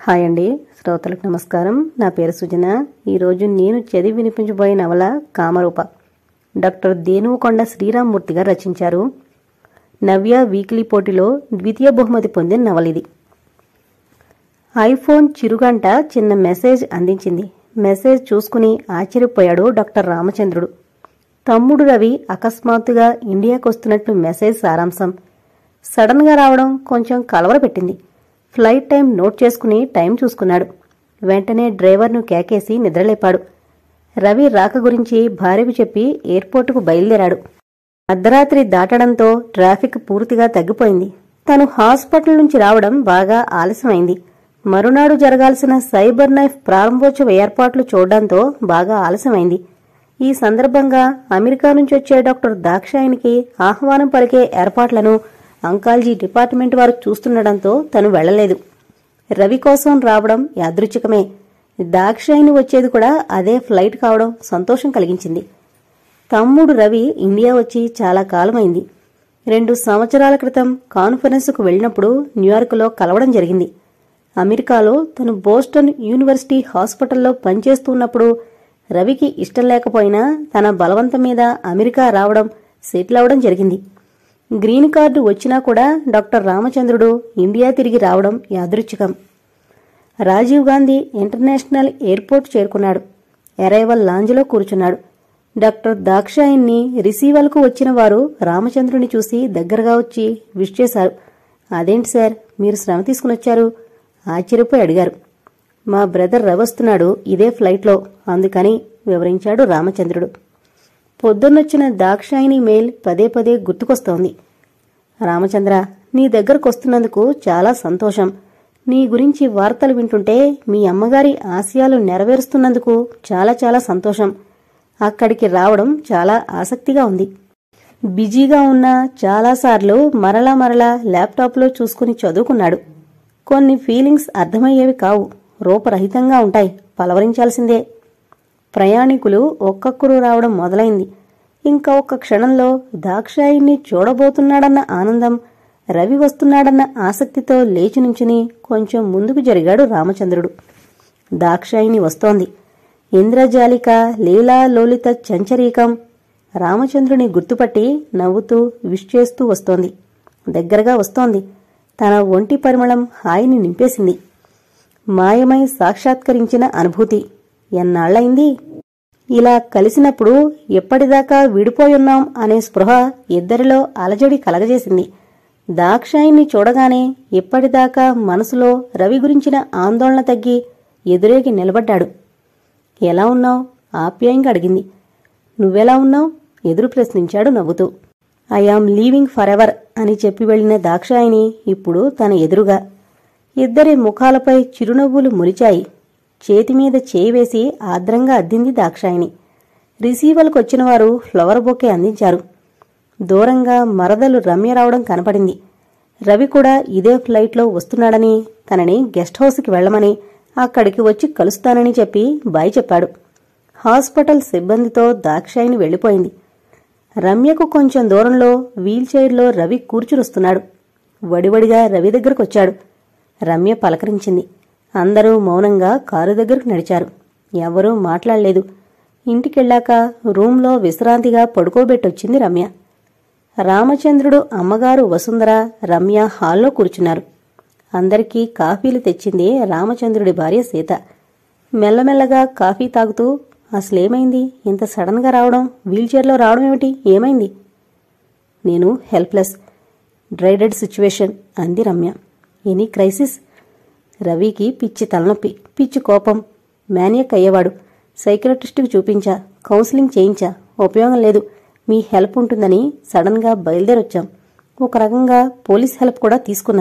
Hi అండి శ్రోతలకు నమస్కారం నా పేరు సుజన ఈరోజు నేను చదివి వినిపించబోయే నవల కామరూప డాక్టర్ దేనువకొండ శ్రీరామ్మూర్తి గారు రచించారు నవ్య వీక్లీ పోటీలో ద్వితీయ బహుమతి పొందిన నవల ఇది ఐఫోన్ చిరుగంట చిన్న మెసేజ్ అందించింది మెసేజ్ చూసుకుని ఆశ్చర్యపోయాడు డాక్టర్ రామచంద్రుడు తమ్ముడు రవి అకస్మాత్తుగా ఇండియాకు వస్తున్నట్లు మెసేజ్ సారాంశం సడన్గా రావడం కొంచెం కలవరపెట్టింది ఫ్లైట్ టైం నోట్ చేసుకుని టైం చూసుకున్నాడు వెంటనే డ్రైవర్ను కేకేసి నిద్రలేపాడు రవి రాక గురించి భార్యకు చెప్పి ఎయిర్పోర్టుకు బయలుదేరాడు అర్ధరాత్రి దాటడంతో ట్రాఫిక్ పూర్తిగా తగ్గిపోయింది తను హాస్పిటల్ నుంచి రావడం బాగా ఆలస్యమైంది మరునాడు జరగాల్సిన సైబర్ నైఫ్ ప్రారంభోత్సవ ఏర్పాట్లు చూడడంతో బాగా ఆలస్యమైంది ఈ సందర్భంగా అమెరికా నుంచి వచ్చే డాక్టర్ దాక్షాయినికి ఆహ్వానం పలికే ఏర్పాట్లను అంకాలజీ డిపార్ట్మెంట్ వారు చూస్తుండడంతో తను వెళ్లలేదు రవి కోసం రావడం యాదృచ్ఛికమే దాక్షాయిని వచ్చేది కూడా అదే ఫ్లైట్ కావడం సంతోషం కలిగించింది తమ్ముడు రవి ఇండియా వచ్చి చాలా కాలమైంది రెండు సంవత్సరాల క్రితం కాన్ఫరెన్స్కు వెళ్ళినప్పుడు న్యూయార్క్లో కలవడం జరిగింది అమెరికాలో తను బోస్టన్ యూనివర్సిటీ హాస్పిటల్లో పనిచేస్తున్నప్పుడు రవికి ఇష్టం లేకపోయినా తన బలవంతం మీద అమెరికా రావడం సెటిల్ అవడం జరిగింది గ్రీన్ కార్డు వచ్చినా కూడా డాక్టర్ రామచంద్రుడు ఇండియా తిరిగి రావడం యాదృచ్ఛికం రాజీవ్ గాంధీ ఇంటర్నేషనల్ ఎయిర్పోర్ట్ చేరుకున్నాడు అరైవల్ లాంజ్లో కూర్చున్నాడు డాక్టర్ దాక్షాయిన్ని రిసీవల్కు వచ్చిన వారు రామచంద్రుని చూసి దగ్గరగా వచ్చి విష్ చేశారు అదేంటి సార్ మీరు శ్రమ తీసుకుని వచ్చారు ఆశ్చర్యపోయి అడిగారు మా బ్రదర్ రవి వస్తున్నాడు ఇదే ఫ్లైట్లో అందుకని వివరించాడు రామచంద్రుడు పొద్దున్నొచ్చిన దాక్షాయిని మెయిల్ పదే పదే గుర్తుకొస్తోంది రామచంద్ర నీ దగ్గరకు వస్తున్నందుకు చాలా సంతోషం నీ గురించి వార్తలు వింటుంటే మీ అమ్మగారి ఆశయాలు నెరవేరుస్తున్నందుకు చాలా చాలా సంతోషం అక్కడికి రావడం చాలా ఆసక్తిగా ఉంది బిజీగా ఉన్న చాలాసార్లు మరలా మరలా ల్యాప్టాప్లో చూసుకుని చదువుకున్నాడు కొన్ని ఫీలింగ్స్ అర్థమయ్యేవి కావు రూపరహితంగా ఉంటాయి పలవరించాల్సిందే ప్రయాణికులు ఒక్కొక్కరు రావడం మొదలైంది ఇంకా ఒక్క క్షణంలో దాక్షాయిని చూడబోతున్నాడన్న ఆనందం రవి వస్తున్నాడన్న ఆసక్తితో లేచి నుంచుని కొంచెం ముందుకు జరిగాడు రామచంద్రుడు దాక్షాయిని వస్తోంది ఇంద్రజాలిక లీలా లోలిత చంచరీకం రామచంద్రుని గుర్తుపట్టి నవ్వుతూ విష్ చేస్తూ వస్తోంది దగ్గరగా వస్తోంది తన ఒంటి పరిమళం హాయిని నింపేసింది మాయమై సాక్షాత్కరించిన అనుభూతి ఎన్నాళ్లైంది ఇలా కలిసినప్పుడు ఎప్పటిదాకా విడిపోయున్నాం అనే స్పృహ ఇద్దరిలో అలజడి కలగజేసింది దాక్షాయిని చూడగానే ఇప్పటిదాకా మనసులో రవి గురించిన ఆందోళన తగ్గి ఎదురేగి నిలబడ్డాడు ఎలా ఉన్నావు ఆప్యాయంగా అడిగింది నువ్వెలా ఉన్నావు ఎదురు ప్రశ్నించాడు నవ్వుతూ ఐఆమ్ లీవింగ్ ఫర్ ఎవర్ అని చెప్పి వెళ్లిన దాక్షాయిని ఇప్పుడు తన ఎదురుగా ఇద్దరి ముఖాలపై చిరునవ్వులు మురిచాయి చేతిమీద చేయి వేసి ఆద్రంగా అద్దింది దాక్షాయిని రిసీవల్కు వచ్చిన వారు ఫ్లవర్ బొకే అందించారు దూరంగా మరదలు రమ్య రావడం కనపడింది రవి కూడా ఇదే ఫ్లైట్లో వస్తున్నాడని తనని గెస్ట్ హౌస్కి వెళ్లమని అక్కడికి వచ్చి కలుస్తానని చెప్పి బాయ్ చెప్పాడు హాస్పిటల్ సిబ్బందితో దాక్షాయిని వెళ్లిపోయింది రమ్యకు కొంచెం దూరంలో వీల్చైర్లో రవి కూర్చునొస్తున్నాడు వడివడిగా రవి దగ్గరకొచ్చాడు రమ్య పలకరించింది అందరూ మౌనంగా కారు దగ్గరకు నడిచారు ఎవరూ మాట్లాడలేదు ఇంటికెళ్ళాక రూంలో విశ్రాంతిగా పడుకోబెట్టొచ్చింది రమ్య రామచంద్రుడు అమ్మగారు వసుంధర రమ్య హాల్లో కూర్చున్నారు అందరికీ కాఫీలు తెచ్చింది రామచంద్రుడి భార్య సీత మెల్లమెల్లగా కాఫీ తాగుతూ అసలేమైంది ఇంత సడన్గా రావడం వీల్చైర్లో రావడం ఏమిటి ఏమైంది నేను హెల్ప్లెస్ డ్రైడెడ్ సిచ్యువేషన్ అంది రమ్య ఎనీ క్రైసిస్ రవికి పిచ్చి తలనొప్పి పిచ్చి కోపం మేనియక్ అయ్యేవాడు సైకియాట్రిస్టుకు చూపించా కౌన్సిలింగ్ చేయించా ఉపయోగం లేదు మీ హెల్ప్ ఉంటుందని సడన్గా బయలుదేరొచ్చాం ఒక రకంగా పోలీస్ హెల్ప్ కూడా తీసుకున్నా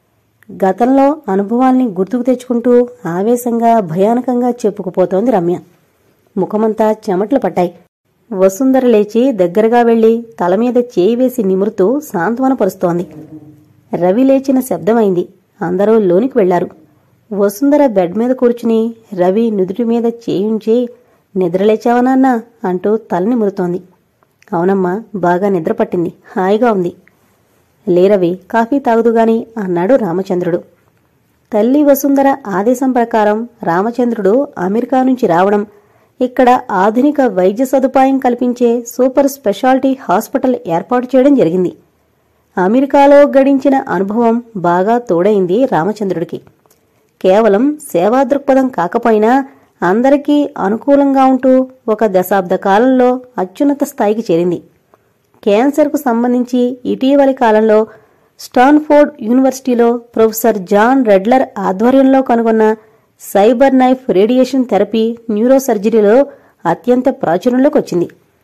గతంలో అనుభవాల్ని గుర్తుకు తెచ్చుకుంటూ ఆవేశంగా భయానకంగా చెప్పుకుపోతోంది రమ్య ముఖమంతా చెమట్లు పట్టాయి వసుంధర లేచి దగ్గరగా వెళ్లి తల మీద చేయి వేసి నిమురుతూ సాంత్వనపరుస్తోంది రవి లేచిన శబ్దమైంది అందరూ లోనికి వెళ్లారు వసుంధర బెడ్ మీద కూర్చుని రవి నుదుటి మీద చేయుంచి నిద్రలేచావా నాన్నా అంటూ తల నిమురుతోంది అవునమ్మా బాగా నిద్ర పట్టింది హాయిగా ఉంది లేరవి కాఫీ తాగుదుగాని అన్నాడు రామచంద్రుడు తల్లి వసుంధర ఆదేశం ప్రకారం రామచంద్రుడు అమెరికా నుంచి రావడం ఇక్కడ ఆధునిక వైద్య సదుపాయం కల్పించే సూపర్ స్పెషాలిటీ హాస్పిటల్ ఏర్పాటు చేయడం జరిగింది అమెరికాలో గడించిన అనుభవం బాగా తోడైంది రామచంద్రుడికి కేవలం సేవా దృక్పథం కాకపోయినా అందరికీ అనుకూలంగా ఉంటూ ఒక దశాబ్ద కాలంలో అత్యున్నత స్థాయికి చేరింది క్యాన్సర్కు సంబంధించి ఇటీవలి కాలంలో స్టాన్ఫోర్డ్ యూనివర్సిటీలో ప్రొఫెసర్ జాన్ రెడ్లర్ ఆధ్వర్యంలో కనుగొన్న సైబర్ నైఫ్ రేడియేషన్ థెరపీ న్యూరోసర్జరీలో అత్యంత ప్రాచుర్యంలోకి వచ్చింది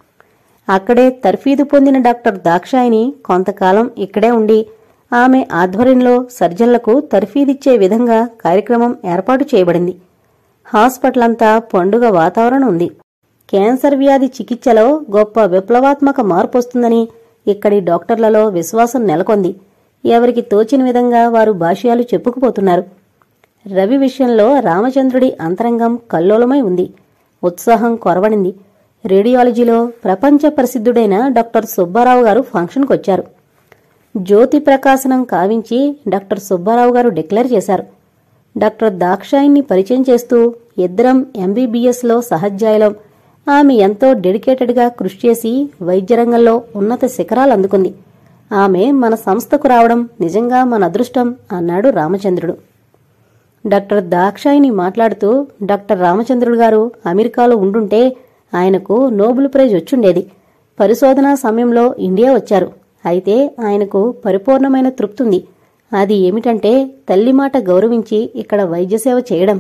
అక్కడే తర్ఫీదు పొందిన డాక్టర్ దాక్షాయిని కొంతకాలం ఇక్కడే ఉండి ఆమె ఆధ్వర్యంలో సర్జన్లకు తర్ఫీదిచ్చే విధంగా కార్యక్రమం ఏర్పాటు చేయబడింది హాస్పిటల్ అంతా పండుగ వాతావరణం ఉంది క్యాన్సర్ వ్యాధి చికిత్సలో గొప్ప విప్లవాత్మక మార్పు వస్తుందని ఇక్కడి డాక్టర్లలో విశ్వాసం నెలకొంది ఎవరికి తోచిన విధంగా వారు భాష్యాలు చెప్పుకుపోతున్నారు రవి విషయంలో రామచంద్రుడి అంతరంగం కల్లోలమై ఉంది ఉత్సాహం కొరవడింది రేడియాలజీలో ప్రపంచ ప్రసిద్ధుడైన డాక్టర్ సుబ్బారావు గారు ఫంక్షన్కు వచ్చారు జ్యోతి ప్రకాశనం కావించి డాక్టర్ సుబ్బారావు గారు డిక్లేర్ చేశారు డాక్టర్ దాక్షాయిని పరిచయం చేస్తూ ఇద్దరం ఎంబీబీఎస్లో సహజ్యాయులం ఆమె ఎంతో డెడికేటెడ్గా కృషి చేసి వైద్య రంగంలో ఉన్నత శిఖరాలు అందుకుంది ఆమె మన సంస్థకు రావడం నిజంగా మన అదృష్టం అన్నాడు రామచంద్రుడు డాక్టర్ దాక్షాయిని మాట్లాడుతూ డాక్టర్ రామచంద్రుడు గారు అమెరికాలో ఉండుంటే ఆయనకు నోబెల్ ప్రైజ్ వచ్చుండేది పరిశోధనా సమయంలో ఇండియా వచ్చారు అయితే ఆయనకు పరిపూర్ణమైన తృప్తుంది అది ఏమిటంటే తల్లి మాట గౌరవించి ఇక్కడ వైద్య సేవ చేయడం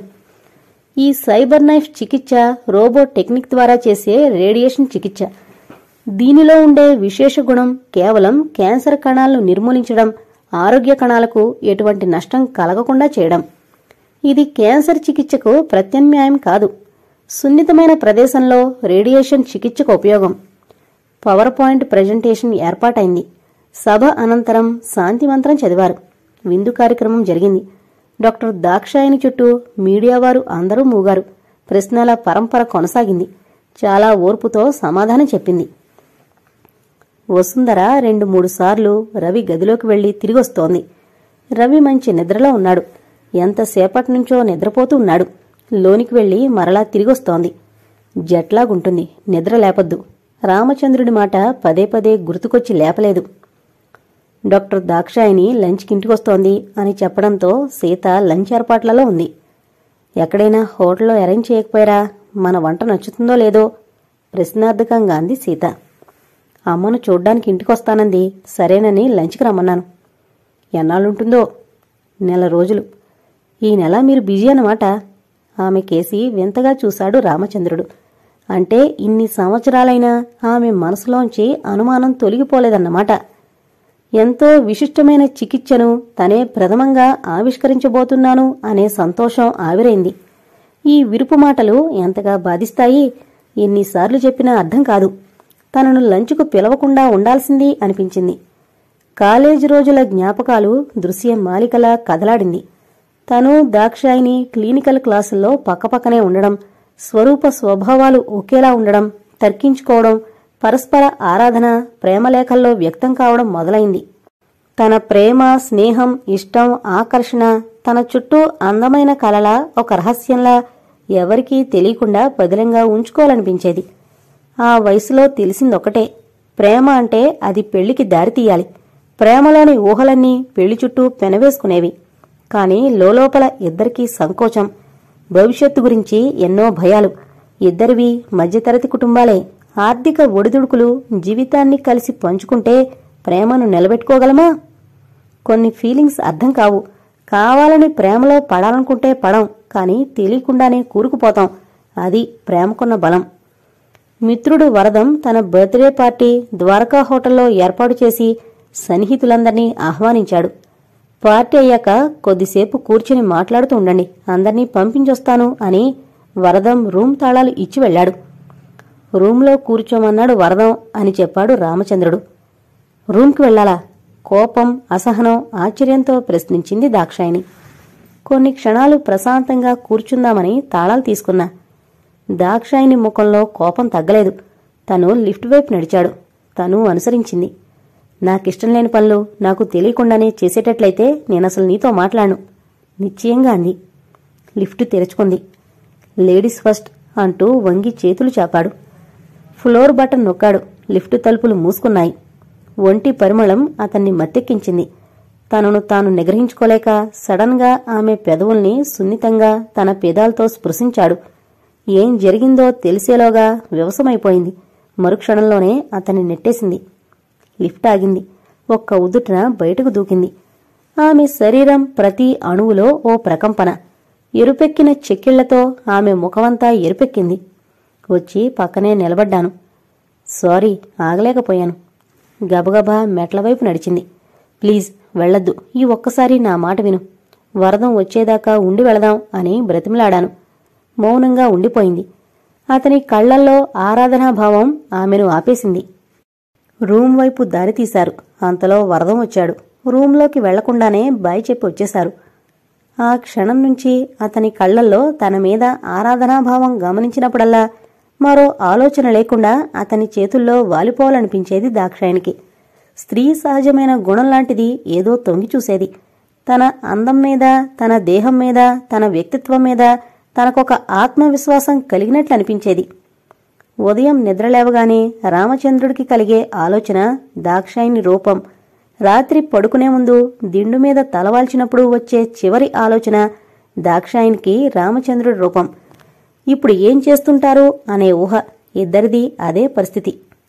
ఈ సైబర్ నైఫ్ చికిత్స రోబో టెక్నిక్ ద్వారా చేసే రేడియేషన్ చికిత్స దీనిలో ఉండే విశేష గుణం కేవలం క్యాన్సర్ కణాలను నిర్మూలించడం ఆరోగ్య కణాలకు ఎటువంటి నష్టం కలగకుండా చేయడం ఇది క్యాన్సర్ చికిత్సకు ప్రత్యామ్నాయం కాదు సున్నితమైన ప్రదేశంలో రేడియేషన్ చికిత్సకు ఉపయోగం పవర్ పాయింట్ ప్రజెంటేషన్ ఏర్పాటైంది సభ అనంతరం శాంతి మంత్రం చదివారు విందు కార్యక్రమం జరిగింది డాక్టర్ దాక్షాయని చుట్టూ మీడియా వారు అందరూ మూగారు ప్రశ్నల పరంపర కొనసాగింది చాలా ఓర్పుతో సమాధానం చెప్పింది వసుంధర రెండు మూడు సార్లు రవి గదిలోకి వెళ్లి తిరిగొస్తోంది రవి మంచి నిద్రలో ఉన్నాడు ఎంతసేపటి నుంచో నిద్రపోతూ ఉన్నాడు లోనికి వెళ్లి మరలా తిరిగొస్తోంది జట్లాగుంటుంది నిద్ర లేపొద్దు రామచంద్రుడి మాట పదే పదే గుర్తుకొచ్చి లేపలేదు డాక్టర్ దాక్షాయిని లంచ్కి ఇంటికొస్తోంది అని చెప్పడంతో సీత లంచ్ ఏర్పాట్లలో ఉంది ఎక్కడైనా హోటల్లో అరేంజ్ చేయకపోయారా మన వంట నచ్చుతుందో లేదో ప్రశ్నార్థకంగా అంది సీత అమ్మను చూడ్డానికి ఇంటికొస్తానంది సరేనని లంచ్కి రమ్మన్నాను ఎన్నాళ్ళుంటుందో నెల రోజులు ఈ నెల మీరు బిజీ అన్నమాట ఆమె కేసి వింతగా చూశాడు రామచంద్రుడు అంటే ఇన్ని సంవత్సరాలైనా ఆమె మనసులోంచి అనుమానం తొలగిపోలేదన్నమాట ఎంతో విశిష్టమైన చికిత్సను తనే ప్రథమంగా ఆవిష్కరించబోతున్నాను అనే సంతోషం ఆవిరైంది ఈ విరుపు మాటలు ఎంతగా బాధిస్తాయి ఎన్నిసార్లు చెప్పినా అర్థం కాదు తనను లంచ్కు పిలవకుండా ఉండాల్సింది అనిపించింది కాలేజీ రోజుల జ్ఞాపకాలు దృశ్యం మాలికలా కదలాడింది తను దాక్షాయిని క్లినికల్ క్లాసుల్లో పక్కపక్కనే ఉండడం స్వరూప స్వభావాలు ఒకేలా ఉండడం తర్కించుకోవడం పరస్పర ఆరాధన ప్రేమలేఖల్లో వ్యక్తం కావడం మొదలైంది తన ప్రేమ స్నేహం ఇష్టం ఆకర్షణ తన చుట్టూ అందమైన కలల ఒక రహస్యంలా ఎవరికీ తెలియకుండా పదిలంగా ఉంచుకోవాలనిపించేది ఆ వయసులో తెలిసిందొకటే ప్రేమ అంటే అది పెళ్లికి దారితీయాలి ప్రేమలోని ఊహలన్నీ పెళ్లి చుట్టూ పెనవేసుకునేవి కాని లోలోపల ఇద్దరికీ సంకోచం భవిష్యత్తు గురించి ఎన్నో భయాలు ఇద్దరివి మధ్యతరగతి కుటుంబాలే ఆర్థిక ఒడిదుడుకులు జీవితాన్ని కలిసి పంచుకుంటే ప్రేమను నిలబెట్టుకోగలమా కొన్ని ఫీలింగ్స్ అర్థం కావు కావాలని ప్రేమలో పడాలనుకుంటే పడం కానీ తెలియకుండానే కూరుకుపోతాం అది ప్రేమకున్న బలం మిత్రుడు వరదం తన బర్త్డే పార్టీ ద్వారకా హోటల్లో ఏర్పాటు చేసి సన్నిహితులందర్నీ ఆహ్వానించాడు పార్టీ అయ్యాక కొద్దిసేపు కూర్చుని మాట్లాడుతూ ఉండండి అందర్నీ పంపించొస్తాను అని వరదం రూమ్ తాళాలు ఇచ్చి వెళ్ళాడు రూంలో కూర్చోమన్నాడు వరదం అని చెప్పాడు రామచంద్రుడు రూమ్కి వెళ్ళాలా కోపం అసహనం ఆశ్చర్యంతో ప్రశ్నించింది దాక్షాయిని కొన్ని క్షణాలు ప్రశాంతంగా కూర్చుందామని తాళాలు తీసుకున్నా దాక్షాయిని ముఖంలో కోపం తగ్గలేదు తను లిఫ్ట్ వైపు నడిచాడు తను అనుసరించింది నాకిష్టం లేని పనులు నాకు తెలియకుండానే చేసేటట్లయితే నేనసలు నీతో మాట్లాడను నిశ్చయంగా అంది లిఫ్ట్ తెరుచుకుంది లేడీస్ ఫస్ట్ అంటూ వంగి చేతులు చాపాడు ఫ్లోర్ బటన్ నొక్కాడు లిఫ్ట్ తలుపులు మూసుకున్నాయి ఒంటి పరిమళం అతన్ని మత్తెక్కించింది తనను తాను నిగ్రహించుకోలేక సడన్గా ఆమె పెదవుల్ని సున్నితంగా తన పెదాలతో స్పృశించాడు ఏం జరిగిందో తెలిసేలోగా వివసమైపోయింది మరుక్షణంలోనే అతన్ని నెట్టేసింది లిఫ్ట్ ఆగింది ఒక్క ఉదుటన బయటకు దూకింది ఆమె శరీరం ప్రతి అణువులో ఓ ప్రకంపన ఎరుపెక్కిన చెక్కిళ్లతో ఆమె ముఖమంతా ఎరుపెక్కింది వచ్చి పక్కనే నిలబడ్డాను సారీ ఆగలేకపోయాను గబగబా మెట్ల వైపు నడిచింది ప్లీజ్ వెళ్ళొద్దు ఈ ఒక్కసారి నా మాట విను వరదం వచ్చేదాకా ఉండి వెళదాం అని బ్రతిమలాడాను మౌనంగా ఉండిపోయింది అతని కళ్లల్లో ఆరాధనాభావం ఆమెను ఆపేసింది రూమ్ వైపు దారి తీశారు అంతలో వరదం వచ్చాడు రూంలోకి వెళ్లకుండానే బాయ్ చెప్పి వచ్చేశారు ఆ క్షణం నుంచి అతని కళ్లల్లో తన మీద ఆరాధనాభావం గమనించినప్పుడల్లా మరో ఆలోచన లేకుండా అతని చేతుల్లో వాలిపోవాలనిపించేది దాక్షాయనికి స్త్రీ సహజమైన గుణం లాంటిది ఏదో తొంగి చూసేది తన అందం మీద తన దేహం మీద తన వ్యక్తిత్వం మీద తనకొక ఆత్మవిశ్వాసం కలిగినట్లు అనిపించేది ఉదయం నిద్రలేవగానే రామచంద్రుడికి కలిగే ఆలోచన దాక్షాయిని రూపం రాత్రి పడుకునే ముందు దిండు మీద తలవాల్చినప్పుడు వచ్చే చివరి ఆలోచన దాక్షాయినికి రామచంద్రుడి రూపం ఇప్పుడు ఏం చేస్తుంటారు అనే ఊహ ఇద్దరిది అదే పరిస్థితి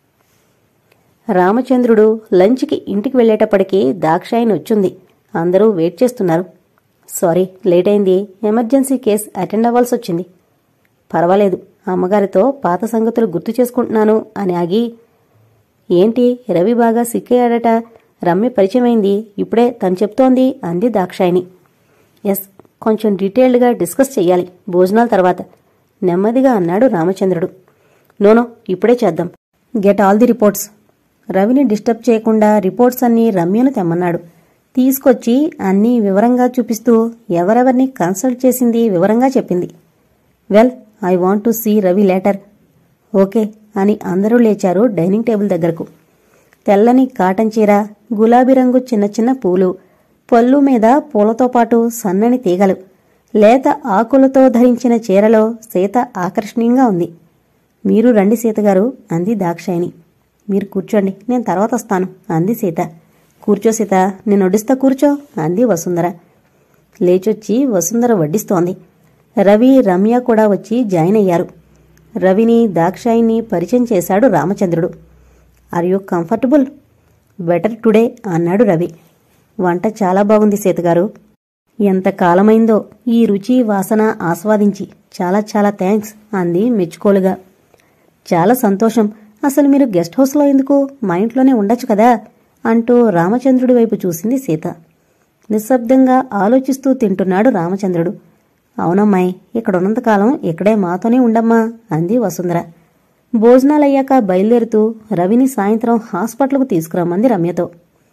రామచంద్రుడు లంచ్కి ఇంటికి వెళ్లేటప్పటికీ దాక్షాయిని వచ్చింది అందరూ వెయిట్ చేస్తున్నారు సారీ లేట్ అయింది ఎమర్జెన్సీ కేస్ అటెండ్ అవ్వాల్సి వచ్చింది పర్వాలేదు అమ్మగారితో పాత సంగతులు గుర్తు చేసుకుంటున్నాను అని ఆగి ఏంటి రవి బాగా సిక్కయ్యాడట రమ్య పరిచయమైంది ఇప్పుడే తను చెప్తోంది అంది దాక్షాయిని ఎస్ కొంచెం డీటెయిల్డ్గా డిస్కస్ చెయ్యాలి భోజనాల తర్వాత నెమ్మదిగా అన్నాడు రామచంద్రుడు నోనో ఇప్పుడే చేద్దాం గెట్ ఆల్ ది రిపోర్ట్స్ రవిని డిస్టర్బ్ చేయకుండా రిపోర్ట్స్ అన్నీ రమ్యను తెమ్మన్నాడు తీసుకొచ్చి అన్నీ వివరంగా చూపిస్తూ ఎవరెవరిని కన్సల్ట్ చేసింది వివరంగా చెప్పింది well I want to see Ravi later okay అని అందరూ లేచారు డైనింగ్ టేబుల్ దగ్గరకు తెల్లని కాటన్ చీర గులాబీ రంగు చిన్న చిన్న పూలు పళ్ళు మీద పూలతో పాటు సన్నని తీగలు లేత ఆకులతో ధరించిన చీరలో సీత ఆకర్షణీయంగా ఉంది మీరు రండి సీతగారు అంది దాక్షాయిని మీరు కూర్చోండి నేను తర్వాత వస్తాను అంది సీత కూర్చో సీత నేను వడ్డిస్తా కూర్చో అంది వసుంధర లేచొచ్చి వసుంధర వడ్డిస్తోంది రవి రమ్య కూడా వచ్చి జాయిన్ అయ్యారు రవిని దాక్షాయిని పరిచయం చేశాడు Ramachandrudu are you comfortable better today అన్నాడు రవి వంట చాలా బాగుంది సీతగారు ఎంత కాలమైందో ఈ రుచి వాసన ఆస్వాదించి చాలా చాలా థ్యాంక్స్ అంది మెచ్చుకోలుగా చాలా సంతోషం అసలు మీరు గెస్ట్ హౌస్లో ఎందుకు మా ఇంట్లోనే ఉండొచ్చు కదా అంటూ రామచంద్రుడి వైపు చూసింది సీత నిశ్శబ్దంగా ఆలోచిస్తూ తింటున్నాడు రామచంద్రుడు అవునమ్మాయి ఇక్కడ ఉన్నంతకాలం ఇక్కడే మాతోనే ఉండమ్మా అంది వసుంధర భోజనాలయ్యాక బయలుదేరుతూ రవిని సాయంత్రం హాస్పిటల్కు తీసుకురమ్మంది రమ్యతో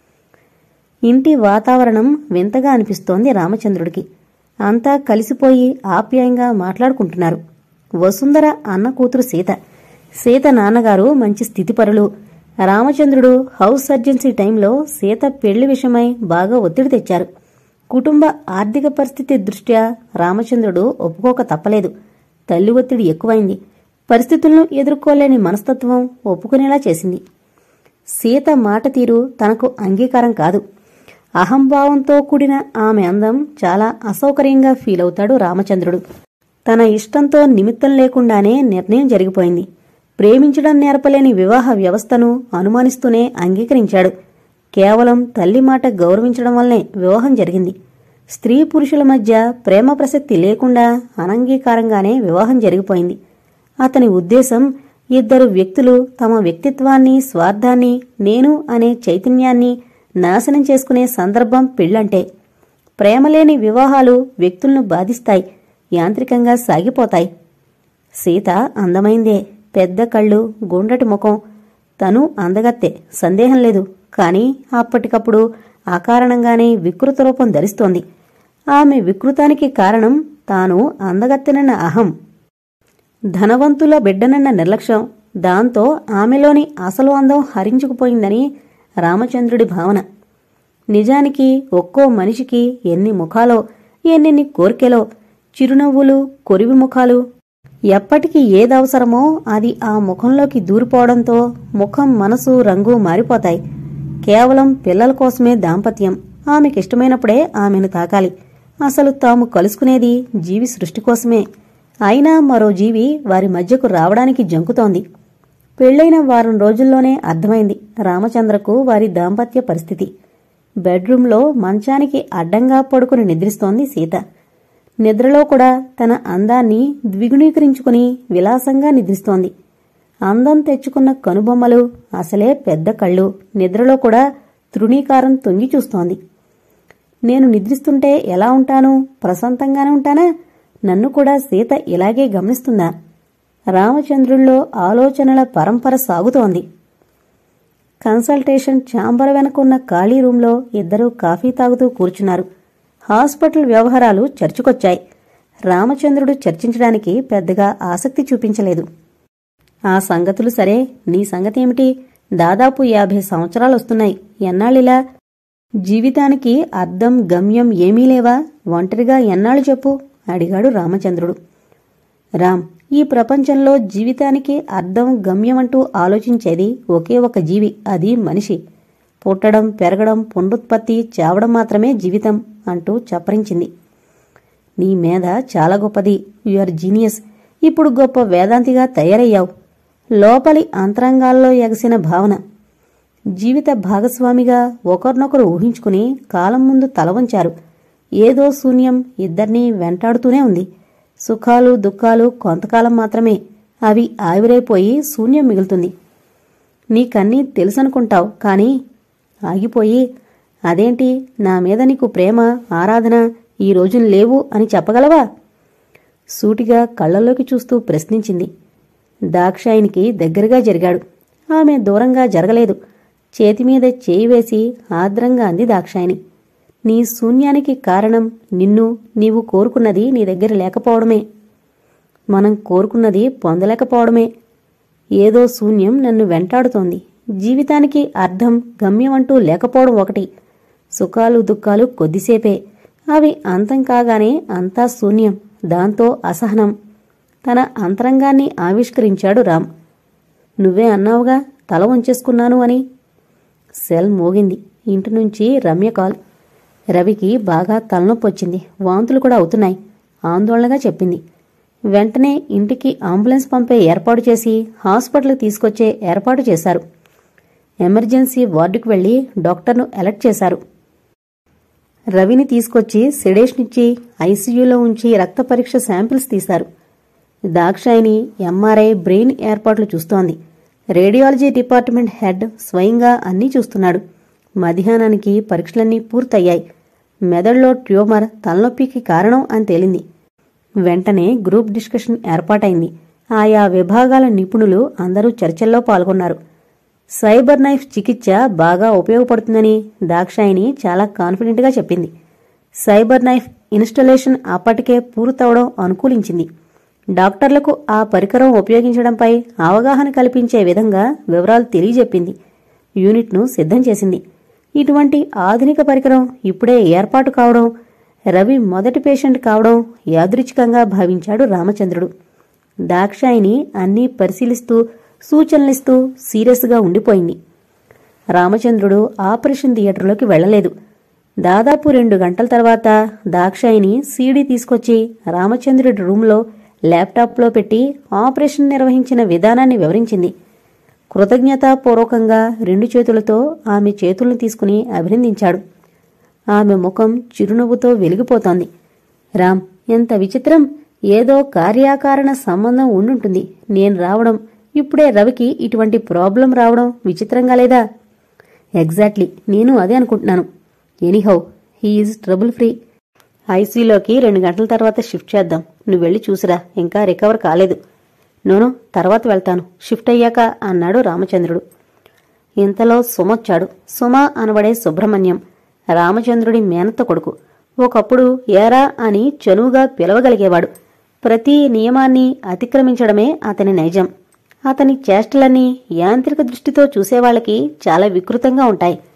ఇంటి వాతావరణం వింతగా అనిపిస్తోంది రామచంద్రుడికి అంతా కలిసిపోయి ఆప్యాయంగా మాట్లాడుకుంటున్నారు వసుంధర అన్న కూతురు సీత సీత నాన్నగారు మంచి స్థితిపరులు రామచంద్రుడు హౌస్ సర్జెన్సీ టైంలో సీత పెళ్లి విషయమై బాగా ఒత్తిడి తెచ్చారు కుటుంబ ఆర్థిక పరిస్థితి దృష్ట్యా రామచంద్రుడు ఒప్పుకోక తప్పలేదు తల్లి ఒత్తిడి ఎక్కువైంది పరిస్థితులను ఎదుర్కోలేని మనస్తత్వం ఒప్పుకునేలా చేసింది సీత మాట తీరు తనకు అంగీకారం కాదు అహంభావంతో కూడిన ఆమె అందం చాలా అసౌకర్యంగా ఫీల్ అవుతాడు రామచంద్రుడు తన ఇష్టంతో నిమిత్తం లేకుండానే నిర్ణయం జరిగిపోయింది ప్రేమించడం నేర్పలేని వివాహ వ్యవస్థను అనుమానిస్తూనే అంగీకరించాడు కేవలం తల్లి మాట గౌరవించడం వల్లనే వివాహం జరిగింది స్త్రీ పురుషుల మధ్య ప్రేమ ప్రసక్తి లేకుండా అనంగీకారంగానే వివాహం జరిగిపోయింది అతని ఉద్దేశం ఇద్దరు వ్యక్తులు తమ వ్యక్తిత్వాన్ని స్వార్థాన్ని నేను అనే చైతన్యాన్ని నాశనం చేసుకునే సందర్భం పెళ్ళంటే ప్రేమలేని వివాహాలు వ్యక్తులను బాధిస్తాయి యాంత్రికంగా సాగిపోతాయి సీత అందమైందే పెద్ద కళ్ళు గుండ్రటి ముఖం తను అందగత్తే సందేహం లేదు కాని అప్పటికప్పుడు అకారణంగానే వికృత రూపం ధరిస్తోంది ఆమె వికృతానికి కారణం తాను అందగత్తెనన్న అహం ధనవంతుల బిడ్డనన్న నిర్లక్ష్యం దాంతో ఆమెలోని అసలు అందం హరించుకుపోయిందని రామచంద్రుడి భావన నిజానికి ఒక్కో మనిషికి ఎన్ని ముఖాలో ఎన్నెన్ని కోర్కెలో చిరునవ్వులు కొరివి ముఖాలు ఎప్పటికి ఏదవసరమో అది ఆ ముఖంలోకి దూరిపోవడంతో ముఖం మనసు రంగు మారిపోతాయి కేవలం పిల్లల కోసమే దాంపత్యం ఆమెకిష్టమైనప్పుడే ఆమెను తాకాలి అసలు తాము కలుసుకునేది జీవి సృష్టి కోసమే అయినా మరో జీవి వారి మధ్యకు రావడానికి జంకుతోంది పెళ్లైన వారం రోజుల్లోనే అర్థమైంది రామచంద్రకు వారి దాంపత్య పరిస్థితి బెడ్రూంలో మంచానికి అడ్డంగా పడుకుని నిద్రిస్తోంది సీత నిద్రలో కూడా తన అందాన్ని ద్విగుణీకరించుకుని విలాసంగా నిద్రిస్తోంది అందం తెచ్చుకున్న కనుబొమ్మలు అసలే పెద్ద కళ్ళు నిద్రలో కూడా తృణీకారం తొంగి చూస్తోంది నేను నిద్రిస్తుంటే ఎలా ఉంటాను ప్రశాంతంగానే ఉంటానా నన్ను కూడా సీత ఇలాగే గమనిస్తుందా రామచంద్రుల్లో ఆలోచనల పరంపర సాగుతోంది కన్సల్టేషన్ ఛాంబర్ వెనకున్న ఖాళీ రూంలో ఇద్దరూ కాఫీ తాగుతూ కూర్చున్నారు హాస్పిటల్ వ్యవహారాలు చర్చకొచ్చాయి రామచంద్రుడు చర్చించడానికి పెద్దగా ఆసక్తి చూపించలేదు ఆ సంగతులు సరే నీ సంగతేమిటి దాదాపు యాభై సంవత్సరాలు వస్తున్నాయి ఎన్నాళ్ళిలా జీవితానికి అర్థం గమ్యం ఏమీ లేవా ఒంటరిగా ఎన్నాళ్ళు చెప్పు అడిగాడు రామచంద్రుడు రామ్ ఈ ప్రపంచంలో జీవితానికి అర్థం గమ్యమంటూ ఆలోచించేది ఒకే ఒక జీవి అది మనిషి పుట్టడం పెరగడం పునరుత్పత్తి చావడం మాత్రమే జీవితం అంటూ చప్పరించింది నీ మేధ చాలా గొప్పది ఆర్ జీనియస్ ఇప్పుడు గొప్ప వేదాంతిగా తయారయ్యావు లోపలి అంతరంగాల్లో ఎగసిన భావన జీవిత భాగస్వామిగా ఒకరినొకరు ఊహించుకుని కాలం ముందు తల వంచారు ఏదో శూన్యం ఇద్దరినీ వెంటాడుతూనే ఉంది సుఖాలు దుఃఖాలు కొంతకాలం మాత్రమే అవి ఆవిరైపోయి శూన్యం మిగులుతుంది నీకన్నీ తెలుసనుకుంటావు కానీ ఆగిపోయి అదేంటి నా మీద నీకు ప్రేమ ఆరాధన ఈ రోజులు లేవు అని చెప్పగలవా సూటిగా కళ్ళల్లోకి చూస్తూ ప్రశ్నించింది దాక్షాయినికి దగ్గరగా జరిగాడు ఆమె దూరంగా జరగలేదు చేతిమీద చేయి వేసి ఆర్ద్రంగా అంది దాక్షాయిని నీ శూన్యానికి కారణం నిన్ను నీవు కోరుకున్నది నీ దగ్గర లేకపోవడమే మనం కోరుకున్నది పొందలేకపోవడమే ఏదో శూన్యం నన్ను వెంటాడుతోంది జీవితానికి అర్థం గమ్యం అంటూ లేకపోవడం ఒకటి సుఖాలు దుఃఖాలు కొద్దిసేపే అవి అంతం కాగానే అంతా శూన్యం దాంతో అసహనం తన అంతరంగాన్ని ఆవిష్కరించాడు రామ్ నువ్వే అన్నావుగా తల వంచేసుకున్నాను అని సెల్ మోగింది ఇంటి నుంచి రమ్య కాల్ రవికి బాగా తలనొప్పి వచ్చింది వాంతులు కూడా అవుతున్నాయి ఆందోళనగా చెప్పింది వెంటనే ఇంటికి అంబులెన్స్ పంపే ఏర్పాటు చేసి హాస్పిటల్కి తీసుకొచ్చే ఏర్పాటు చేశారు ఎమర్జెన్సీ వార్డుకు వెళ్లి డాక్టర్ను అలర్ట్ చేశారు రవిని తీసుకొచ్చి సెడేషన్ ఇచ్చి ఐసీయూలో ఉంచి రక్త పరీక్ష శాంపిల్స్ తీశారు దాక్షాయిని ఎంఆర్ఐ బ్రెయిన్ ఏర్పాట్లు చూస్తోంది రేడియాలజీ డిపార్ట్మెంట్ హెడ్ స్వయంగా అన్నీ చూస్తున్నాడు మధ్యాహ్నానికి పరీక్షలన్నీ పూర్తయ్యాయి మెదడులో ట్యూమర్ తలనొప్పికి కారణం అని తేలింది వెంటనే గ్రూప్ డిస్కషన్ ఏర్పాటైంది ఆయా విభాగాల నిపుణులు అందరూ చర్చల్లో పాల్గొన్నారు సైబర్ నైఫ్ చికిత్స బాగా ఉపయోగపడుతుందని దాక్షాయిని చాలా కాన్ఫిడెంట్గా చెప్పింది సైబర్ నైఫ్ ఇన్స్టలేషన్ అప్పటికే పూర్తవడం అనుకూలించింది డాక్టర్లకు ఆ పరికరం ఉపయోగించడంపై అవగాహన కల్పించే విధంగా వివరాలు తెలియజెప్పింది యూనిట్ను సిద్ధం చేసింది ఇటువంటి ఆధునిక పరికరం ఇప్పుడే ఏర్పాటు కావడం రవి మొదటి పేషెంట్ కావడం యాదృచ్ఛికంగా భావించాడు రామచంద్రుడు దాక్షాయిని అన్నీ పరిశీలిస్తూ సూచనలిస్తూ సీరియస్గా ఉండిపోయింది రామచంద్రుడు ఆపరేషన్ థియేటర్లోకి వెళ్లలేదు దాదాపు రెండు గంటల తర్వాత దాక్షాయిని సీడీ తీసుకొచ్చి రామచంద్రుడి రూంలో ల్యాప్టాప్లో పెట్టి ఆపరేషన్ నిర్వహించిన విధానాన్ని వివరించింది కృతజ్ఞతాపూర్వకంగా రెండు చేతులతో ఆమె చేతులను తీసుకుని అభినందించాడు ఆమె ముఖం చిరునవ్వుతో వెలిగిపోతోంది రామ్ ఎంత విచిత్రం ఏదో కార్యాకారణ సంబంధం ఉండుంటుంది నేను రావడం ఇప్పుడే రవికి ఇటువంటి ప్రాబ్లం రావడం విచిత్రంగా లేదా ఎగ్జాక్ట్లీ నేను అదే అనుకుంటున్నాను ఎనీహౌ హీఈస్ ట్రబుల్ ఫ్రీ ఐసీలోకి రెండు గంటల తర్వాత షిఫ్ట్ చేద్దాం నువ్వు వెళ్ళి చూసిరా ఇంకా రికవర్ కాలేదు నోను తర్వాత వెళ్తాను షిఫ్ట్ అయ్యాక అన్నాడు రామచంద్రుడు ఇంతలో సుమొచ్చాడు సుమ అనబడే సుబ్రహ్మణ్యం రామచంద్రుడి మేనత్త కొడుకు ఒకప్పుడు ఏరా అని చనువుగా పిలవగలిగేవాడు ప్రతి నియమాన్ని అతిక్రమించడమే అతని నైజం అతని చేష్టలన్నీ యాంత్రిక దృష్టితో చూసేవాళ్లకి చాలా వికృతంగా ఉంటాయి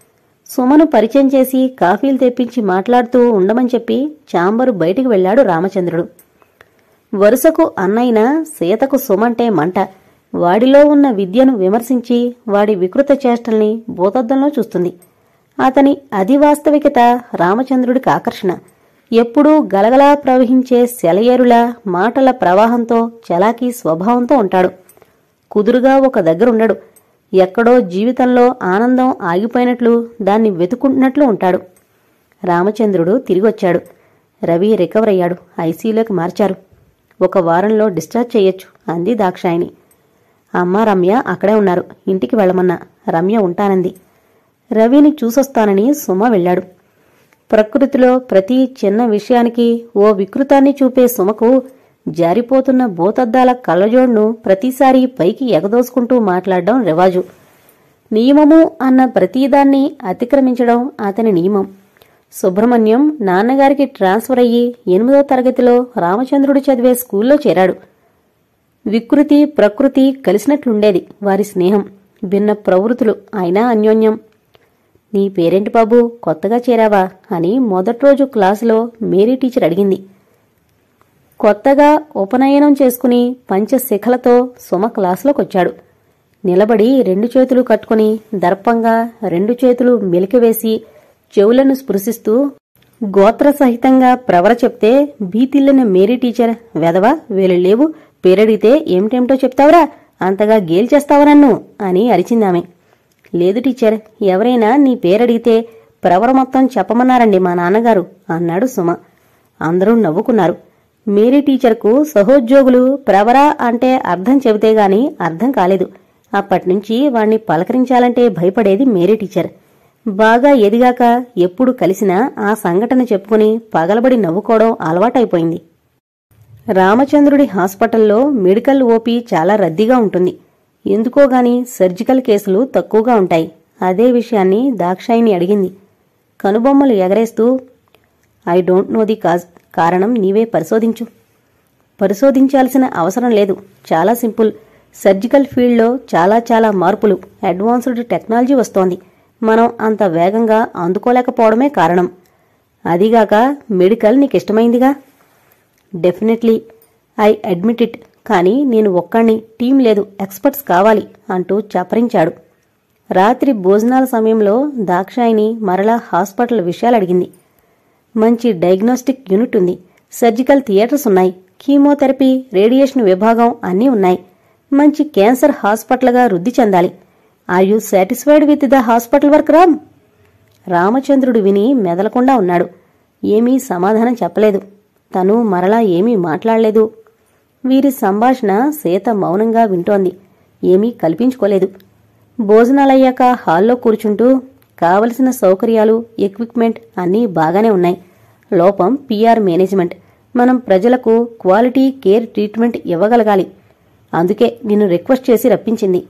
సుమను పరిచయం చేసి కాఫీలు తెప్పించి మాట్లాడుతూ ఉండమని చెప్పి చాంబరు బయటికి వెళ్ళాడు రామచంద్రుడు వరుసకు అన్నైన సీతకు సుమంటే మంట వాడిలో ఉన్న విద్యను విమర్శించి వాడి వికృత చేష్టల్ని భూతద్దంలో చూస్తుంది అతని అధివాస్తవికత రామచంద్రుడికి ఆకర్షణ ఎప్పుడూ గలగలా ప్రవహించే సెలయేరులా మాటల ప్రవాహంతో చలాకీ స్వభావంతో ఉంటాడు కుదురుగా ఒక దగ్గర ఉండడు ఎక్కడో జీవితంలో ఆనందం ఆగిపోయినట్లు దాన్ని వెతుకుంటున్నట్లు ఉంటాడు రామచంద్రుడు తిరిగొచ్చాడు రవి రికవర్ అయ్యాడు ఐసీయూలోకి మార్చారు ఒక వారంలో డిశ్చార్జ్ చేయొచ్చు అంది దాక్షాయిని అమ్మ రమ్య అక్కడే ఉన్నారు ఇంటికి వెళ్ళమన్నా రమ్య ఉంటానంది రవిని చూసొస్తానని సుమ వెళ్ళాడు ప్రకృతిలో ప్రతి చిన్న విషయానికి ఓ వికృతాన్ని చూపే సుమకు జారిపోతున్న భూతద్దాల కళ్ళజోడును ప్రతిసారి పైకి ఎగదోసుకుంటూ మాట్లాడడం రివాజు నియమము అన్న ప్రతిదాన్ని అతిక్రమించడం అతని నియమం సుబ్రహ్మణ్యం నాన్నగారికి ట్రాన్స్ఫర్ అయ్యి ఎనిమిదో తరగతిలో రామచంద్రుడు చదివే స్కూల్లో చేరాడు వికృతి ప్రకృతి కలిసినట్లుండేది వారి స్నేహం భిన్న ప్రవృత్తులు అయినా అన్యోన్యం నీ పేరేంటి బాబు కొత్తగా చేరావా అని మొదటి రోజు క్లాసులో మేరీ టీచర్ అడిగింది కొత్తగా ఉపనయనం చేసుకుని పంచశిఖలతో సుమ క్లాసులోకొచ్చాడు నిలబడి రెండు చేతులు కట్టుకుని దర్పంగా రెండు చేతులు మెలికవేసి చెవులను స్పృశిస్తూ గోత్ర సహితంగా ప్రవర చెప్తే భీతిల్లిన మేరీ టీచర్ వెదవా వేలు లేవు పేరడిగితే ఏమిటేమిటో చెప్తావురా అంతగా గేల్ చేస్తావా నన్ను అని అరిచిందామె లేదు టీచర్ ఎవరైనా నీ పేరడిగితే ప్రవర మొత్తం చెప్పమన్నారండి మా నాన్నగారు అన్నాడు సుమ అందరూ నవ్వుకున్నారు మేరీ టీచర్కు సహోద్యోగులు ప్రవర అంటే అర్థం చెబితే గాని అర్థం కాలేదు అప్పట్నుంచి వాణ్ణి పలకరించాలంటే భయపడేది మేరీ టీచర్ బాగా ఎదిగాక ఎప్పుడు కలిసినా ఆ సంఘటన చెప్పుకుని పగలబడి నవ్వుకోవడం అలవాటైపోయింది రామచంద్రుడి హాస్పిటల్లో మెడికల్ ఓపీ చాలా రద్దీగా ఉంటుంది ఎందుకో గాని సర్జికల్ కేసులు తక్కువగా ఉంటాయి అదే విషయాన్ని దాక్షాయిని అడిగింది కనుబొమ్మలు ఎగరేస్తూ I don't know the cause కారణం నీవే పరిశోధించు పరిశోధించాల్సిన అవసరం లేదు చాలా సింపుల్ సర్జికల్ ఫీల్డ్లో చాలా చాలా మార్పులు అడ్వాన్స్డ్ టెక్నాలజీ వస్తోంది మనం అంత వేగంగా అందుకోలేకపోవడమే కారణం అదిగాక మెడికల్ నీకిష్టమైందిగా డెఫినెట్లీ ఐ అడ్మిట్ ఇట్ కానీ నేను ఒక్కణ్ణి టీం లేదు ఎక్స్పర్ట్స్ కావాలి అంటూ చపరించాడు రాత్రి భోజనాల సమయంలో దాక్షాయిని మరలా హాస్పిటల్ విషయాలు అడిగింది మంచి డయాగ్నోస్టిక్ యూనిట్ ఉంది సర్జికల్ థియేటర్స్ ఉన్నాయి కీమోథెరపీ రేడియేషన్ విభాగం అన్నీ ఉన్నాయి మంచి క్యాన్సర్ హాస్పిటల్గా వృద్ధి చెందాలి are you satisfied with the hospital work Ram Ramachandrudu విని మెదలకుండా ఉన్నాడు ఏమీ సమాధానం చెప్పలేదు తను మరలా ఏమీ మాట్లాడలేదు వీరి సంభాషణ సీత మౌనంగా వింటోంది ఏమీ కల్పించుకోలేదు భోజనాలయ్యాక హాల్లో కూర్చుంటూ కావలసిన సౌకర్యాలు ఎక్విప్మెంట్ అన్నీ బాగానే ఉన్నాయి లోపం పీఆర్ మేనేజ్మెంట్ మనం ప్రజలకు క్వాలిటీ కేర్ ట్రీట్మెంట్ ఇవ్వగలగాలి అందుకే నిన్ను రిక్వెస్ట్ చేసి రప్పించింది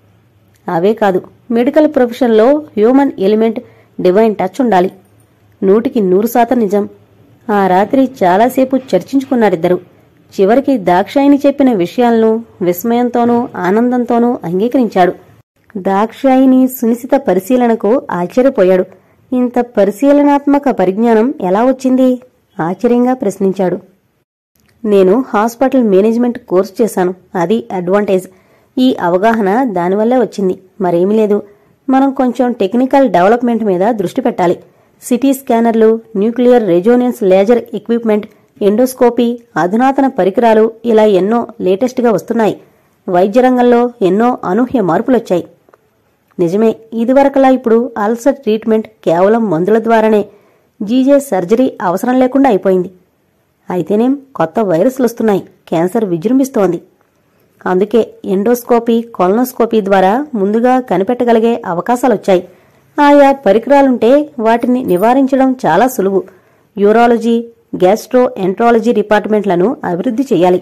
అవే కాదు మెడికల్ ప్రొఫెషన్లో హ్యూమన్ ఎలిమెంట్ డివైన్ టచ్ ఉండాలి నూటికి నూరు శాతం నిజం ఆ రాత్రి చాలాసేపు చర్చించుకున్నారిద్దరు చివరికి దాక్షాయిని చెప్పిన విషయాలను విస్మయంతోనూ ఆనందంతోనూ అంగీకరించాడు దాక్షాయిని సునిశిత పరిశీలనకు ఆశ్చర్యపోయాడు ఇంత పరిశీలనాత్మక పరిజ్ఞానం ఎలా వచ్చింది ఆశ్చర్యంగా ప్రశ్నించాడు నేను హాస్పిటల్ మేనేజ్మెంట్ కోర్స్ చేశాను అది అడ్వాంటేజ్ ఈ అవగాహన దానివల్లే వచ్చింది మరేమీ లేదు మనం కొంచెం టెక్నికల్ డెవలప్మెంట్ మీద దృష్టి పెట్టాలి సిటీ స్కానర్లు nuclear resonance laser equipment endoscopy అధునాతన పరికరాలు ఇలా ఎన్నో లేటెస్ట్గా వస్తున్నాయి వైద్య రంగంలో ఎన్నో అనూహ్య మార్పులొచ్చాయి నిజమే ఇదివరకలా ఇప్పుడు అల్సర్ ట్రీట్మెంట్ కేవలం మందుల ద్వారానే జీజే సర్జరీ అవసరం లేకుండా అయిపోయింది అయితేనేం కొత్త వైరస్లు వస్తున్నాయి క్యాన్సర్ విజృంభిస్తోంది అందుకే ఎండోస్కోపీ కొలనోస్కోపీ ద్వారా ముందుగా కనిపెట్టగలిగే అవకాశాలొచ్చాయి ఆయా పరికరాలుంటే వాటిని నివారించడం చాలా సులువు యూరాలజీ గ్యాస్ట్రో ఎంట్రాలజీ డిపార్ట్మెంట్లను అభివృద్ధి చేయాలి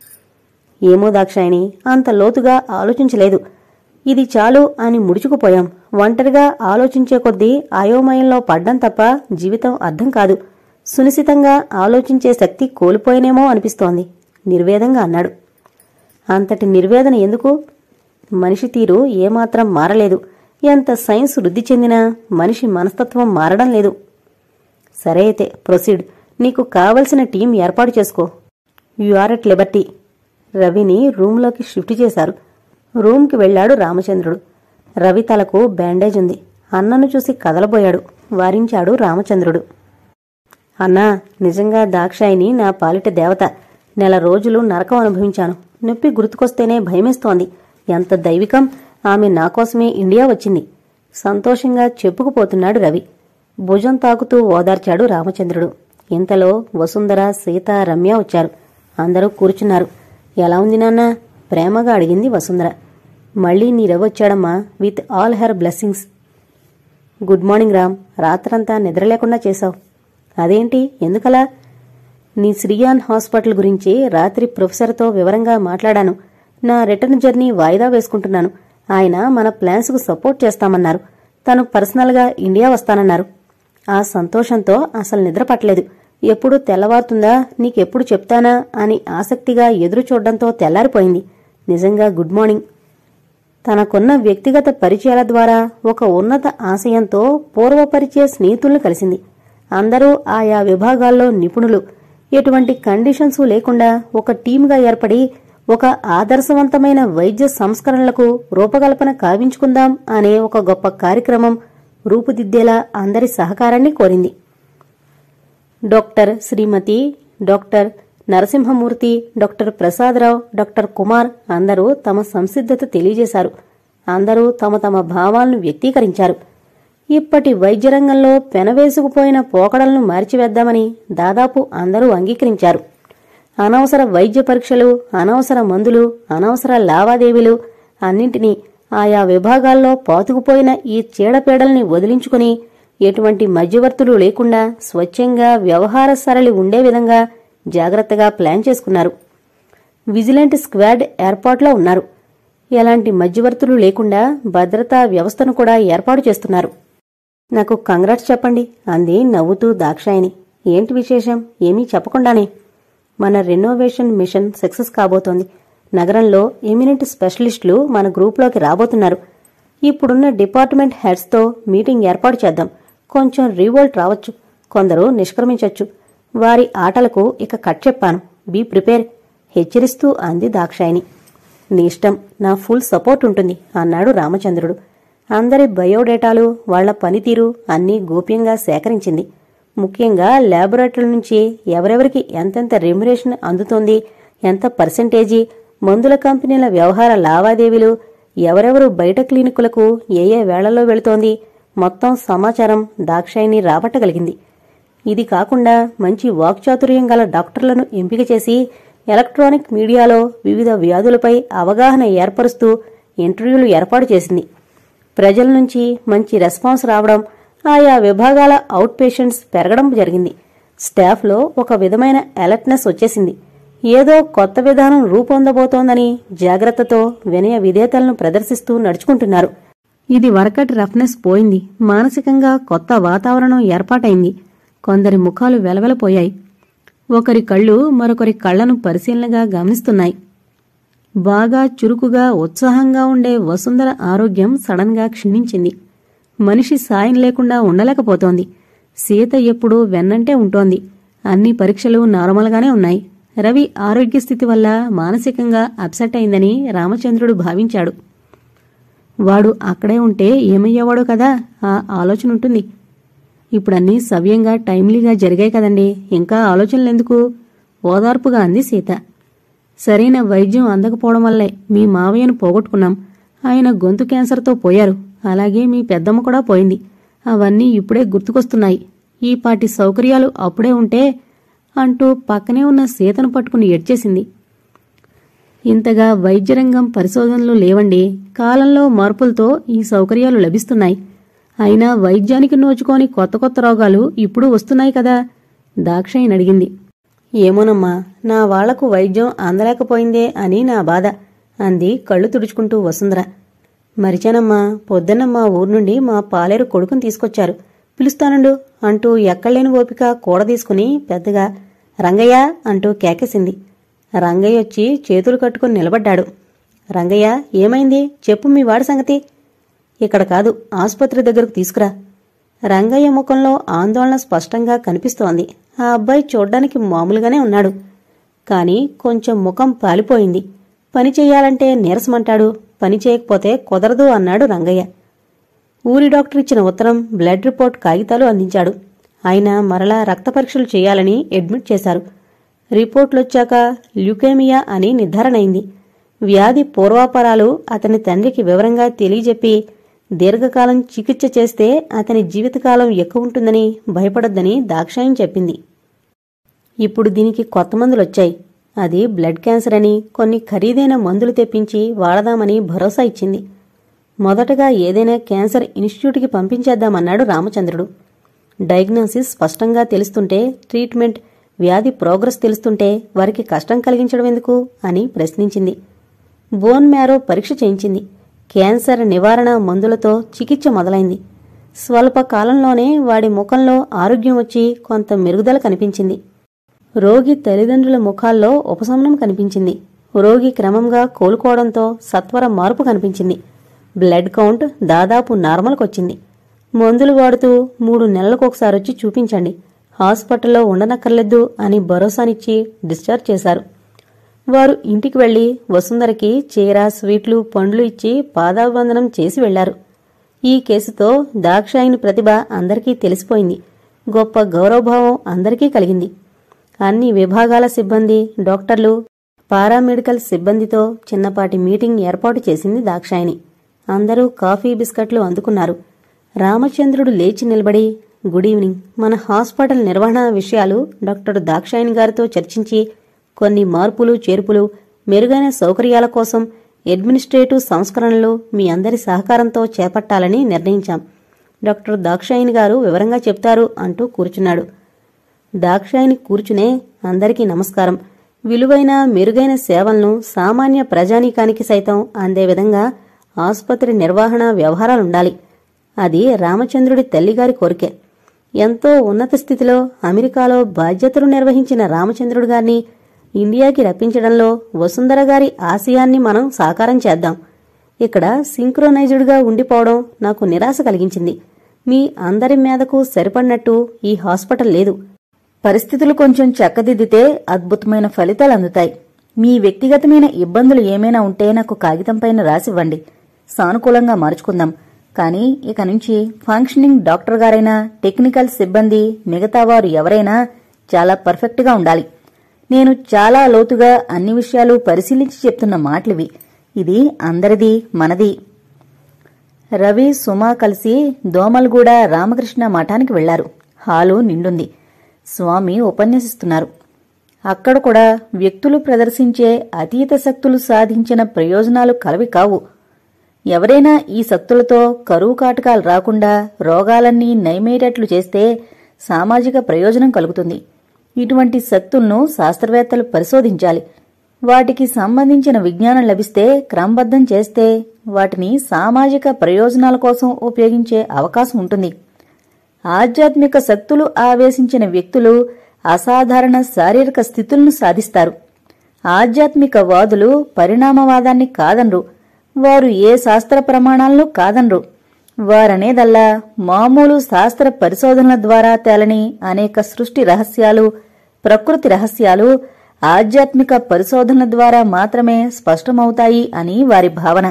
ఏమో దాక్షాయిని అంత లోతుగా ఆలోచించలేదు ఇది చాలు అని ముడుచుకుపోయాం ఒంటరిగా ఆలోచించే కొద్దీ అయోమయంలో పడ్డం తప్ప జీవితం అర్థం కాదు సునిశితంగా ఆలోచించే శక్తి కోల్పోయినేమో అనిపిస్తోంది నిర్వేదంగా అన్నాడు అంతటి నిర్వేదన ఎందుకు మనిషి తీరు ఏమాత్రం మారలేదు ఎంత సైన్స్ వృద్ధి చెందినా మనిషి మనస్తత్వం మారడం లేదు సరే అయితే ప్రొసీడ్ నీకు కావలసిన టీం ఏర్పాటు చేసుకో యు ఆర్ ఎట్ లిబర్టీ రవిని రూంలోకి షిఫ్ట్ చేశారు రూంకి వెళ్ళాడు రామచంద్రుడు రవి తలకు బ్యాండేజ్ ఉంది అన్నను చూసి కదలబోయాడు వారించాడు రామచంద్రుడు అన్నా నిజంగా దాక్షాయిని నా పాలిట దేవత నెల రోజులు నరకం అనుభవించాను నొప్పి గుర్తుకొస్తేనే భయమేస్తోంది ఎంత దైవికం ఆమె నా కోసమే ఇండియా వచ్చింది సంతోషంగా చెప్పుకుపోతున్నాడు రవి భుజం తాకుతూ ఓదార్చాడు రామచంద్రుడు ఇంతలో వసుంధర సీత రమ్య వచ్చారు అందరూ కూర్చున్నారు ఎలా ఉంది నాన్న ప్రేమగా అడిగింది వసుంధర మళ్ళీ నీ రవి వచ్చాడమ్మా with all her blessings good morning Ram రాత్రంతా నిద్ర లేకుండా చేశావు అదేంటి ఎందుకలా నీ శ్రీయాన్ హాస్పిటల్ గురించి రాత్రి ప్రొఫెసర్తో వివరంగా మాట్లాడాను నా రిటర్న్ జర్నీ వాయిదా వేసుకుంటున్నాను ఆయన మన ప్లాన్స్కు సపోర్ట్ చేస్తామన్నారు తను పర్సనల్గా ఇండియా వస్తానన్నారు ఆ సంతోషంతో అసలు నిద్ర పట్టలేదు ఎప్పుడు తెల్లవారుతుందా నీకెప్పుడు చెప్తానా అని ఆసక్తిగా ఎదురు చూడడంతో తెల్లారిపోయింది నిజంగా గుడ్ మార్నింగ్ తనకున్న వ్యక్తిగత పరిచయాల ద్వారా ఒక ఉన్నత ఆశయంతో పూర్వపరిచయ స్నేహితులను కలిసింది అందరూ ఆయా విభాగాల్లో నిపుణులు ఎటువంటి కండిషన్స్ లేకుండా ఒక టీంగా ఏర్పడి ఒక ఆదర్శవంతమైన వైద్య సంస్కరణలకు రూపకల్పన కావించుకుందాం అనే ఒక గొప్ప కార్యక్రమం రూపుదిద్దేలా అందరి సహకారాన్ని కోరింది doctor Srimathi doctor Narasimhamurthy doctor Prasadarao doctor Kumar అందరూ తమ సంసిద్ధత తెలియజేశారు అందరూ తమ తమ భావాలను వ్యక్తీకరించారు ఇప్పటి వైద్య రంగంలో పెనవేసుకుపోయిన పోకడలను మార్చివేద్దామని దాదాపు అందరూ అంగీకరించారు అనవసర వైద్య పరీక్షలు అనవసర మందులు అనవసర లావాదేవీలు అన్నింటినీ ఆయా విభాగాల్లో పాతుకుపోయిన ఈ చీడపీడల్ని వదిలించుకుని ఎటువంటి మధ్యవర్తులు లేకుండా స్వచ్ఛంగా వ్యవహార సరళి ఉండే విధంగా జాగ్రత్తగా ప్లాన్ చేసుకున్నారు విజిలెంట్ స్క్వాడ్ ఏర్పాట్లో ఉన్నారు ఎలాంటి మధ్యవర్తులు లేకుండా భద్రతా వ్యవస్థను కూడా ఏర్పాటు చేస్తున్నారు నాకు కంగ్రాట్స్ చెప్పండి అంది నవ్వుతూ దాక్షాయిని ఏంటి విశేషం ఏమీ చెప్పకుండానే మన రెనోవేషన్ మిషన్ సక్సెస్ కాబోతోంది నగరంలో ఎమినెంట్ స్పెషలిస్టులు మన గ్రూప్లోకి రాబోతున్నారు ఇప్పుడున్న డిపార్ట్మెంట్ హెడ్స్తో మీటింగ్ ఏర్పాటు చేద్దాం కొంచెం రీవోల్ట్ రావచ్చు కొందరు నిష్క్రమించొచ్చు వారి ఆటలకు ఇక కట్ చెప్పాను బీ ప్రిపేర్ హెచ్చరిస్తూ అంది దాక్షాయిని నీ ఇష్టం నా ఫుల్ సపోర్ట్ ఉంటుంది అన్నాడు రామచంద్రుడు అందరి బయోడేటాలు వాళ్ల పనితీరు అన్నీ గోప్యంగా సేకరించింది ముఖ్యంగా ల్యాబొరేటరీల నుంచి ఎవరెవరికి ఎంతెంత రెమ్యురేషన్ అందుతోంది ఎంత పర్సెంటేజీ మందుల కంపెనీల వ్యవహార లావాదేవీలు ఎవరెవరు బయట క్లినికులకు ఏ ఏ వేళల్లో వెళుతోంది మొత్తం సమాచారం దాక్షాయిని రాబట్టగలిగింది ఇది కాకుండా మంచి వాక్చాతుర్యం గల డాక్టర్లను ఎంపిక చేసి ఎలక్ట్రానిక్ మీడియాలో వివిధ వ్యాధులపై అవగాహన ఏర్పరుస్తూ ఇంటర్వ్యూలు ఏర్పాటు చేసింది ప్రజల నుంచి మంచి రెస్పాన్స్ రావడం ఆయా విభాగాల అవుట్ పేషెంట్స్ పెరగడం జరిగింది స్టాఫ్లో ఒక విధమైన అలర్ట్నెస్ వచ్చేసింది ఏదో కొత్త విధానం రూపొందబోతోందని జాగ్రత్తతో వినయ విధేతలను ప్రదర్శిస్తూ నడుచుకుంటున్నారు ఇది వరకటి రఫ్నెస్ పోయింది మానసికంగా కొత్త వాతావరణం ఏర్పాటైంది కొందరి ముఖాలు వెలవెలపోయాయి ఒకరి కళ్ళు మరొకరి కళ్లను పరిశీలనగా గమనిస్తున్నాయి బాగా చురుకుగా ఉత్సాహంగా ఉండే వసుంధర ఆరోగ్యం సడన్గా క్షీణించింది మనిషి సాయం లేకుండా ఉండలేకపోతోంది సీత ఎప్పుడూ వెన్నంటే ఉంటోంది అన్ని పరీక్షలు నార్మల్గానే ఉన్నాయి రవి ఆరోగ్య స్థితి వల్ల మానసికంగా అప్సెట్ అయిందని రామచంద్రుడు భావించాడు వాడు అక్కడే ఉంటే ఏమయ్యేవాడో కదా ఆ ఆలోచన ఉంటుంది ఇప్పుడన్నీ సవ్యంగా టైమ్లీగా జరిగాయి కదండి ఇంకా ఆలోచనలెందుకు ఓదార్పుగా అంది సీత సరైన వైద్యం అందకపోవడం వల్లే మీ మావయ్యను పోగొట్టుకున్నాం ఆయన గొంతు క్యాన్సర్తో పోయారు అలాగే మీ పెద్దమ్మ కూడా పోయింది అవన్నీ ఇప్పుడే గుర్తుకొస్తున్నాయి ఈ పాటి సౌకర్యాలు అప్పుడే ఉంటే అంటూ పక్కనే ఉన్న సీతను పట్టుకుని ఎడ్చేసింది ఇంతగా వైద్యరంగం పరిశోధనలు లేవండి కాలంలో మార్పులతో ఈ సౌకర్యాలు లభిస్తున్నాయి అయినా వైద్యానికి నోచుకోని కొత్త కొత్త రోగాలు ఇప్పుడు వస్తున్నాయి కదా దాక్షాయిని అడిగింది ఏమోనమ్మా నా వాళ్లకు వైద్యం అందలేకపోయిందే అని నా బాధ అంది కళ్ళు తుడుచుకుంటూ వసుంధర మరిచానమ్మా పొద్దున్న మా ఊరు నుండి మా పాలేరు కొడుకుని తీసుకొచ్చారు పిలుస్తానుండు అంటూ ఎక్కడలేని ఓపిక కూడ తీసుకుని పెద్దగా రంగయ్య అంటూ కేకేసింది రంగయ్య వచ్చి చేతులు కట్టుకుని నిలబడ్డాడు రంగయ్య ఏమైంది చెప్పు మీ వాడి సంగతి ఇక్కడ కాదు ఆసుపత్రి దగ్గరకు తీసుకురా రంగయ్య ముఖంలో ఆందోళన స్పష్టంగా కనిపిస్తోంది ఆ అబ్బాయి చూడ్డానికి మామూలుగానే ఉన్నాడు కాని కొంచెం ముఖం పాలిపోయింది పని చెయ్యాలంటే నీరసమంటాడు పని చేయకపోతే కుదరదు అన్నాడు రంగయ్య ఊరి డాక్టర్ ఇచ్చిన ఉత్తరం బ్లడ్ రిపోర్ట్ కాగితాలు అందించాడు ఆయన మరలా రక్త పరీక్షలు చేయాలని అడ్మిట్ చేశారు రిపోర్ట్లొచ్చాక ల్యూకేమియా అని నిర్ధారణ అయింది వ్యాధి పూర్వాపరాలు అతని తండ్రికి వివరంగా తెలియజెప్పి దీర్ఘకాలం చికిత్స చేస్తే అతని జీవితకాలం ఎక్కువ ఉంటుందని భయపడొద్దని దాక్షాయం చెప్పింది ఇప్పుడు దీనికి కొత్త మందులొచ్చాయి అది బ్లడ్ క్యాన్సర్ అని కొన్ని ఖరీదైన మందులు తెప్పించి వాడదామని భరోసా ఇచ్చింది మొదటగా ఏదైనా క్యాన్సర్ ఇన్స్టిట్యూట్కి పంపించేద్దామన్నాడు రామచంద్రుడు డయాగ్నోసిస్ స్పష్టంగా తెలుస్తుంటే ట్రీట్మెంట్ వ్యాధి ప్రోగ్రెస్ తెలుస్తుంటే వారికి కష్టం కలిగించడం ఎందుకు అని ప్రశ్నించింది బోన్ మ్యారో పరీక్ష చేయించింది క్యాన్సర్ నివారణ మందులతో చికిత్స మొదలైంది స్వల్ప కాలంలోనే వాడి ముఖంలో ఆరోగ్యం వచ్చి కొంత మెరుగుదల కనిపించింది రోగి తల్లిదండ్రుల ముఖాల్లో ఉపశమనం కనిపించింది రోగి క్రమంగా కోలుకోవడంతో సత్వర మార్పు కనిపించింది బ్లడ్ కౌంట్ దాదాపు నార్మల్కొచ్చింది మందులు వాడుతూ మూడు నెలలకొకసారి వచ్చి చూపించండి హాస్పిటల్లో ఉండనక్కర్లేదు అని భరోసానిచ్చి డిశ్చార్జ్ చేశారు వారు ఇంటికి వెళ్లి వసుంధరకి చీర స్వీట్లు పండ్లు ఇచ్చి పాదాభివందనం చేసి వెళ్లారు ఈ కేసుతో దాక్షాయిని ప్రతిభ అందరికీ తెలిసిపోయింది గొప్ప గౌరవభావం అందరికీ కలిగింది అన్ని విభాగాల సిబ్బంది డాక్టర్లు పారామెడికల్ సిబ్బందితో చిన్నపాటి మీటింగ్ ఏర్పాటు చేసింది దాక్షాయిని అందరూ కాఫీ బిస్కట్లు అందుకున్నారు రామచంద్రుడు లేచి నిలబడి గుడ్ ఈవినింగ్ మన హాస్పిటల్ నిర్వహణ విషయాలు డాక్టర్ దాక్షాయిని గారితో చర్చించి కొన్ని మార్పులు చేర్పులు మెరుగైన సౌకర్యాల కోసం అడ్మినిస్ట్రేటివ్ సంస్కరణలు మీ అందరి సహకారంతో చేపట్టాలని నిర్ణయించాం డాక్టర్ దాక్షాయిని గారు వివరంగా చెప్తారు అంటూ కూర్చున్నాడు దాక్షాయిని కూర్చునే అందరికీ నమస్కారం విలువైన మెరుగైన సేవలను సామాన్య ప్రజానీకానికి సైతం అందే విధంగా ఆసుపత్రి నిర్వహణ వ్యవహారాలుండాలి అది రామచంద్రుడి తల్లిగారి కోరికే ఎంతో ఉన్నత స్థితిలో అమెరికాలో బాధ్యతలు నిర్వహించిన రామచంద్రుడు గారిని ఇండియాకి రప్పించడంలో వసుంధర గారి ఆశయాన్ని మనం సాకారం చేద్దాం ఇక్కడ సింక్రోనైజ్డ్గా ఉండిపోవడం నాకు నిరాశ కలిగించింది మీ అందరి మీదకు సరిపడినట్టు ఈ హాస్పిటల్ లేదు పరిస్థితులు కొంచెం చక్కదిద్దితే అద్భుతమైన ఫలితాలు అందుతాయి మీ వ్యక్తిగతమైన ఇబ్బందులు ఏమైనా ఉంటే నాకు కాగితంపైన రాసివ్వండి సానుకూలంగా మార్చుకుందాం కానీ ఇక నుంచి ఫంక్షనింగ్ డాక్టర్ గారైనా టెక్నికల్ సిబ్బంది మిగతా వారు ఎవరైనా చాలా పర్ఫెక్ట్గా ఉండాలి నేను చాలా లోతుగా అన్ని విషయాలు పరిశీలించి చెప్తున్న మాటలివి ఇది అందరిది మనది రవి సుమ కలిసి దోమల్గూడ రామకృష్ణ మఠానికి వెళ్లారు హాలు నిండుంది స్వామి ఉపన్యసిస్తున్నారు అక్కడ కూడా వ్యక్తులు ప్రదర్శించే అతీత శక్తులు సాధించిన ప్రయోజనాలు కలవి కావు ఎవరైనా ఈ శక్తులతో కరువు కాటకాలు రాకుండా రోగాలన్నీ నయమేటట్లు చేస్తే సామాజిక ప్రయోజనం కలుగుతుంది ఇటువంటి శక్తులను శాస్త్రవేత్తలు పరిశోధించాలి వాటికి సంబంధించిన విజ్ఞానం లభిస్తే క్రమబద్ధం చేస్తే వాటిని సామాజిక ప్రయోజనాల కోసం ఉపయోగించే అవకాశం ఉంటుంది ఆధ్యాత్మిక శక్తులు ఆవేశించిన వ్యక్తులు అసాధారణ శారీరక స్థితులను సాధిస్తారు ఆధ్యాత్మిక వాదులు పరిణామవాదాన్ని కాదనరు వారు ఏ శాస్త్ర ప్రమాణాలను కాదనరు వారనేదల్లా మామూలు శాస్త్ర పరిశోధనల ద్వారా తేలని అనేక సృష్టి రహస్యాలు ప్రకృతి రహస్యాలు ఆధ్యాత్మిక పరిశోధనల ద్వారా మాత్రమే స్పష్టమవుతాయి అని వారి భావన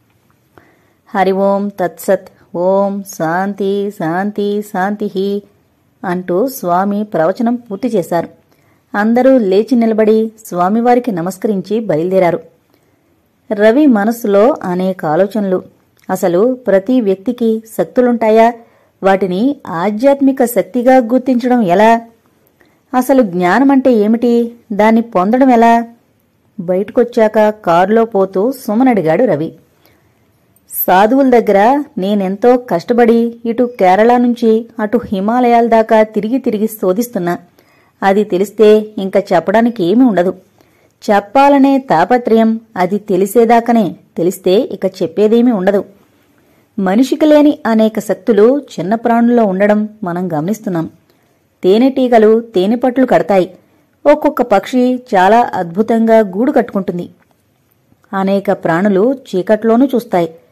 హరి ఓం తత్సత్ ఓం శాంతి శాంతి శాంతి అంటూ స్వామి ప్రవచనం పూర్తి చేశారు అందరూ లేచి నిలబడి స్వామివారికి నమస్కరించి బయలుదేరారు రవి మనస్సులో అనేక ఆలోచనలు అసలు ప్రతి వ్యక్తికి శక్తులుంటాయా వాటిని ఆధ్యాత్మిక శక్తిగా గుర్తించడం ఎలా అసలు జ్ఞానమంటే ఏమిటి దాన్ని పొందడం ఎలా బయటకొచ్చాక కారులో పోతూ సుమనడిగాడు రవి సాధువుల దగ్గర నేనెంతో కష్టపడి ఇటు కేరళ నుంచి అటు హిమాలయాల దాకా తిరిగి తిరిగి శోధిస్తున్నా అది తెలిస్తే ఇంకా చెప్పడానికి ఏమీ ఉండదు చెప్పాలనే తాపత్రయం అది తెలిసేదాకనే తెలిస్తే ఇక చెప్పేదేమీ ఉండదు మనిషికి లేని అనేక శక్తులు చిన్న ప్రాణుల్లో ఉండడం మనం గమనిస్తున్నాం తేనెటీగలు తేనెపట్లు కడతాయి ఒక్కొక్క పక్షి చాలా అద్భుతంగా గూడు కట్టుకుంటుంది అనేక ప్రాణులు చీకట్లోనూ చూస్తాయి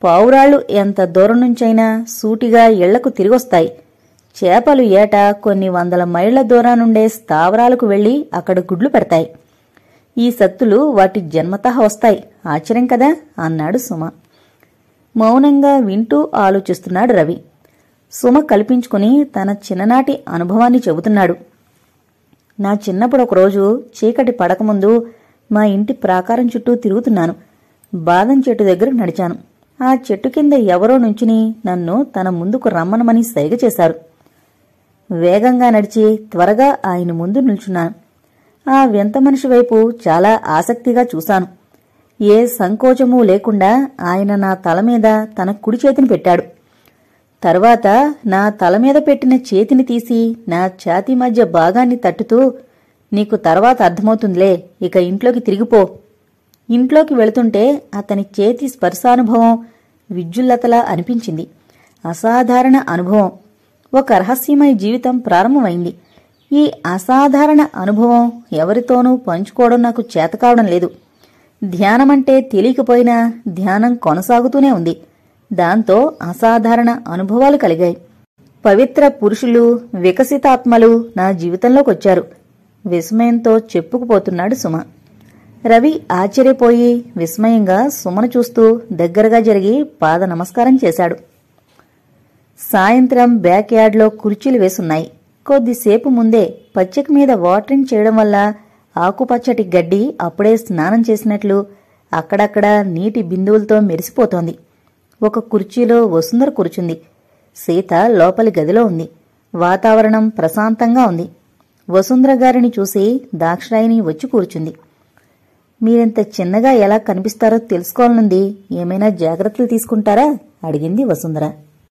పావురాళ్ళు ఎంత దూరం నుంచైనా సూటిగా ఇళ్లకు తిరిగొస్తాయి చేపలు ఏటా కొన్ని వందల మైళ్ల దూరానుండే స్థావరాలకు వెళ్లి అక్కడ గుడ్లు పెడతాయి ఈ సత్తులు వాటి జన్మతః వస్తాయి ఆశ్చర్యం కదా అన్నాడు సుమ మౌనంగా వింటూ ఆలోచిస్తున్నాడు రవి సుమ కల్పించుకుని తన చిన్ననాటి అనుభవాన్ని చెబుతున్నాడు నా చిన్నప్పుడు ఒకరోజు చీకటి పడకముందు మా ఇంటి ప్రాకారం చుట్టూ తిరుగుతున్నాను బాదం చెట్టు దగ్గర నడిచాను ఆ చెట్టు కింద ఎవరో నుంచుని నన్ను తన ముందుకు రమ్మనమని సైగ చేశారు వేగంగా నడిచి త్వరగా ఆయన ముందు నిల్చున్నాను ఆ వింత మనిషి వైపు చాలా ఆసక్తిగా చూశాను ఏ సంకోచమూ లేకుండా ఆయన నా తల మీద తన కుడి చేతిని పెట్టాడు తర్వాత నా తల మీద పెట్టిన చేతిని తీసి నా ఛాతీ మధ్య భాగాన్ని తట్టుతూ నీకు తర్వాత అర్థమవుతుందిలే ఇక ఇంట్లోకి తిరిగిపో ఇంట్లోకి వెళుతుంటే అతని చేతి స్పర్శానుభవం విద్యుల్లతలా అనిపించింది అసాధారణ అనుభవం ఒక రహస్యమయ జీవితం ప్రారంభమైంది ఈ అసాధారణ అనుభవం ఎవరితోనూ పంచుకోవడం నాకు చేతకావడం లేదు ధ్యానమంటే తెలియకపోయినా ధ్యానం కొనసాగుతూనే ఉంది దాంతో అసాధారణ అనుభవాలు కలిగాయి పవిత్ర పురుషులు వికసితాత్మలు నా జీవితంలోకొచ్చారు విస్మయంతో చెప్పుకుపోతున్నాడు సుమ రవి ఆశ్చర్యపోయి విస్మయంగా సుమను చూస్తూ దగ్గరగా జరిగి పాద నమస్కారం చేశాడు సాయంత్రం బ్యాక్ యార్డ్లో కుర్చీలు వేసున్నాయి కొద్దిసేపు ముందే పచ్చిక మీద వాటరింగ్ చేయడం వల్ల ఆకుపచ్చటి గడ్డి అప్పుడే స్నానం చేసినట్లు అక్కడక్కడ నీటి బిందువులతో మెరిసిపోతోంది ఒక కుర్చీలో వసుంధర కూర్చుంది సీత లోపలి గదిలో ఉంది వాతావరణం ప్రశాంతంగా ఉంది వసుంధర గారిని చూసి దాక్షాయిని వచ్చి కూర్చుంది మీరింత చిన్నగా ఎలా కనిపిస్తారో తెలుసుకోవాలనుంది ఏమైనా జాగ్రత్తలు తీసుకుంటారా అడిగింది వసుంధర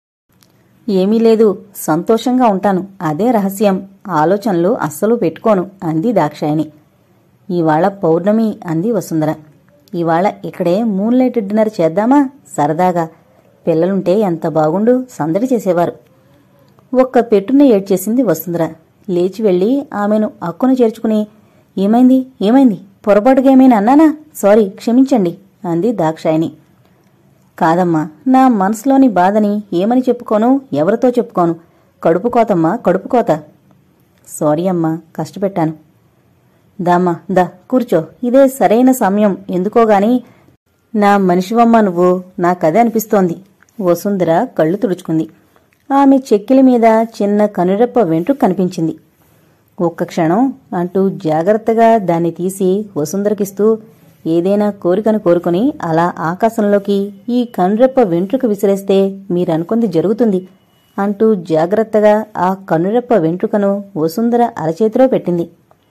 ఏమీ లేదు సంతోషంగా ఉంటాను అదే రహస్యం ఆలోచనలు అస్సలు పెట్టుకోను అంది దాక్షాయిని ఇవాళ పౌర్ణమి అంది వసుంధర ఇవాళ ఇక్కడే మూన్ లైట్ డిన్నర్ చేద్దామా సరదాగా పిల్లలుంటే ఎంత బాగుండు సందడి చేసేవారు ఒక్క పెట్టున ఏడ్చేసింది వసుంధర లేచి వెళ్లి ఆమెను అక్కున చేర్చుకుని ఏమైంది ఏమైంది పొరపాటుగా ఏమైనా అన్నానా సారీ క్షమించండి అంది దాక్షాయిని కాదమ్మా నా మనసులోని బాధని ఏమని చెప్పుకోను ఎవరితో చెప్పుకోను కడుపు కోతమ్మా కడుపు కోత సారీ అమ్మా కష్టపెట్టాను దామ్మా దా కూర్చో ఇదే సరైన సమయం ఎందుకోగాని నా మనిషివమ్మ నువ్వు నాకదే అనిపిస్తోంది వసుంధర కళ్ళు తుడుచుకుంది ఆమె చెక్కిలి మీద చిన్న కనురెప్ప వెంట్రుక కనిపించింది ఒక్క క్షణం అంటూ జాగ్రత్తగా దాన్ని తీసి వసుంధరకిస్తూ ఏదైనా కోరికను కోరుకుని అలా ఆకాశంలోకి ఈ కనురెప్ప వెంట్రుక విసిరేస్తే మీరనుకుంది జరుగుతుంది అంటూ జాగ్రత్తగా ఆ కనురెప్ప వెంట్రుకను వసుంధర అరచేతిలో పెట్టింది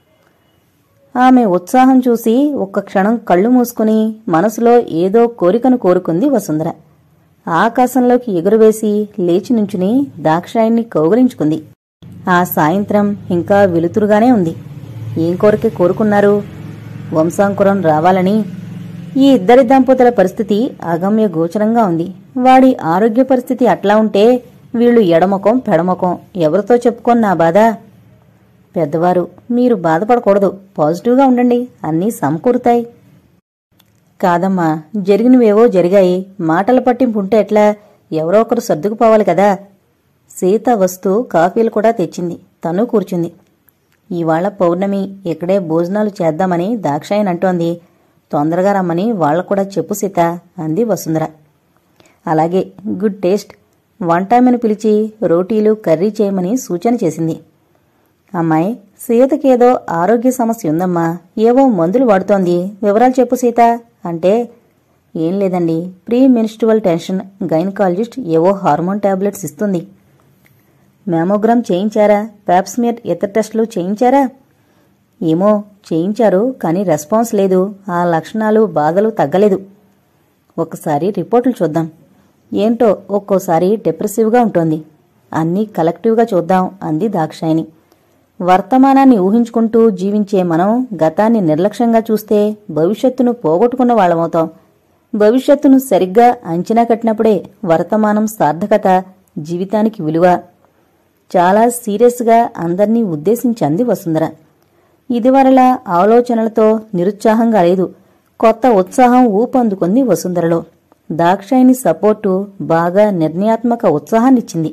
ఆమె ఉత్సాహం చూసి ఒక్క క్షణం కళ్ళు మూసుకుని మనసులో ఏదో కోరికను కోరుకుంది వసుంధర ఆకాశంలోకి ఎగురువేసి లేచి నుంచుని దాక్షాయిని కౌగిలించుకుంది ఆ సాయంత్రం ఇంకా వెలుతురుగానే ఉంది ఏం కోరిక కోరుకున్నారు వంశాంకురం రావాలని ఈ ఇద్దరి దంపతుల పరిస్థితి అగమ్య గోచరంగా ఉంది వాడి ఆరోగ్య పరిస్థితి అట్లా ఉంటే వీళ్ళు ఎడమకం పెడమకం ఎవరితో చెప్పుకొని నా బాధ పెద్దవారు మీరు బాధపడకూడదు పాజిటివ్గా ఉండండి అన్నీ సమకూరుతాయి కాదమ్మా జరిగినవేవో జరిగాయి మాటల పట్టింపు ఉంటే ఎట్లా ఎవరో ఒకరు సర్దుకుపోవాలి కదా సీత వస్తూ కాఫీలు కూడా తెచ్చింది తను కూర్చుంది ఇవాళ పౌర్ణమి ఇక్కడే భోజనాలు చేద్దామని దాక్షాయన్ అంటోంది తొందరగా రమ్మని వాళ్ళకు కూడా చెప్పు సీత అంది వసుంధర అలాగే గుడ్ టేస్ట్ వంటామెను పిలిచి రోటీలు కర్రీ చేయమని సూచన చేసింది అమ్మాయి సీతకేదో ఆరోగ్య సమస్య ఉందమ్మా ఏవో మందులు వాడుతోంది వివరాలు చెప్పు సీత అంటే ఏం లేదండి ప్రీ మినిస్ట్రువల్ టెన్షన్ గైనకాలజిస్ట్ ఏవో హార్మోన్ టాబ్లెట్స్ ఇస్తుంది మ్యామోగ్రామ్ చేయించారా ప్యాప్స్మియర్ ఇతర టెస్టులు చేయించారా ఏమో చేయించారు కానీ రెస్పాన్స్ లేదు ఆ లక్షణాలు బాధలు తగ్గలేదు ఒకసారి రిపోర్టులు చూద్దాం ఏంటో ఒక్కోసారి డిప్రెసివ్గా ఉంటుంది అన్నీ కలెక్టివ్గా చూద్దాం అంది దాక్షాయిని వర్తమానాన్ని ఊహించుకుంటూ జీవించే మనం గతాన్ని నిర్లక్ష్యంగా చూస్తే భవిష్యత్తును పోగొట్టుకున్న వాళ్ళమవుతాం భవిష్యత్తును సరిగ్గా అంచనా కట్టినప్పుడే వర్తమానం సార్థకత జీవితానికి విలువ చాలా సీరియస్గా అందర్నీ ఉద్దేశించంది వసుంధర ఇదివరలా ఆలోచనలతో నిరుత్సాహంగా లేదు కొత్త ఉత్సాహం ఊపందుకుంది వసుంధరలో దాక్షాయిని సపోర్టు బాగా నిర్ణయాత్మక ఉత్సాహాన్నిచ్చింది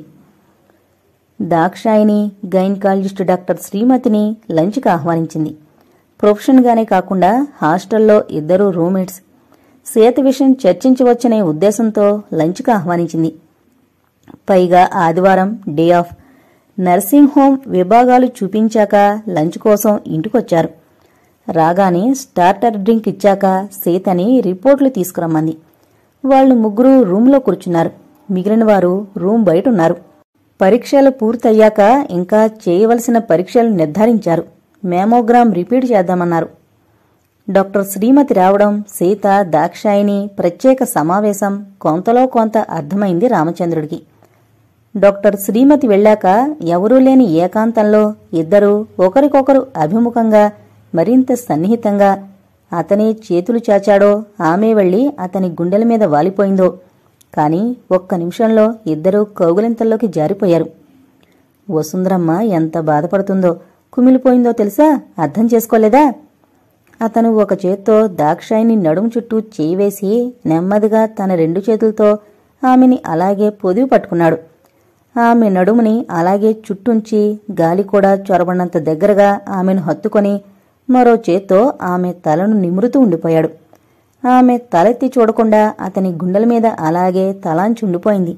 దాక్షాయిని గైనకాలజిస్టు డాక్టర్ శ్రీమతిని లంచ్కి ఆహ్వానించింది ప్రొఫెషన్గానే కాకుండా హాస్టల్లో ఇద్దరు రూమ్మేట్స్ సీత విషయం చర్చించవచ్చనే ఉద్దేశంతో లంచ్కి ఆహ్వానించింది పైగా ఆదివారం డే ఆఫ్ నర్సింగ్ హోం విభాగాలు చూపించాక లంచ్ కోసం ఇంటికొచ్చారు రాగానే స్టార్టర్ డ్రింక్ ఇచ్చాక సీతని రిపోర్ట్లు తీసుకురమ్మంది వాళ్ళు ముగ్గురు రూంలో కూర్చున్నారు మిగిలిన వారు రూం బయట ఉన్నారు పరీక్షలు పూర్తయ్యాక ఇంకా చేయవలసిన పరీక్షలు నిర్ధారించారు మేమోగ్రామ్ రిపీట్ చేద్దామన్నారు డాక్టర్ శ్రీమతి రావడం సీత దాక్షాయిని ప్రత్యేక సమావేశం కొంతలో కొంత అర్థమైంది రామచంద్రుడికి డాక్టర్ శ్రీమతి వెళ్ళాక ఎవరూ లేని ఏకాంతంలో ఇద్దరూ ఒకరికొకరు అభిముఖంగా మరింత సన్నిహితంగా అతనే చేతులు చాచాడో ఆమె వెళ్ళి అతని గుండెల మీద వాలిపోయిందో కాని ఒక్క నిమిషంలో ఇద్దరూ కౌగులింతల్లోకి జారిపోయారు వసుంధరమ్మ ఎంత బాధపడుతుందో కుమిలిపోయిందో తెలుసా అర్థం చేసుకోలేదా అతను ఒక చేత్తో దాక్షాయిని నడుము చుట్టూ చేయి వేసి నెమ్మదిగా తన రెండు చేతులతో ఆమెని అలాగే పొదివి పట్టుకున్నాడు ఆమె నడుముని అలాగే చుట్టుంచి గాలి కూడా చొరబడినంత దగ్గరగా ఆమెను హత్తుకొని మరో చేత్తో ఆమె తలను నిమురుతూ ఉండిపోయాడు ఆమె తలెత్తి చూడకుండా అతని గుండెల మీద అలాగే తలాంచి ఉండిపోయింది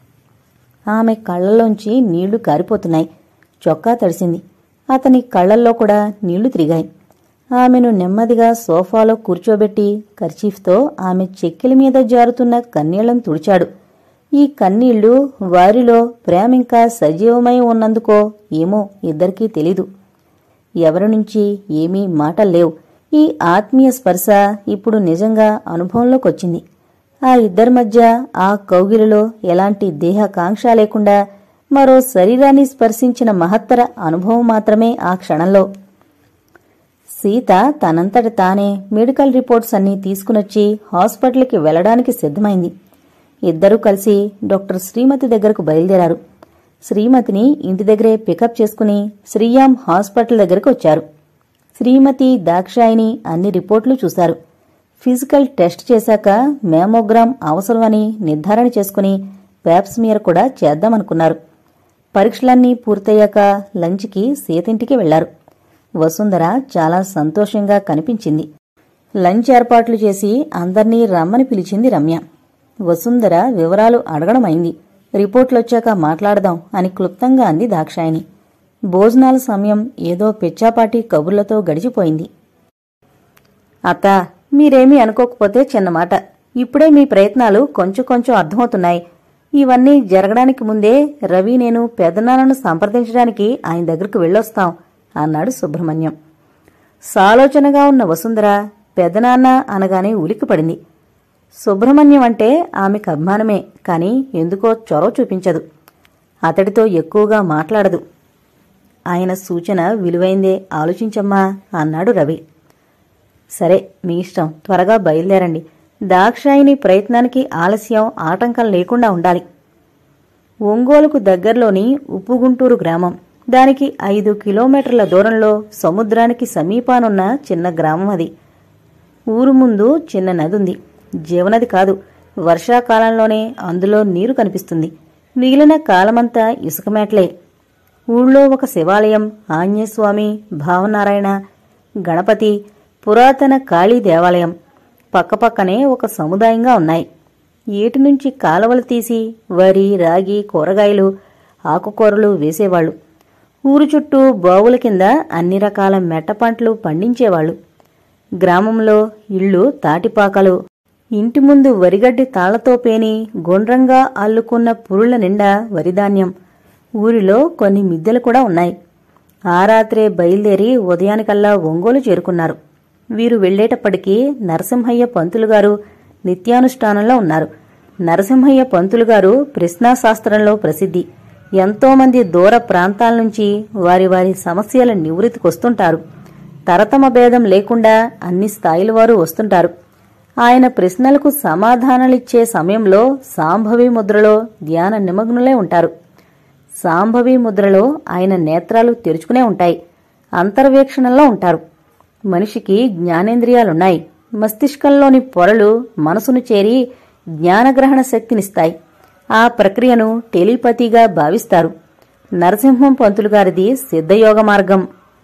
ఆమె కళ్ళల్లోంచి నీళ్లు కారిపోతున్నాయి చొక్కా తడిసింది అతని కళ్ళల్లో కూడా నీళ్లు తిరిగాయి ఆమెను నెమ్మదిగా సోఫాలో కూర్చోబెట్టి కర్చీఫ్తో ఆమె చెక్కిలి మీద జారుతున్న కన్నీళ్లను తుడిచాడు ఈ కన్నీళ్లు వారిలో ప్రేమింకా సజీవమై ఉన్నందుకో ఏమో ఇద్దరికీ తెలీదు ఎవరి నుంచి ఏమీ మాటల్లేవు ఈ ఆత్మీయ స్పర్శ ఇప్పుడు నిజంగా అనుభవంలోకొచ్చింది ఆ ఇద్దరి మధ్య ఆ కౌగిలిలో ఎలాంటి దేహకాంక్ష లేకుండా మరో శరీరాన్ని స్పర్శించిన మహత్తర అనుభవం మాత్రమే ఆ క్షణంలో సీత తనంతట తానే మెడికల్ రిపోర్ట్స్ అన్నీ తీసుకునొచ్చి హాస్పిటల్కి వెళ్లడానికి సిద్ధమైంది ఇద్దరూ కలిసి డాక్టర్ శ్రీమతి దగ్గరకు బయలుదేరారు శ్రీమతిని ఇంటి దగ్గరే పికప్ చేసుకుని శ్రీయాం హాస్పిటల్ దగ్గరకు వచ్చారు శ్రీమతి దాక్షాయిని అన్ని రిపోర్ట్లు చూశారు ఫిజికల్ టెస్ట్ చేశాక మేమోగ్రామ్ అవసరమని నిర్ధారణ చేసుకుని ప్యాప్స్మియర్ కూడా చేద్దామనుకున్నారు పరీక్షలన్నీ పూర్తయ్యాక లంచ్కి సీతింటికి వెళ్లారు వసుంధర చాలా సంతోషంగా కనిపించింది లంచ్ ఏర్పాట్లు చేసి అందర్నీ రమ్మని పిలిచింది రమ్య వసుంధర వివరాలు అడగడమైంది రిపోర్ట్లొచ్చాక మాట్లాడదాం అని క్లుప్తంగా అంది దాక్షాయిని భోజనాల సమయం ఏదో పిచ్చాపాటి కబుర్లతో గడిచిపోయింది అత్త మీరేమీ అనుకోకపోతే చిన్నమాట ఇప్పుడే మీ ప్రయత్నాలు కొంచెం కొంచెం అర్థమవుతున్నాయి ఇవన్నీ జరగడానికి ముందే రవి నేను పెదనాన్నను సంప్రదించడానికి ఆయన దగ్గరకు వెళ్ళొస్తాం అన్నాడు సుబ్రహ్మణ్యం సాలోచనగా ఉన్న వసుంధర పెదనాన్న అనగానే ఉలిక్కిపడింది సుబ్రహ్మణ్యం అంటే ఆమెకు అభిమానమే కాని ఎందుకో చొరవ చూపించదు అతడితో ఎక్కువగా మాట్లాడదు ఆయన సూచన విలువైందే ఆలోచించమ్మా అన్నాడు రవి సరే మీ ఇష్టం త్వరగా బయలుదేరండి దాక్షాయిని ప్రయత్నానికి ఆలస్యం ఆటంకం లేకుండా ఉండాలి ఒంగోలుకు దగ్గరలోని ఉప్పుగుంటూరు గ్రామం దానికి ఐదు కిలోమీటర్ల దూరంలో సముద్రానికి సమీపానున్న చిన్న గ్రామం అది ఊరు ముందు చిన్న నది ఉంది జీవనది కాదు వర్షాకాలంలోనే అందులో నీరు కనిపిస్తుంది మిగిలిన కాలమంతా ఇసుకమేట్లే ఊళ్ళో ఒక శివాలయం ఆంజనేయస్వామి భావనారాయణ గణపతి పురాతన కాళీ దేవాలయం పక్కపక్కనే ఒక సముదాయంగా ఉన్నాయి ఏటి నుంచి కాలవలు తీసి వరి రాగి కూరగాయలు ఆకుకూరలు వేసేవాళ్లు ఊరు చుట్టూ బావుల కింద అన్ని రకాల మెట్ట పంటలు పండించేవాళ్లు గ్రామంలో ఇళ్ళు తాటిపాకలు ఇంటి ముందు వరిగడ్డి తాళ్లతో పేని గుండ్రంగా అల్లుకున్న పురుల నిండా వరిధాన్యం ఊరిలో కొన్ని మిద్దెలు కూడా ఉన్నాయి ఆ రాత్రే బయలుదేరి ఉదయానికల్లా ఒంగోలు చేరుకున్నారు వీరు వెళ్లేటప్పటికీ నరసింహయ్య పంతులు గారు నిత్యానుష్ఠానంలో ఉన్నారు నరసింహయ్య పంతులు గారు ప్రశ్నాశాస్త్రంలో ప్రసిద్ధి ఎంతోమంది దూర ప్రాంతాల నుంచి వారి వారి సమస్యల నివృత్తికొస్తుంటారు తరతమ భేదం లేకుండా అన్ని స్థాయిల వారు వస్తుంటారు ఆయన ప్రశ్నలకు సమాధానాలిచ్చే సమయంలో సాంభవి ముద్రలో ధ్యాన నిమగ్నులై ఉంటారు సాంభవి ముద్రలో ఆయన నేత్రాలు తెరుచుకునే ఉంటాయి అంతర్వేక్షణలో ఉంటారు మనిషికి జ్ఞానేంద్రియాలున్నాయి మస్తిష్కంలోని పొరలు మనసును చేరి జ్ఞానగ్రహణ శక్తినిస్తాయి ఆ ప్రక్రియను టెలిపతిగా భావిస్తారు నరసింహం పంతులు గారిది సిద్ధయోగ మార్గం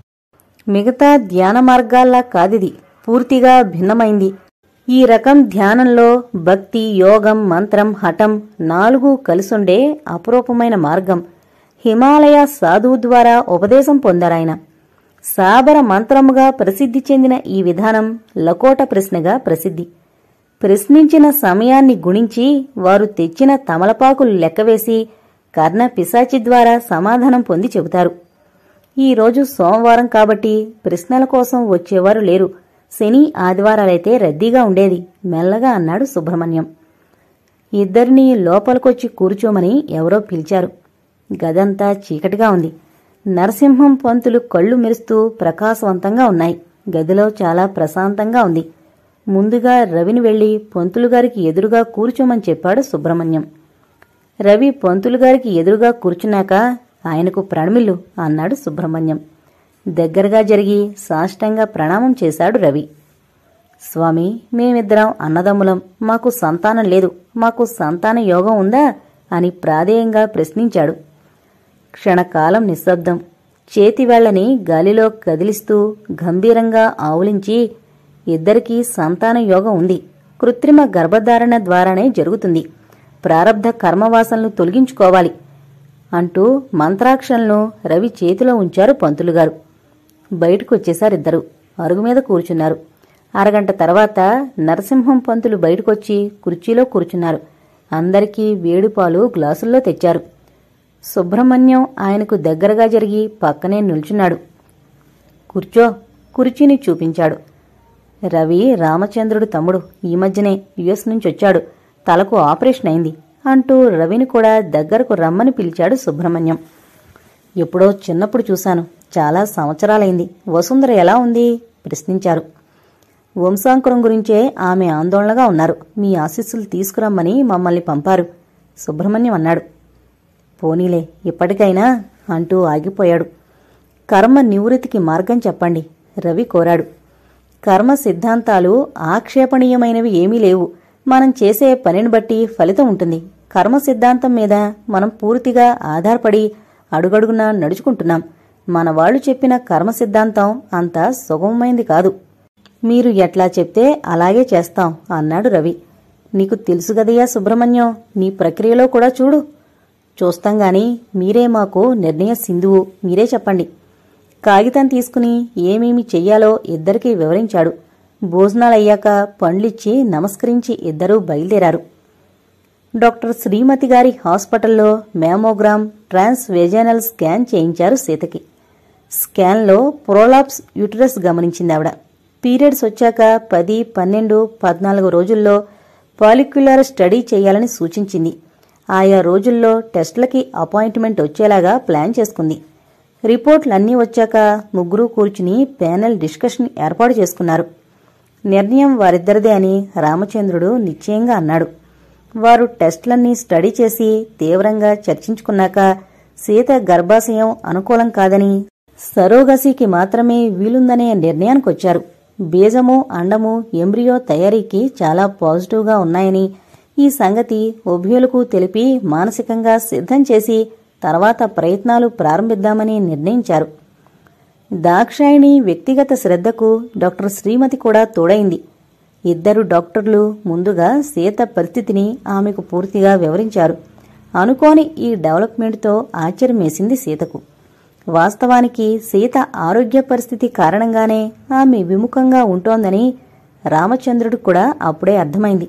మిగతా ధ్యాన మార్గాల్లా కాదిది పూర్తిగా భిన్నమైంది ఈ రకం ధ్యానంలో భక్తి యోగం మంత్రం హఠం నాలుగు కలిసుండే అపురూపమైన మార్గం హిమాలయ సాధువు ద్వారా ఉపదేశం పొందారాయన సాబర మంత్రముగా ప్రసిద్ధి చెందిన ఈ విధానం లకోట ప్రశ్నగా ప్రసిద్ధి ప్రశ్నించిన సమయాన్ని గుణించి వారు తెచ్చిన తమలపాకులు లెక్కవేసి కర్ణ పిశాచి ద్వారా సమాధానం పొంది చెబుతారు ఈ రోజు సోమవారం కాబట్టి ప్రశ్నల కోసం వచ్చేవారు లేరు శని ఆదివారాలైతే రద్దీగా ఉండేది మెల్లగా అన్నాడు సుబ్రహ్మణ్యం ఇద్దరినీ లోపలికొచ్చి కూర్చోమని ఎవరో పిలిచారు గదంతా చీకటిగా ఉంది నరసింహం పంతులు కళ్ళు మెరుస్తూ ప్రకాశవంతంగా ఉన్నాయి గదిలో చాలా ప్రశాంతంగా ఉంది ముందుగా రవిని వెళ్లి పంతులు గారికి ఎదురుగా కూర్చోమని చెప్పాడు సుబ్రహ్మణ్యం రవి పంతులు గారికి ఎదురుగా కూర్చున్నాక ఆయనకు ప్రణమిల్లు అన్నాడు సుబ్రహ్మణ్యం దగ్గరగా జరిగి సాష్టంగా ప్రణామం చేశాడు రవి స్వామి మేమిద్దరం అన్నదమ్ములం మాకు సంతానం లేదు మాకు సంతాన యోగం ఉందా అని ప్రాధేయంగా ప్రశ్నించాడు క్షణకాలం నిశ్శబ్దం చేతివేళ్లని గాలిలో కదిలిస్తూ గంభీరంగా ఆవులించి ఇద్దరికీ సంతాన యోగం ఉంది కృత్రిమ గర్భధారణ ద్వారానే జరుగుతుంది ప్రారబ్ధ కర్మవాసనలు తొలగించుకోవాలి అంటూ మంత్రాక్షలను రవి చేతిలో ఉంచారు పంతులుగారు బయటకు వచ్చేశారిద్దరు అరుగు మీద కూర్చున్నారు అరగంట తర్వాత నరసింహం పంతులు బయటకొచ్చి కుర్చీలో కూర్చున్నారు అందరికీ వేడిపాలు గ్లాసుల్లో తెచ్చారు సుబ్రహ్మణ్యం ఆయనకు దగ్గరగా జరిగి పక్కనే నిల్చున్నాడు కూర్చో కుర్చీని చూపించాడు రవి రామచంద్రుడు తమ్ముడు ఈ మధ్యనే యుఎస్ నుంచి వచ్చాడు తలకు ఆపరేషన్ అయింది అంటూ రవిని కూడా దగ్గరకు రమ్మని పిలిచాడు సుబ్రహ్మణ్యం ఎప్పుడో చిన్నప్పుడు చూశాను చాలా సంవత్సరాలైంది వసుంధర ఎలా ఉంది ప్రశ్నించారు వంశాంకురం గురించే ఆమె ఆందోళనగా ఉన్నారు మీ ఆశీస్సులు తీసుకురమ్మని మమ్మల్ని పంపారు సుబ్రహ్మణ్యం అన్నాడు పోనీలే ఇప్పటికైనా అంటూ ఆగిపోయాడు కర్మ నివృత్తికి మార్గం చెప్పండి రవి కోరాడు కర్మ సిద్ధాంతాలు ఆక్షేపణీయమైనవి ఏమీ లేవు మనం చేసే పనిని బట్టి ఫలితం ఉంటుంది కర్మ సిద్ధాంతం మీద మనం పూర్తిగా ఆధారపడి అడుగడుగునా నడుచుకుంటున్నాం మన వాళ్ళు చెప్పిన కర్మ సిద్ధాంతం అంత సుగమమైంది కాదు మీరు ఎట్లా చెప్తే అలాగే చేస్తాం అన్నాడు రవి నీకు తెలుసు గదయ్యా సుబ్రహ్మణ్యం నీ ప్రక్రియలో కూడా చూడు చూస్తాం గాని మీరే మాకు నిర్ణయ సింధువు మీరే చెప్పండి కాగితం తీసుకుని ఏమేమి చెయ్యాలో ఇద్దరికీ వివరించాడు భోజనాలయ్యాక పండ్లిచ్చి నమస్కరించి ఇద్దరూ బయలుదేరారు డాక్టర్ శ్రీమతి గారి హాస్పిటల్లో మేమోగ్రామ్ ట్రాన్స్ వెజైనల్ స్కాన్ చేయించారు సీతకి స్కాన్లో ప్రోలాప్స్ యూటరస్ గమనించింది ఆవిడ పీరియడ్స్ వచ్చాక పది పన్నెండు పద్నాలుగు రోజుల్లో పాలిక్యులర్ స్టడీ చేయాలని సూచించింది ఆయా రోజుల్లో టెస్టులకి అపాయింట్మెంట్ వచ్చేలాగా ప్లాన్ చేసుకుంది రిపోర్ట్లన్నీ వచ్చాక ముగ్గురు కూర్చుని ప్యానెల్ డిస్కషన్ ఏర్పాటు చేసుకున్నారు నిర్ణయం వారిద్దరిదే అని రామచంద్రుడు నిశ్చయంగా అన్నాడు వారు టెస్ట్లన్నీ స్టడీ చేసి తీవ్రంగా చర్చించుకున్నాక సీత గర్భాశయం అనుకూలం కాదని సరోగసికి మాత్రమే వీలుందనే నిర్ణయానికొచ్చారు బీజము అండము ఎంబ్రియో తయారీకి చాలా పాజిటివ్గా ఉన్నాయని ఈ సంగతి ఉభయులకు తెలిపి మానసికంగా సిద్ధం చేసి తర్వాత ప్రయత్నాలు ప్రారంభిద్దామని నిర్ణయించారు దాక్షాయిణి వ్యక్తిగత శ్రద్ధకు డాక్టర్ శ్రీమతి కూడా తోడైంది ఇద్దరు డాక్టర్లు ముందుగా సీత పరిస్థితిని ఆమెకు పూర్తిగా వివరించారు అనుకోని ఈ డెవలప్మెంట్తో ఆశ్చర్యమేసింది సీతకు వాస్తవానికి సీత ఆరోగ్య పరిస్థితి కారణంగానే ఆమె విముఖంగా ఉంటోందని రామచంద్రుడు కూడా అప్పుడే అర్థమైంది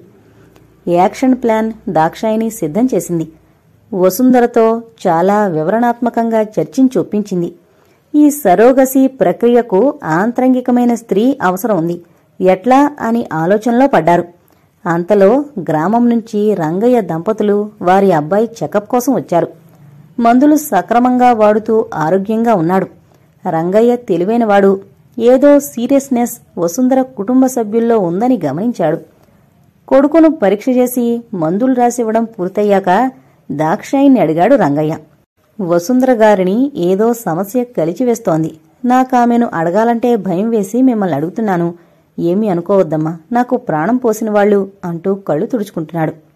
యాక్షన్ ప్లాన్ దాక్షాయిని సిద్ధం చేసింది వసుంధరతో చాలా వివరణాత్మకంగా చర్చించి ఒప్పించింది ఈ సరోగసి ప్రక్రియకు ఆంతరంగికమైన స్త్రీ అవసరం ఉంది ఎట్లా అని ఆలోచనలో పడ్డారు అంతలో గ్రామం నుంచి రంగయ్య దంపతులు వారి అబ్బాయి చెకప్ కోసం వచ్చారు మందులు సక్రమంగా వాడుతూ ఆరోగ్యంగా ఉన్నాడు రంగయ్య తెలివైనవాడు ఏదో సీరియస్నెస్ వసుంధర కుటుంబ సభ్యుల్లో ఉందని గమనించాడు కొడుకును పరీక్ష చేసి మందులు రాసివ్వడం పూర్తయ్యాక దాక్షాయిని అడిగాడు రంగయ్య వసుంధర గారిని ఏదో సమస్య కలిచివేస్తోంది నాకామెను అడగాలంటే భయం వేసి మిమ్మల్ని అడుగుతున్నాను ఏమీ అనుకోవద్దమ్మా నాకు ప్రాణం పోసిన వాళ్ళు అంటూ కళ్ళు తుడుచుకుంటున్నాడు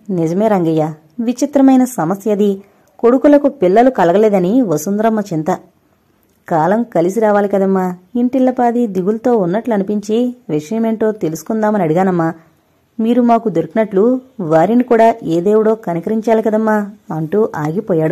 నిజమే రంగయ్య విచిత్రమైన సమస్యది కొడుకులకు పిల్లలు కలగలేదని వసుంధరమ్మ చింత కాలం కలిసి రావాలి కదమ్మా ఇంటిల్లపాది దిగులుతో ఉన్నట్లు అనిపించి విషయమేంటో తెలుసుకుందామని అడిగానమ్మా మీరు మాకు దొరికినట్లు వారిని కూడా ఏ దేవుడో కనికరించాలి కదమ్మా అంటూ ఆగిపోయాడు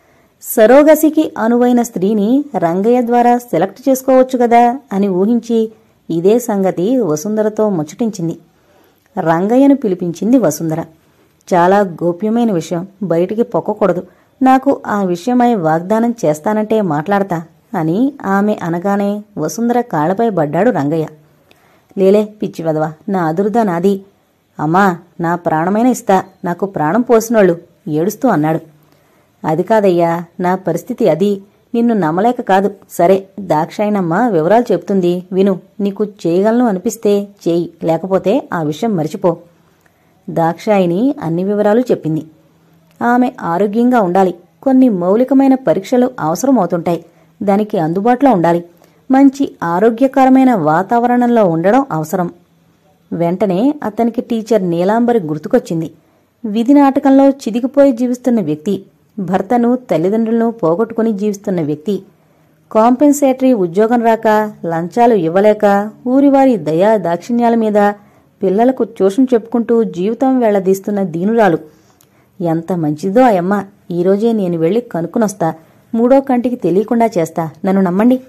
సరోగసికి అనువైన స్త్రీని రంగయ్య ద్వారా సెలెక్ట్ చేసుకోవచ్చు కదా అని ఊహించి ఇదే సంగతి వసుంధరతో ముచ్చటించింది రంగయ్యను పిలిపించింది వసుంధర చాలా గోప్యమైన విషయం బయటికి పొక్కకూడదు నాకు ఆ విషయమై వాగ్దానం చేస్తానంటే మాట్లాడతా అని ఆమె అనగానే వసుంధర కాళ్లపై పడ్డాడు రంగయ్య లేలే పిచ్చి వెదవ నా అదురుదా నాది అమ్మా నా ప్రాణమైన ఇస్తా నాకు ప్రాణం పోసినోళ్ళు ఏడుస్తూ అన్నాడు అది కాదయ్యా నా పరిస్థితి అది నిన్ను నమ్మలేక కాదు సరే దాక్షాయనమ్మ వివరాలు చెప్తుంది విను నీకు చేయగలను అనిపిస్తే చేయి లేకపోతే ఆ విషయం మరిచిపో దాక్షాయిని అన్ని వివరాలు చెప్పింది ఆమె ఆరోగ్యంగా ఉండాలి కొన్ని మౌలికమైన పరీక్షలు అవసరమవుతుంటాయి దానికి అందుబాటులో ఉండాలి మంచి ఆరోగ్యకరమైన వాతావరణంలో ఉండడం అవసరం వెంటనే అతనికి టీచర్ నీలాంబరి గుర్తుకొచ్చింది విధి నాటకంలో చిదిగిపోయి జీవిస్తున్న వ్యక్తి భర్తను తల్లిదండ్రులను పోగొట్టుకుని జీవిస్తున్న వ్యక్తి కాంపెన్సేటరీ ఉద్యోగం రాక లంచాలు ఇవ్వలేక ఊరివారి దయా దాక్షిణ్యాల మీద పిల్లలకు ట్యూషన్ చెప్పుకుంటూ జీవితం వెళ్లదీస్తున్న దీనురాలు ఎంత మంచిదో అయమ్మ ఈరోజే నేను వెళ్ళి కనుక్కునొస్తా మూడో కంటికి తెలియకుండా చేస్తా నన్ను నమ్మండి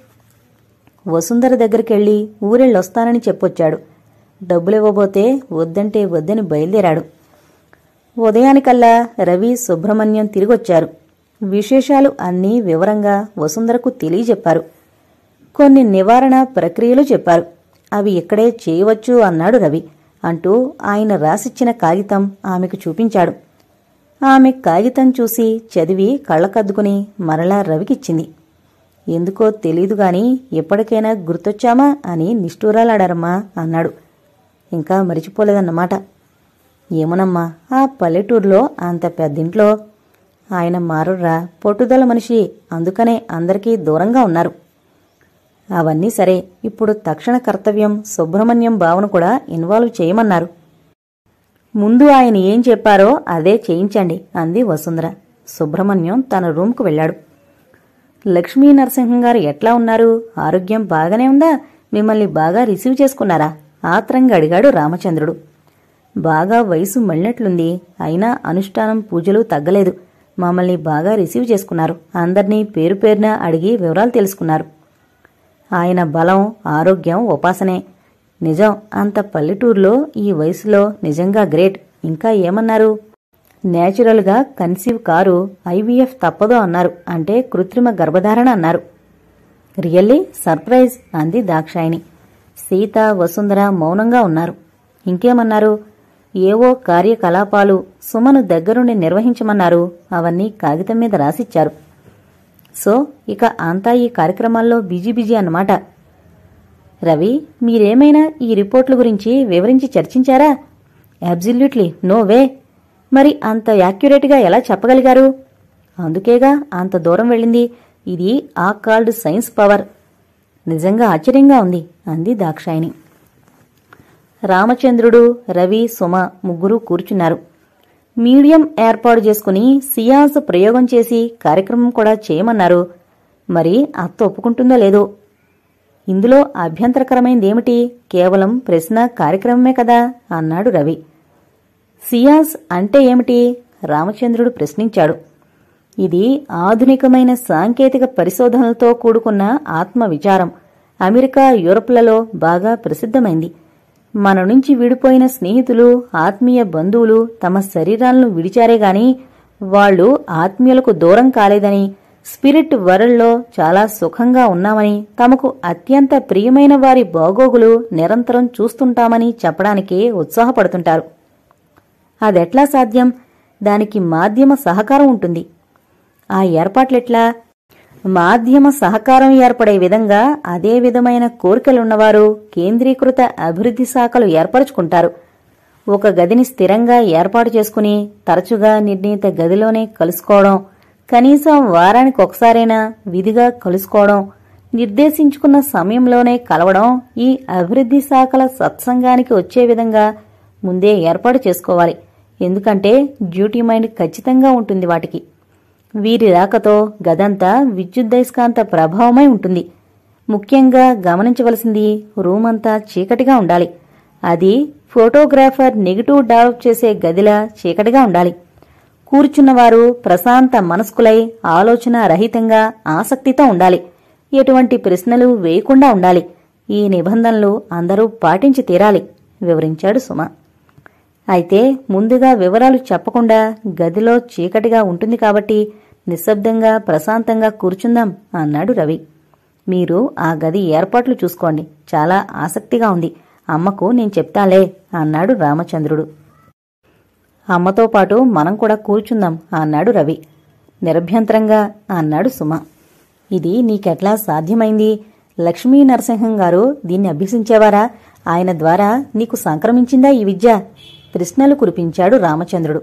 వసుంధర దగ్గరికెళ్ళి ఊరెళ్ళొస్తానని చెప్పొచ్చాడు డబ్బులివ్వబోతే వద్దంటే వద్దని బయలుదేరాడు ఉదయానికల్లా రవి సుబ్రహ్మణ్యం తిరిగొచ్చారు విశేషాలు అన్నీ వివరంగా వసుంధరకు తెలియజెప్పారు కొన్ని నివారణ ప్రక్రియలు చెప్పారు అవి ఇక్కడే చేయవచ్చు అన్నాడు రవి అంటూ ఆయన రాసిచ్చిన కాగితం ఆమెకు చూపించాడు ఆమె కాగితం చూసి చదివి కళ్ళకద్దుకుని మరలా రవికిచ్చింది ఎందుకో తెలీదు గాని ఎప్పటికైనా గుర్తొచ్చామా అని నిష్ఠూరాలాడారమ్మా అన్నాడు ఇంకా మరిచిపోలేదన్నమాట ఏమోనమ్మా ఆ పల్లెటూరులో అంత పెద్దింట్లో ఆయన మారుర్రా పొట్టుదల మనిషి అందుకనే అందరికీ దూరంగా ఉన్నారు అవన్నీ సరే ఇప్పుడు తక్షణ కర్తవ్యం సుబ్రహ్మణ్యం భావన కూడా ఇన్వాల్వ్ చేయమన్నారు ముందు ఆయన ఏం చెప్పారో అదే చేయించండి అంది వసుంధర సుబ్రహ్మణ్యం తన రూమ్కు వెళ్ళాడు లక్ష్మీ నరసింహం గారు ఎట్లా ఉన్నారు ఆరోగ్యం బాగానే ఉందా మిమ్మల్ని బాగా రిసీవ్ చేసుకున్నారా ఆత్రంగా అడిగాడు రామచంద్రుడు బాగా వయసు మళ్ళినట్లుంది అయినా అనుష్ఠానం పూజలు తగ్గలేదు మమ్మల్ని బాగా రిసీవ్ చేసుకున్నారు అందర్నీ పేరు పేరున అడిగి వివరాలు తెలుసుకున్నారు ఆయన బలం ఆరోగ్యం ఉపాసనే నిజం అంత పల్లెటూరులో ఈ వయసులో నిజంగా గ్రేట్ ఇంకా ఏమన్నారు నేచురల్గా కన్సీవ్ కారు ఐవీఎఫ్ తప్పదు అన్నారు అంటే కృత్రిమ గర్భధారణ అన్నారు రియల్లీ సర్ప్రైజ్ అంది దాక్షాయిని సీత వసుంధర మౌనంగా ఉన్నారు ఇంకేమన్నారు ఏవో కార్యకలాపాలు సుమను దగ్గరుండి నిర్వహించమన్నారు అవన్నీ కాగితం మీద రాసిచ్చారు సో ఇక అంతా ఈ కార్యక్రమాల్లో బిజీ బిజీ అన్నమాట రవి మీరేమైనా ఈ రిపోర్ట్ల గురించి వివరించి చర్చించారా అబ్జల్యూట్లీ నో వే మరి అంత యాక్యురేట్గా ఎలా చెప్పగలిగారు అందుకేగా అంత దూరం వెళ్ళింది ఇది ఆ కాల్డ్ సైన్స్ పవర్ నిజంగా ఆశ్చర్యంగా ఉంది అంది దాక్షాయిని రామచంద్రుడు రవి సుమ ముగ్గురు కూర్చున్నారు మీడియం ఏర్పాటు చేసుకుని సియాన్స్ ప్రయోగం చేసి కార్యక్రమం కూడా చేయమన్నారు మరి అత్త ఒప్పుకుంటుందో లేదో ఇందులో అభ్యంతరకరమైందేమిటి కేవలం ప్రశ్న కార్యక్రమమే కదా అన్నాడు రవి సియాన్స్ అంటే ఏమిటి రామచంద్రుడు ప్రశ్నించాడు ఇది ఆధునికమైన సాంకేతిక పరిశోధనలతో కూడుకున్న ఆత్మ విచారం అమెరికా యూరప్లలో బాగా ప్రసిద్ధమైంది మన నుంచి విడిపోయిన స్నేహితులు ఆత్మీయ బంధువులు తమ శరీరాలను విడిచారే గాని వాళ్ళు ఆత్మీయులకు దూరం కాలేదని స్పిరిట్ వరల్డ్లో చాలా సుఖంగా ఉన్నామని తమకు అత్యంత ప్రియమైన వారి బాగోగులు నిరంతరం చూస్తుంటామని చెప్పడానికి ఉత్సాహపడుతుంటారు అదెట్లా సాధ్యం దానికి మాధ్యమ సహకారం ఉంటుంది ఆ ఏర్పాట్లెట్లా మాధ్యమ సహకారం ఏర్పడే విధంగా అదే విధమైన కోరికలున్నవారు కేంద్రీకృత అభివృద్ధి శాఖలు ఏర్పరచుకుంటారు ఒక గదిని స్థిరంగా ఏర్పాటు చేసుకుని తరచుగా నిర్ణీత గదిలోనే కలుసుకోవడం కనీసం వారానికి ఒకసారైనా విధిగా కలుసుకోవడం నిర్దేశించుకున్న సమయంలోనే కలవడం ఈ అభివృద్ధి శాఖల సత్సంగానికి వచ్చే విధంగా ముందే ఏర్పాటు చేసుకోవాలి ఎందుకంటే డ్యూటీ మైండ్ ఖచ్చితంగా ఉంటుంది వాటికి వీరి రాకతో గదంతా విద్యుద్దయస్కాంత ప్రభావమై ఉంటుంది ముఖ్యంగా గమనించవలసింది రూమ్ అంతా చీకటిగా ఉండాలి అది ఫోటోగ్రాఫర్ నెగిటివ్ డెవలప్ చేసే గదిలా చీకటిగా ఉండాలి కూర్చున్నవారు ప్రశాంత మనస్కులై ఆలోచన రహితంగా ఆసక్తితో ఉండాలి ఎటువంటి ప్రశ్నలు వేయకుండా ఉండాలి ఈ నిబంధనలు అందరూ పాటించి తీరాలి వివరించాడు సుమ అయితే ముందుగా వివరాలు చెప్పకుండా గదిలో చీకటిగా ఉంటుంది కాబట్టి నిశ్శబ్దంగా ప్రశాంతంగా కూర్చుందాం అన్నాడు రవి మీరు ఆ గది ఏర్పాట్లు చూసుకోండి చాలా ఆసక్తిగా ఉంది అమ్మకు నేను చెప్తాలే అన్నాడు రామచంద్రుడు అమ్మతో పాటు మనం కూడా కూర్చుందాం అన్నాడు రవి నిరభ్యంతరంగా అన్నాడు సుమ ఇది నీకెట్లా సాధ్యమైంది లక్ష్మీ నరసింహం గారు దీన్ని అభ్యసించేవారా ఆయన ద్వారా నీకు సంక్రమించిందా ఈ విద్య ప్రశ్నలు కురిపించాడు రామచంద్రుడు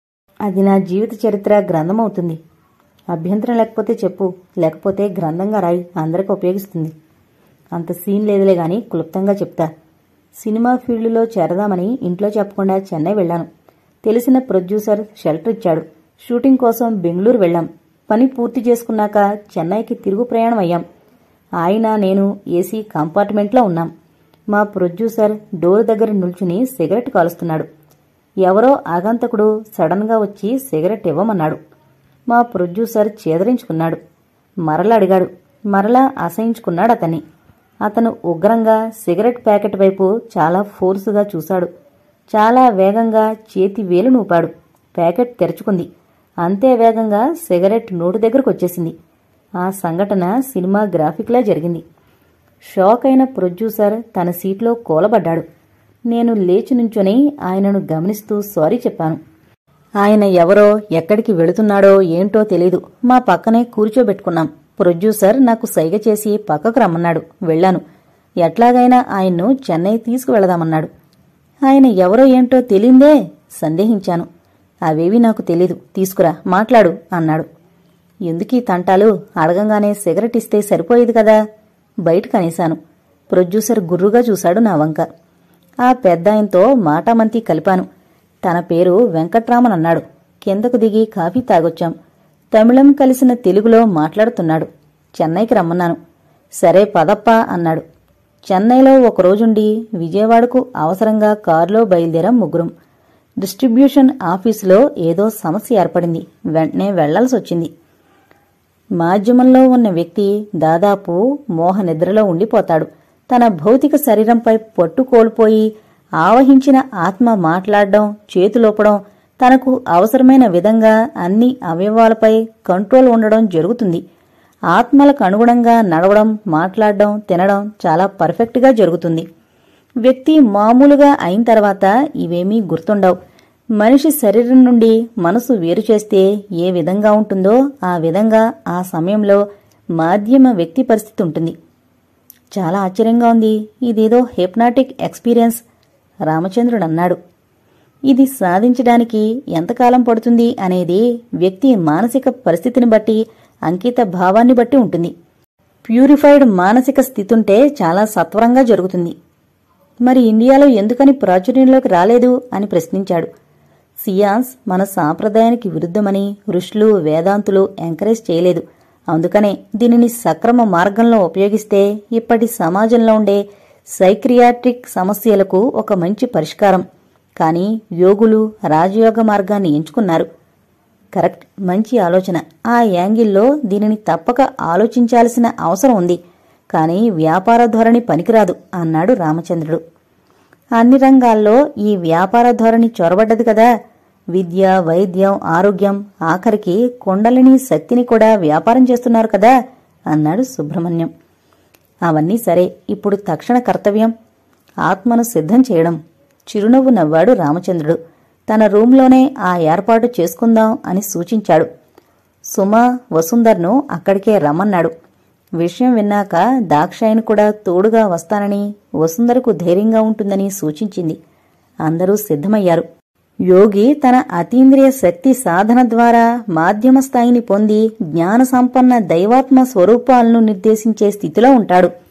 అది నా జీవిత చరిత్ర గ్రంథమవుతుంది అభ్యంతరం లేకపోతే చెప్పు లేకపోతే గ్రంథంగా రాయి అందరికి ఉపయోగిస్తుంది అంత సీన్ లేదులే గాని క్లుప్తంగా చెప్తా సినిమా ఫీల్డ్లో చేరదామని ఇంట్లో చెప్పకుండా చెన్నై వెళ్ళాను తెలిసిన ప్రొడ్యూసర్ షెల్టర్ ఇచ్చాడు షూటింగ్ కోసం బెంగళూరు వెళ్ళాం పని పూర్తి చేసుకున్నాక చెన్నైకి తిరుగు ప్రయాణం అయ్యాం ఆయన నేను ఏసీ కంపార్ట్మెంట్లో ఉన్నాం మా ప్రొడ్యూసర్ డోర్ దగ్గర నిల్చుని సిగరెట్ కాలుస్తున్నాడు ఎవరో ఆగంతకుడు సడన్గా వచ్చి సిగరెట్ ఇవ్వమన్నాడు మా ప్రొడ్యూసర్ చేదరించుకున్నాడు మరలా అడిగాడు మరలా అసహించుకున్నాడు అతన్ని అతను ఉగ్రంగా సిగరెట్ ప్యాకెట్ వైపు చాలా ఫోర్సుగా చూశాడు చాలా వేగంగా చేతి వేలు నూపాడు ప్యాకెట్ తెరుచుకుంది అంతే వేగంగా సిగరెట్ నోటు దగ్గరకు వచ్చేసింది ఆ సంఘటన సినిమా గ్రాఫిక్లా జరిగింది షాక్ అయిన ప్రొడ్యూసర్ తన సీట్లో కూలబడ్డాడు నేను లేచి నుంచొని ఆయనను గమనిస్తూ సారీ చెప్పాను ఆయన ఎవరో ఎక్కడికి వెళుతున్నాడో ఏంటో తెలీదు మా పక్కనే కూర్చోబెట్టుకున్నాం ప్రొడ్యూసర్ నాకు సైగ చేసి పక్కకు రమ్మన్నాడు వెళ్ళాను ఎట్లాగైనా ఆయన్ను చెన్నై తీసుకువెళదామన్నాడు ఆయన ఎవరో ఏంటో తెలియందే సందేహించాను అవేవి నాకు తెలీదు తీసుకురా మాట్లాడు అన్నాడు ఎందుకీ తంటాలు అడగంగానే సిగరెట్ ఇస్తే సరిపోయేది కదా బయట కనేశాను ప్రొడ్యూసర్ గుర్రుగా చూశాడు నా వంక ఆ పెద్దాయంతో మాటామంతి కలిపాను తన పేరు వెంకట్రామన్ అన్నాడు కిందకు దిగి కాఫీ తాగొచ్చాం తమిళం కలిసిన తెలుగులో మాట్లాడుతున్నాడు చెన్నైకి రమ్మన్నాను సరే పదప్పా అన్నాడు చెన్నైలో ఒక రోజుండి విజయవాడకు అవసరంగా కారులో బయలుదేరాం ముగ్గురం డిస్ట్రిబ్యూషన్ ఆఫీసులో ఏదో సమస్య ఏర్పడింది వెంటనే వెళ్లాల్సి వచ్చింది మాధ్యమంలో ఉన్న వ్యక్తి దాదాపు మోహ నిద్రలో ఉండిపోతాడు తన భౌతిక శరీరంపై పట్టు కోల్పోయి ఆవహించిన ఆత్మ మాట్లాడడం చేతులోపడం తనకు అవసరమైన విధంగా అన్ని అవయవాలపై కంట్రోల్ ఉండడం జరుగుతుంది ఆత్మలకు అనుగుణంగా నడవడం మాట్లాడడం తినడం చాలా పర్ఫెక్ట్గా జరుగుతుంది వ్యక్తి మామూలుగా అయిన తర్వాత ఇవేమీ గుర్తుండవు మనిషి శరీరం నుండి మనసు వేరు చేస్తే ఏ విధంగా ఉంటుందో ఆ విధంగా ఆ సమయంలో మాధ్యమ వ్యక్తి పరిస్థితి ఉంటుంది చాలా ఆశ్చర్యంగా ఉంది ఇదేదో హిప్నాటిక్ ఎక్స్పీరియన్స్ రామచంద్రుడు అన్నాడు ఇది సాధించడానికి ఎంతకాలం పడుతుంది అనేది వ్యక్తి మానసిక పరిస్థితిని బట్టి అంకిత భావాన్ని బట్టి ఉంటుంది ప్యూరిఫైడ్ మానసిక స్థితుంటే చాలా సత్వరంగా జరుగుతుంది మరి ఇండియాలో ఎందుకని ప్రాచుర్యంలోకి రాలేదు అని ప్రశ్నించాడు సియాన్స్ మన సాంప్రదాయానికి విరుద్ధమని ఋషులు వేదాంతులు ఎంకరేజ్ చేయలేదు అందుకనే దీనిని సక్రమ మార్గంలో ఉపయోగిస్తే ఇప్పటి సమాజంలో ఉండే సైక్రియాట్రిక్ సమస్యలకు ఒక మంచి పరిష్కారం కానీ యోగులు రాజయోగ మార్గాన్ని ఎంచుకున్నారు కరెక్ట్ మంచి ఆలోచన ఆ యాంగిల్లో దీనిని తప్పక ఆలోచించాల్సిన అవసరం ఉంది కానీ వ్యాపార ధోరణి పనికిరాదు అన్నాడు రామచంద్రుడు అన్ని రంగాల్లో ఈ వ్యాపార ధోరణి చొరబడ్డది కదా విద్య వైద్యం ఆరోగ్యం ఆఖరికి కొండలిని శక్తిని కూడా వ్యాపారం చేస్తున్నారు కదా అన్నాడు సుబ్రహ్మణ్యం అవన్నీ సరే ఇప్పుడు తక్షణ కర్తవ్యం ఆత్మను సిద్ధం చేయడం చిరునవ్వు నవ్వాడు రామచంద్రుడు తన రూంలోనే ఆ ఏర్పాటు చేసుకుందాం అని సూచించాడు సుమ వసుంధర్ను అక్కడికే రమ్మన్నాడు విషయం విన్నాక దాక్షాయని కూడా తోడుగా వస్తానని వసుంధరకు ధైర్యంగా ఉంటుందని సూచించింది అందరూ సిద్ధమయ్యారు యోగి తన అతీంద్రియ శక్తి సాధన ద్వారా మాధ్యమ స్థాయిని పొంది జ్ఞాన సంపన్న దైవాత్మ స్వరూపాలను నిర్దేశించే స్థితిలో ఉంటాడు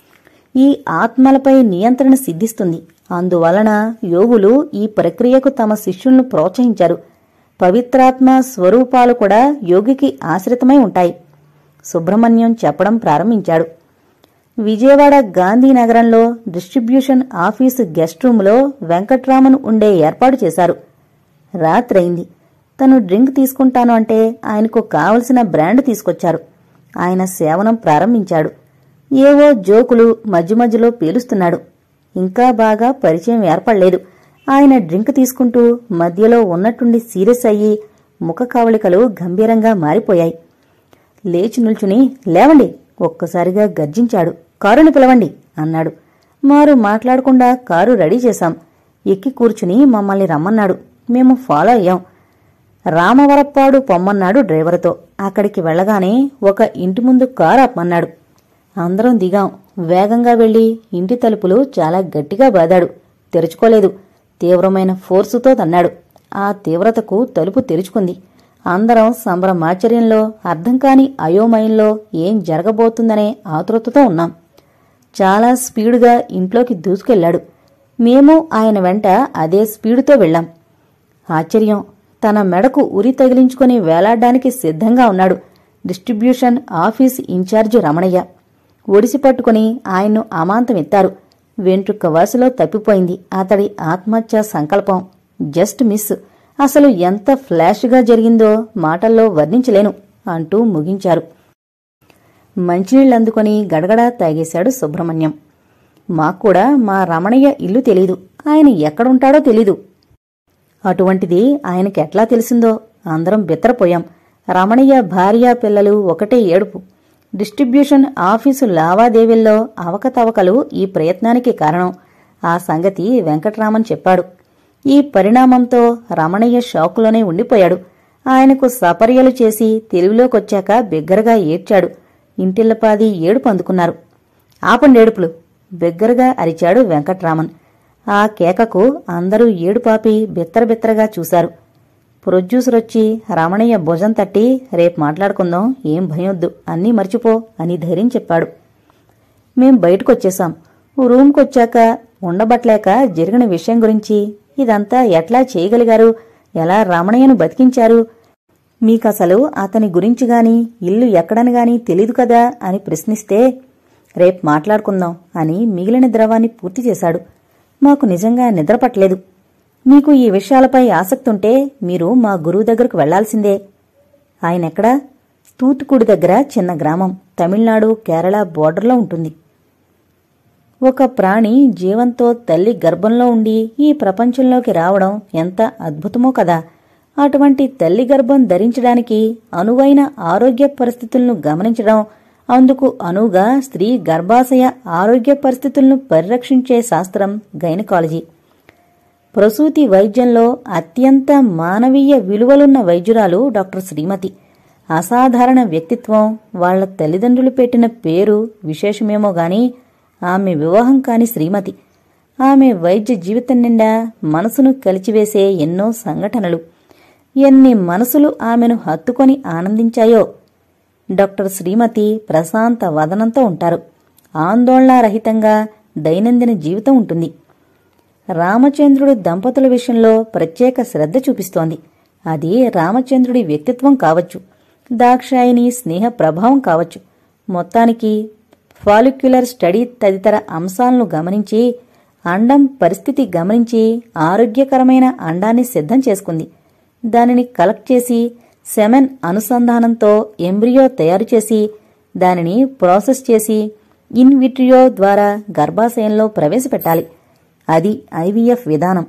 ఈ ఆత్మలపై నియంత్రణ సిద్ధిస్తుంది అందువలన యోగులు ఈ ప్రక్రియకు తమ శిష్యులను ప్రోత్సహించారు పవిత్రాత్మ స్వరూపాలు కూడా యోగికి ఆశ్రితమై ఉంటాయి సుబ్రహ్మణ్యం చెప్పడం ప్రారంభించాడు విజయవాడ గాంధీనగరంలో డిస్ట్రిబ్యూషన్ ఆఫీసు గెస్ట్ రూములో వెంకట్రామన్ ఉండే ఏర్పాటు చేశారు రాత్రైంది తను డ్రింక్ తీసుకుంటాను అంటే ఆయనకు కావలసిన బ్రాండ్ తీసుకొచ్చారు ఆయన సేవనం ప్రారంభించాడు ఏవో జోకులు మధ్య మధ్యలో పీలుస్తున్నాడు ఇంకా బాగా పరిచయం ఏర్పడలేదు ఆయన డ్రింక్ తీసుకుంటూ మధ్యలో ఉన్నట్టుండి సీరియస్ అయ్యి ముఖ కవళికలు గంభీరంగా మారిపోయాయి లేచి నిల్చుని లేవండి ఒక్కసారిగా గర్జించాడు కారుని పిలవండి అన్నాడు మారు మాట్లాడకుండా కారు రెడీ చేశాం ఎక్కి కూర్చుని మమ్మల్ని రమ్మన్నాడు మేము ఫాలో అయ్యాం రామవరప్పాడు పొమ్మన్నాడు డ్రైవర్తో అక్కడికి వెళ్ళగానే ఒక ఇంటి ముందు కారు ఆపమన్నాడు అందరం దిగాం వేగంగా వెళ్లి ఇంటి తలుపులు చాలా గట్టిగా బాదాడు తెరుచుకోలేదు తీవ్రమైన ఫోర్సుతో తన్నాడు ఆ తీవ్రతకు తలుపు తెరుచుకుంది అందరం సంభ్రమాచర్యంలో అర్థం కాని అయోమయంలో ఏం జరగబోతుందనే ఆతృతతో ఉన్నాం చాలా స్పీడుగా ఇంట్లోకి దూసుకెళ్లాడు మేము ఆయన వెంట అదే స్పీడుతో వెళ్ళాం ఆశ్చర్యం తన మెడకు ఉరి తగిలించుకుని వేలాడ్డానికి సిద్ధంగా ఉన్నాడు డిస్ట్రిబ్యూషన్ ఆఫీస్ ఇన్ఛార్జి రమణయ్య ఒడిసి పట్టుకుని ఆయన్ను అమాంతం ఎత్తారు వెంట్రుక్క వరుసలో తప్పిపోయింది అతడి ఆత్మహత్య సంకల్పం జస్ట్ మిస్ అసలు ఎంత ఫ్లాష్గా జరిగిందో మాటల్లో వర్ణించలేను అంటూ ముగించారు మంచినీళ్ళందుకొని గడగడా తాగేశాడు సుబ్రహ్మణ్యం మాక్కూడా మా రమణయ్య ఇల్లు తెలీదు ఆయన ఎక్కడుంటాడో తెలీదు అటువంటిది ఆయనకెట్లా తెలిసిందో అందరం బిత్తరపోయాం రమణయ్య భార్య పిల్లలు ఒకటే ఏడుపు డిస్ట్రిబ్యూషన్ ఆఫీసు లావాదేవీల్లో అవకతవకలు ఈ ప్రయత్నానికి కారణం ఆ సంగతి వెంకట్రామన్ చెప్పాడు ఈ పరిణామంతో రమణయ్య షాకులోనే ఉండిపోయాడు ఆయనకు సపర్యలు చేసి తెలివిలోకొచ్చాక బిగ్గరగా ఏడ్చాడు ఇంటిల్లపాది ఏడుపు అందుకున్నారు ఆపండేడుపులు బిగ్గరగా అరిచాడు వెంకట్రామన్ ఆ కేకకు అందరూ ఏడుపాపి బిత్తరబిత్తరగా చూశారు ప్రొడ్యూసర్ వచ్చి రమణయ్య భుజం తట్టి రేపు మాట్లాడుకుందాం ఏం భయొద్దు అన్నీ మర్చిపో అని ధైర్యం చెప్పాడు మేం బయటకొచ్చేశాం రూమ్కొచ్చాక ఉండబట్లేక జరిగిన విషయం గురించి ఇదంతా ఎట్లా చేయగలిగారు ఎలా రమణయ్యను బతికించారు మీకసలు అతని గురించి గాని ఇల్లు ఎక్కడని గాని తెలీదు కదా అని ప్రశ్నిస్తే రేపు మాట్లాడుకుందాం అని మిగిలిన ద్రవాన్ని పూర్తి చేశాడు మాకు నిజంగా నిద్ర పట్టలేదు మీకు ఈ విషయాలపై ఆసక్తి ఉంటే మీరు మా గురువు దగ్గరకు వెళ్లాల్సిందే ఆయనెక్కడా తూతుకుడి దగ్గర చిన్న గ్రామం తమిళనాడు కేరళ బోర్డర్లో ఉంటుంది ఒక ప్రాణి జీవంతో తల్లి గర్భంలో ఉండి ఈ ప్రపంచంలోకి రావడం ఎంత అద్భుతమో కదా అటువంటి తల్లి గర్భం ధరించడానికి అనువైన ఆరోగ్య పరిస్థితులను గమనించడం అందుకు అనువుగా స్త్రీ గర్భాశయ ఆరోగ్య పరిస్థితులను పరిరక్షించే శాస్త్రం గైనకాలజీ ప్రసూతి వైద్యంలో అత్యంత మానవీయ విలువలున్న వైద్యురాలు డాక్టర్ శ్రీమతి అసాధారణ వ్యక్తిత్వం వాళ్ల తల్లిదండ్రులు పెట్టిన పేరు విశేషమేమో గాని ఆమె వివాహం కాని శ్రీమతి ఆమె వైద్య జీవితం నిండా మనసును కలిచివేసే ఎన్నో సంఘటనలు ఎన్ని మనసులు ఆమెను హత్తుకొని ఆనందించాయో డాక్టర్ శ్రీమతి ప్రశాంత వదనంతో ఉంటారు ఆందోళనారహితంగా దైనందిన జీవితం ఉంటుంది రామచంద్రుడు దంపతుల విషయంలో ప్రత్యేక శ్రద్ధ చూపిస్తోంది అది రామచంద్రుడి వ్యక్తిత్వం కావచ్చు దాక్షాయిని స్నేహ ప్రభావం కావచ్చు మొత్తానికి ఫాలిక్యులర్ స్టడీ తదితర అంశాలను గమనించి అండం పరిస్థితి గమనించి ఆరోగ్యకరమైన అండాన్ని సిద్ధం చేసుకుంది దానిని కలెక్ట్ చేసి సెమెన్ అనుసంధానంతో ఎంబ్రియో తయారు చేసి దానిని ప్రాసెస్ చేసి ఇన్ విట్రియో ద్వారా గర్భాశయంలో ప్రవేశపెట్టాలి అది ఐవీఎఫ్ విధానం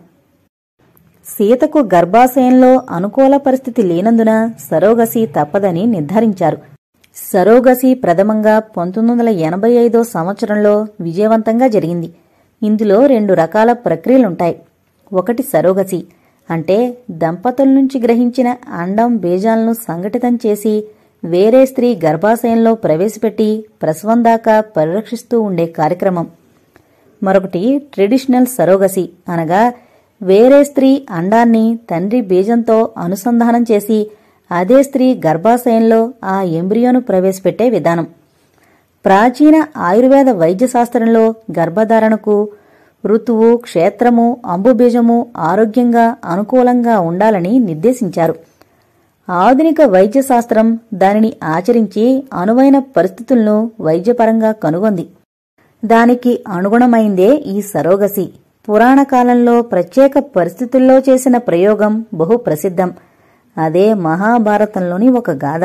సీతకు గర్భాశయంలో అనుకూల పరిస్థితి లేనందున సరోగసి తప్పదని నిర్ధారించారు సరోగసి ప్రథమంగా పంతొమ్మిది వందల ఎనభై ఐదో సంవత్సరంలో విజయవంతంగా జరిగింది ఇందులో రెండు రకాల ప్రక్రియలుంటాయి ఒకటి సరోగసి అంటే దంపతుల నుంచి గ్రహించిన అండం బీజాలను సంఘటితం చేసి వేరే స్త్రీ గర్భాశయంలో ప్రవేశపెట్టి ప్రసవం దాకా పరిరక్షిస్తూ ఉండే కార్యక్రమం మరొకటి ట్రెడిషనల్ సరోగసి అనగా వేరే స్త్రీ అండాన్ని తండ్రి బీజంతో అనుసంధానం చేసి అదే స్త్రీ గర్భాశయంలో ఆ ఎంబ్రియోను ప్రవేశపెట్టే విధానం ప్రాచీన ఆయుర్వేద వైద్య శాస్త్రంలో గర్భధారణకు ఋతువు క్షేత్రము అంబుబీజము ఆరోగ్యంగా అనుకూలంగా ఉండాలని నిర్దేశించారు ఆధునిక వైద్య శాస్త్రం దానిని ఆచరించి అనువైన పరిస్థితులను వైద్యపరంగా కనుగొంది దానికి అనుగుణమైందే ఈ సరోగసి పురాణ కాలంలో ప్రత్యేక పరిస్థితుల్లో చేసిన ప్రయోగం బహు ప్రసిద్ధం అదే మహాభారతంలోని ఒక గాథ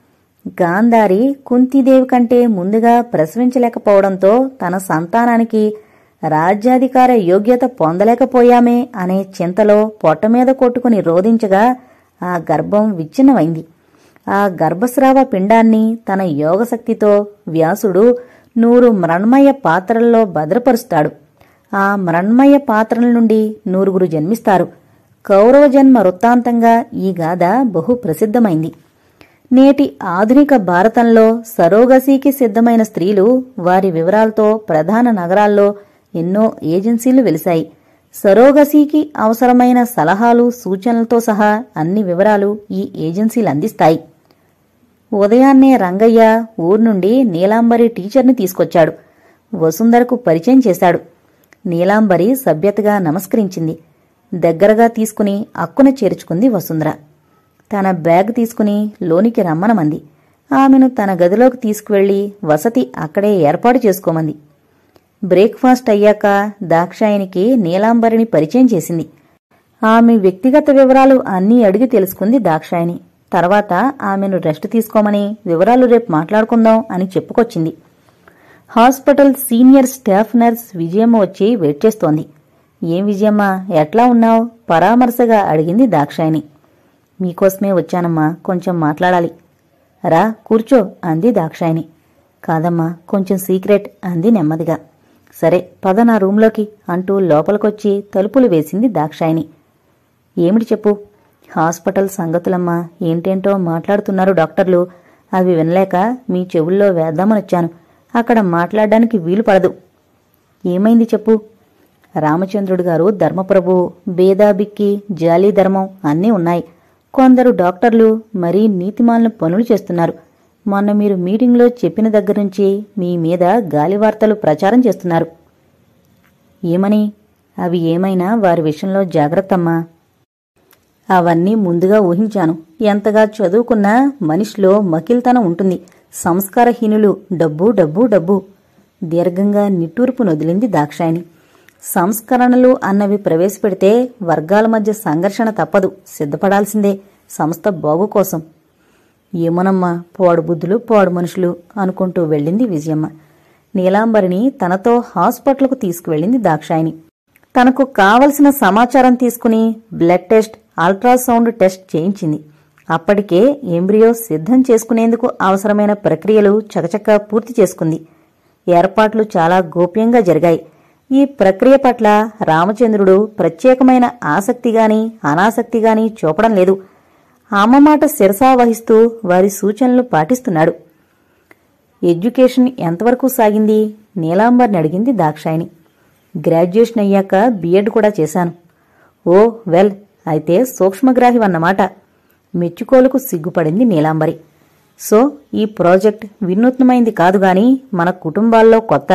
గాంధారి కుంతీదేవి కంటే ముందుగా ప్రసవించలేకపోవడంతో తన సంతానానికి రాజ్యాధికార యోగ్యత పొందలేకపోయామే అనే చింతలో పొట్ట మీద కొట్టుకుని రోధించగా ఆ గర్భం విచ్ఛిన్నమైంది ఆ గర్భస్రావ పిండాన్ని తన యోగశక్తితో వ్యాసుడు నూరు మృణ్మయ పాత్రల్లో భద్రపరుస్తాడు ఆ మృణ్మయ పాత్రల నుండి నూరుగురు జన్మిస్తారు కౌరవ జన్మ వృత్తాంతంగా ఈ గాథ బహు ప్రసిద్ధమైంది నేటి ఆధునిక భారతంలో సరోగసీకి సిద్ధమైన స్త్రీలు వారి వివరాలతో ప్రధాన నగరాల్లో ఎన్నో ఏజెన్సీలు వెలిశాయి సరోగసీకి అవసరమైన సలహాలు సూచనలతో సహా అన్ని వివరాలు ఈ ఏజెన్సీలు అందిస్తాయి ఉదయాన్నే రంగయ్య ఊరు నుండి నీలాంబరి టీచర్ని తీసుకొచ్చాడు వసుంధరకు పరిచయం చేశాడు నీలాంబరి సభ్యతగా నమస్కరించింది దగ్గరగా తీసుకుని అక్కున చేర్చుకుంది వసుంధర తన బ్యాగ్ తీసుకుని లోనికి రమ్మనమంది ఆమెను తన గదిలోకి తీసుకువెళ్లి వసతి అక్కడే ఏర్పాటు చేసుకోమంది బ్రేక్ఫాస్ట్ అయ్యాక దాక్షాయనికి నీలాంబరిని పరిచయం చేసింది ఆమె వ్యక్తిగత వివరాలు అన్నీ అడిగి తెలుసుకుంది దాక్షాయని తర్వాత ఆమెను రెస్ట్ తీసుకోమని వివరాలు రేపు మాట్లాడుకుందాం అని చెప్పుకొచ్చింది hospital senior staff nurse Vijayamma వచ్చి వెయిట్ చేస్తోంది ఏం విజయమ్మ ఎట్లా ఉన్నావు పరామర్శగా అడిగింది దాక్షాయని మీకోసమే వచ్చానమ్మా కొంచెం మాట్లాడాలి రా కూర్చో అంది దాక్షాయని కాదమ్మా కొంచెం సీక్రెట్ అంది నెమ్మదిగా సరే పద నా రూంలోకి అంటూ లోపలికొచ్చి తలుపులు వేసింది దాక్షాయని ఏమిటి చెప్పు హాస్పిటల్ సంగతులమ్మా ఏంటేంటో మాట్లాడుతున్నారు డాక్టర్లు అవి వినలేక మీ చెవుల్లో వేద్దామనొచ్చాను అక్కడ మాట్లాడడానికి వీలు పడదు ఏమైంది చెప్పు రామచంద్రుడు గారు ధర్మప్రభువు బేదాబిక్కి జాలీ ధర్మం అన్నీ ఉన్నాయి కొందరు డాక్టర్లు మరీ నీతిమాలిన పనులు చేస్తున్నారు మొన్న మీరు మీటింగ్లో చెప్పిన దగ్గర నుంచి మీ మీద గాలి వార్తలు ప్రచారం చేస్తున్నారు ఏమని అవి ఏమైనా వారి విషయంలో జాగ్రత్తమ్మా అవన్నీ ముందుగా ఊహించాను ఎంతగా చదువుకున్నా మనిషిలో మకిల్తనం ఉంటుంది సంస్కారహీనులు డబ్బు డబ్బు డబ్బు దీర్ఘంగా నిట్టూర్పు నొదిలింది దాక్షాయని సంస్కరణలు అన్నవి ప్రవేశపెడితే వర్గాల మధ్య సంఘర్షణ తప్పదు సిద్ధపడాల్సిందే సంస్థ బాగు కోసం ఏమోనమ్మా పోడు బుద్ధులు పోడు మనుషులు అనుకుంటూ వెళ్ళింది విజయమ్మ నీలాంబరిని తనతో హాస్పిటల్కు తీసుకువెళ్ళింది దాక్షాయిని తనకు కావలసిన సమాచారం తీసుకుని బ్లడ్ టెస్ట్ అల్ట్రాసౌండ్ టెస్ట్ చేయించింది అప్పటికే ఎంబ్రియో సిద్ధం చేసుకునేందుకు అవసరమైన ప్రక్రియలు చకచకా పూర్తి చేసుకుంది ఏర్పాట్లు చాలా గోప్యంగా జరిగాయి ఈ ప్రక్రియ పట్ల రామచంద్రుడు ప్రత్యేకమైన ఆసక్తిగాని అనాసక్తిగాని చూపడం లేదు అమ్మ మాట శిరసా వహిస్తూ వారి సూచనలు పాటిస్తున్నాడు ఎడ్యుకేషన్ ఎంతవరకు సాగింది నీలాంబర్ని అడిగింది దాక్షాయిని గ్రాడ్యుయేషన్ అయ్యాక బీఎడ్ కూడా చేశాను ఓ వెల్ అయితే సూక్ష్మగ్రాహివన్నమాట మెచ్చుకోలుకు సిగ్గుపడింది నీలాంబరి సో ఈ ప్రాజెక్ట్ వినూత్నమైంది కాదు గాని మన కుటుంబాల్లో కొత్త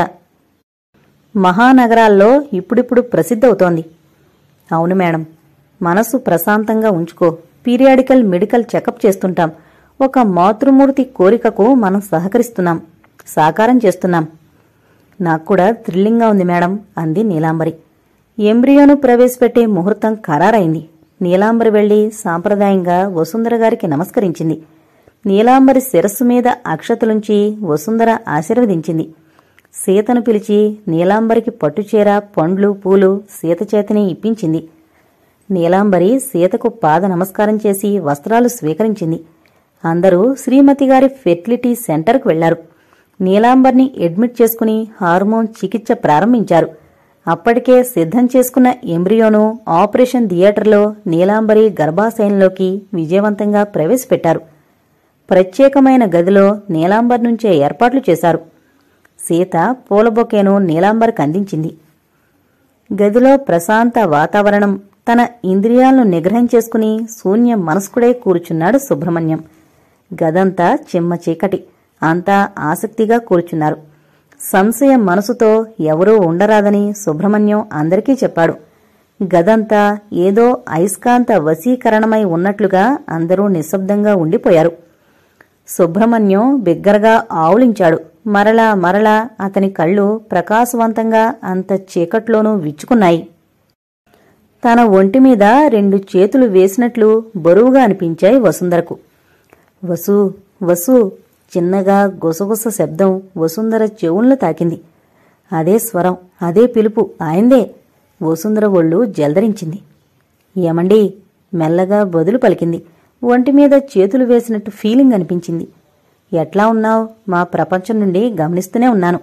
మహానగరాల్లో ఇప్పుడిప్పుడు ప్రసిద్ధవుతోంది అవును మేడం మనసు ప్రశాంతంగా ఉంచుకో పీరియాడికల్ మెడికల్ చెకప్ చేస్తుంటాం ఒక మాతృమూర్తి కోరికకు మనం సహకరిస్తున్నాం సాకారం చేస్తున్నాం నాకు కూడా థ్రిల్లింగ్గా ఉంది మేడం అంది నీలాంబరి ఎంబ్రియోను ప్రవేశపెట్టే ముహూర్తం ఖరారైంది నీలాంబరి వెళ్లి సాంప్రదాయంగా వసుంధర గారికి నమస్కరించింది నీలాంబరి శిరస్సు మీద అక్షతలుంచి వసుంధర ఆశీర్వదించింది సీతను పిలిచి నీలాంబరికి పట్టుచీర పండ్లు పూలు సీత చేతనే ఇప్పించింది నీలాంబరి సీతకు పాద నమస్కారం చేసి వస్త్రాలు స్వీకరించింది అందరూ శ్రీమతి గారి ఫెర్టిలిటీ సెంటర్కు వెళ్లారు నీలాంబర్ని అడ్మిట్ చేసుకుని హార్మోన్ చికిత్స ప్రారంభించారు అప్పటికే సిద్ధం చేసుకున్న ఎంబ్రియోను ఆపరేషన్ థియేటర్లో నీలాంబరి గర్భాశయంలోకి విజయవంతంగా ప్రవేశపెట్టారు ప్రత్యేకమైన గదిలో నీలాంబర్ నుంచే ఏర్పాట్లు చేశారు సీత పూల బొకేను నీలాంబర్కి అందించింది గదిలో ప్రశాంత వాతావరణం తన ఇంద్రియాలను నిగ్రహం చేసుకుని శూన్య మనస్కుడే కూర్చున్నాడు సుబ్రహ్మణ్యం గదంతా చిమ్మ చీకటి అంతా ఆసక్తిగా కూర్చున్నారు సంశయ మనసుతో ఎవరూ ఉండరాదని సుబ్రహ్మణ్యం అందరికీ చెప్పాడు గదంతా ఏదో అయస్కాంత వశీకరణమై ఉన్నట్లుగా అందరూ నిశ్శబ్దంగా ఉండిపోయారు సుబ్రహ్మణ్యం బిగ్గరగా ఆవులించాడు మరలా మరలా అతని కళ్ళు ప్రకాశవంతంగా అంత చీకట్లోనూ విచ్చుకున్నాయి తన ఒంటి మీద రెండు చేతులు వేసినట్లు బరువుగా అనిపించాయి వసుంధరకు వసు వసు చిన్నగా గుసగుస శబ్దం వసుంధర చెవులను తాకింది అదే స్వరం అదే పిలుపు ఆయందే వసుంధర ఒళ్ళు జల్దరించింది ఏమండి మెల్లగా బదులు పలికింది ఒంటి మీద చేతులు వేసినట్టు ఫీలింగ్ అనిపించింది ఎట్లా ఉన్నావు మా ప్రపంచం నుండి గమనిస్తూనే ఉన్నాను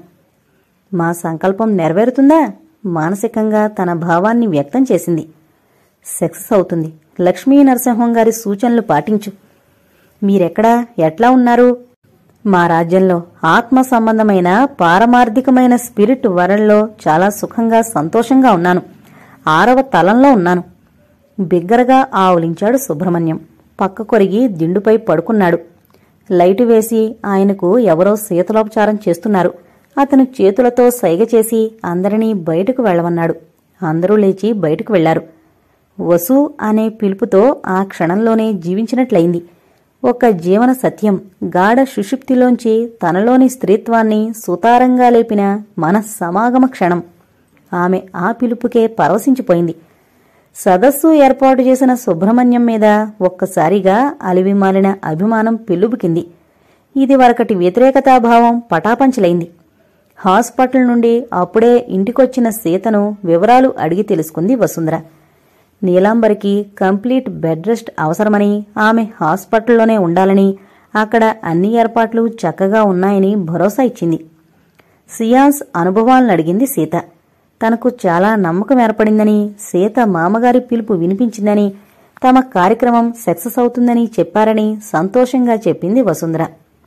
మా సంకల్పం నెరవేరుతుందా మానసికంగా తన భావాన్ని వ్యక్తం చేసింది సక్సెస్ అవుతుంది లక్ష్మీ నరసింహం గారి సూచనలు పాటించు మీరెక్కడా ఎట్లా ఉన్నారు మా రాజ్యంలో ఆత్మ సంబంధమైన పారమార్థికమైన స్పిరిట్ వరల్లో చాలా సుఖంగా సంతోషంగా ఉన్నాను ఆరవ తలంలో ఉన్నాను బిగ్గరగా ఆవులించాడు సుబ్రహ్మణ్యం పక్క కొరిగి దిండుపై పడుకున్నాడు లైటు వేసి ఆయనకు ఎవరో శీతలోపచారం చేస్తున్నారు అతను చేతులతో సైగ చేసి అందరినీ బయటకు వెళ్ళమన్నాడు అందరూ లేచి బయటకు వెళ్లారు వసు అనే పిలుపుతో ఆ క్షణంలోనే జీవించినట్లయింది ఒక జీవన సత్యం గాఢ సుషుప్తిలోంచి తనలోని స్త్రీత్వాన్ని సుతారంగా లేపిన మన సమాగమ క్షణం ఆమె ఆ పిలుపుకే పరవశించిపోయింది సదస్సు ఏర్పాటు చేసిన సుబ్రహ్మణ్యం మీద ఒక్కసారిగా అలివిమాలిన అభిమానం పెల్లుబుకింది ఇది వరకటి వ్యతిరేకతాభావం పటాపంచలైంది హాస్పిటల్ నుండి అప్పుడే ఇంటికొచ్చిన సీతను వివరాలు అడిగి తెలుసుకుంది వసుంధర నీలాంబరికి కంప్లీట్ బెడ్ రెస్ట్ అవసరమని ఆమె హాస్పిటల్లోనే ఉండాలని అక్కడ అన్ని ఏర్పాట్లు చక్కగా ఉన్నాయని భరోసా ఇచ్చింది సియాన్స్ అనుభవాలను అడిగింది సీత తనకు చాలా నమ్మకం ఏర్పడిందని సీత మామగారి పిలుపు వినిపించిందని తమ కార్యక్రమం సక్సెస్ అవుతుందని చెప్పారని సంతోషంగా చెప్పింది వసుంధర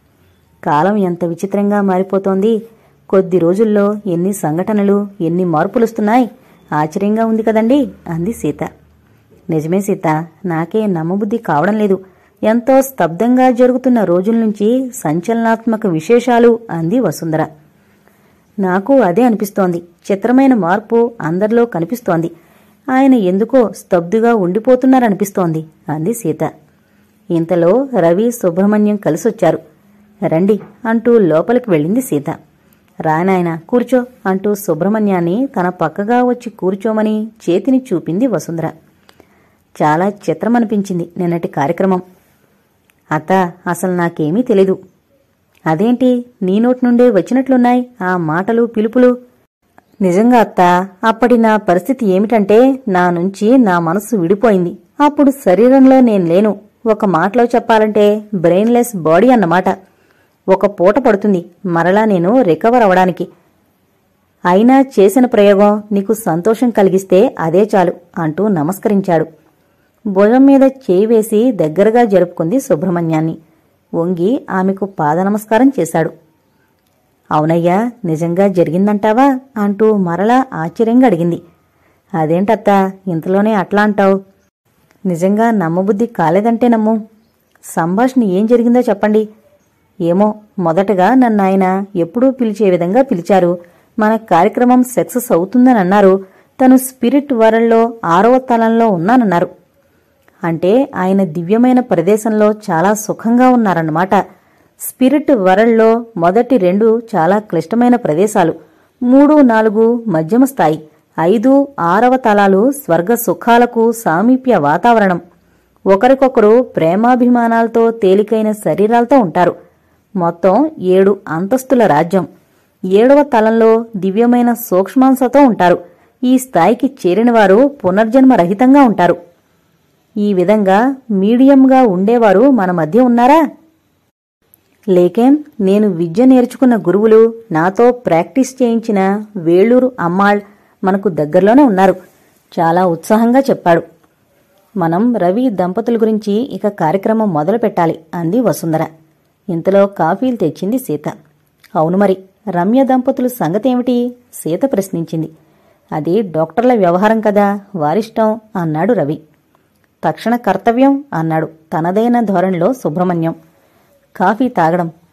కాలం ఎంత విచిత్రంగా మారిపోతోంది కొద్ది రోజుల్లో ఎన్ని సంఘటనలు ఎన్ని మార్పులొస్తున్నాయి ఆశ్చర్యంగా ఉంది కదండి అంది సీత నిజమే సీత నాకే నమ్మబుద్ధి కావడం లేదు ఎంతో స్తబ్దంగా జరుగుతున్న రోజుల నుంచి సంచలనాత్మక విశేషాలు అంది వసుంధర నాకు అదే అనిపిస్తోంది చిత్రమైన మార్పు అందరిలో కనిపిస్తోంది ఆయన ఎందుకో స్తబ్దుగా ఉండిపోతున్నారనిపిస్తోంది అంది సీత ఇంతలో రవి సుబ్రహ్మణ్యం కలిసొచ్చారు రండి అంటూ లోపలికి వెళ్ళింది సీత రానాయన కూర్చో అంటూ సుబ్రహ్మణ్యాన్ని తన పక్కగా వచ్చి కూర్చోమని చేతిని చూపింది వసుంధర చాలా చిత్రమనిపించింది నిన్నటి కార్యక్రమం అత్త అసలు నాకేమీ తెలీదు అదేంటి నీ నోటి నుండే వచ్చినట్లున్నాయి ఆ మాటలు పిలుపులు నిజంగా అత్త అప్పటి నా పరిస్థితి ఏమిటంటే నా నుంచి నా మనసు విడిపోయింది అప్పుడు శరీరంలో నేను లేను ఒక మాటలో చెప్పాలంటే బ్రెయిన్లెస్ బాడీ అన్నమాట ఒక పూట పడుతుంది మరలా నేను రికవర్ అవడానికి అయినా చేసిన ప్రయోగం నీకు సంతోషం కలిగిస్తే అదే చాలు అంటూ నమస్కరించాడు భుజం మీద చేయి వేసి దగ్గరగా జరుపుకుంది సుబ్రహ్మణ్యాన్ని వంగి ఆమెకు పాదనమస్కారం చేశాడు అవునయ్యా నిజంగా జరిగిందంటావా అంటూ మరలా ఆశ్చర్యంగా అడిగింది అదేంటత్తా ఇంతలోనే అట్లా అంటావు నిజంగా నమ్మబుద్ధి కాలేదంటే నమ్ము సంభాషణ ఏం జరిగిందో చెప్పండి ఏమో మొదటగా నన్ను ఆయన ఎప్పుడూ పిలిచే విధంగా పిలిచారు మన కార్యక్రమం సక్సెస్ అవుతుందని అన్నారు తను స్పిరిట్ వరల్డ్లో ఆరవ తలంలో ఉన్నానన్నారు అంటే ఆయన దివ్యమైన ప్రదేశంలో చాలా సుఖంగా ఉన్నారన్నమాట స్పిరిట్ వరల్డ్లో మొదటి రెండు చాలా క్లిష్టమైన ప్రదేశాలు మూడు నాలుగు మధ్యమ స్థాయి ఐదు ఆరవ తలాలు స్వర్గ సుఖాలకు సామీప్య వాతావరణం ఒకరికొకరు ప్రేమాభిమానాలతో తేలికైన శరీరాలతో ఉంటారు మొత్తం ఏడు అంతస్తుల రాజ్యం ఏడవ తలంలో దివ్యమైన సూక్ష్మాంశతో ఉంటారు ఈ స్థాయికి చేరినవారు పునర్జన్మ రహితంగా ఉంటారు ఈ విధంగా మీడియంగా ఉండేవారు మన మధ్య ఉన్నారా లేకేం నేను విద్య నేర్చుకున్న గురువులు నాతో ప్రాక్టీస్ చేయించిన వేళూరు అమ్మాళ్ మనకు దగ్గరలోనే ఉన్నారు చాలా ఉత్సాహంగా చెప్పాడు మనం రవి దంపతుల గురించి ఇక కార్యక్రమం మొదలు పెట్టాలి అంది వసుంధర ఇంతలో కాఫీలు తెచ్చింది సీత అవును మరి రమ్య దంపతుల సంగతేమిటి సీత ప్రశ్నించింది అది డాక్టర్ల వ్యవహారం కదా వారిష్టం అన్నాడు రవి తక్షణ కర్తవ్యం అన్నాడు తనదైన ధోరణిలో సుబ్రహ్మణ్యం కాఫీ తాగడం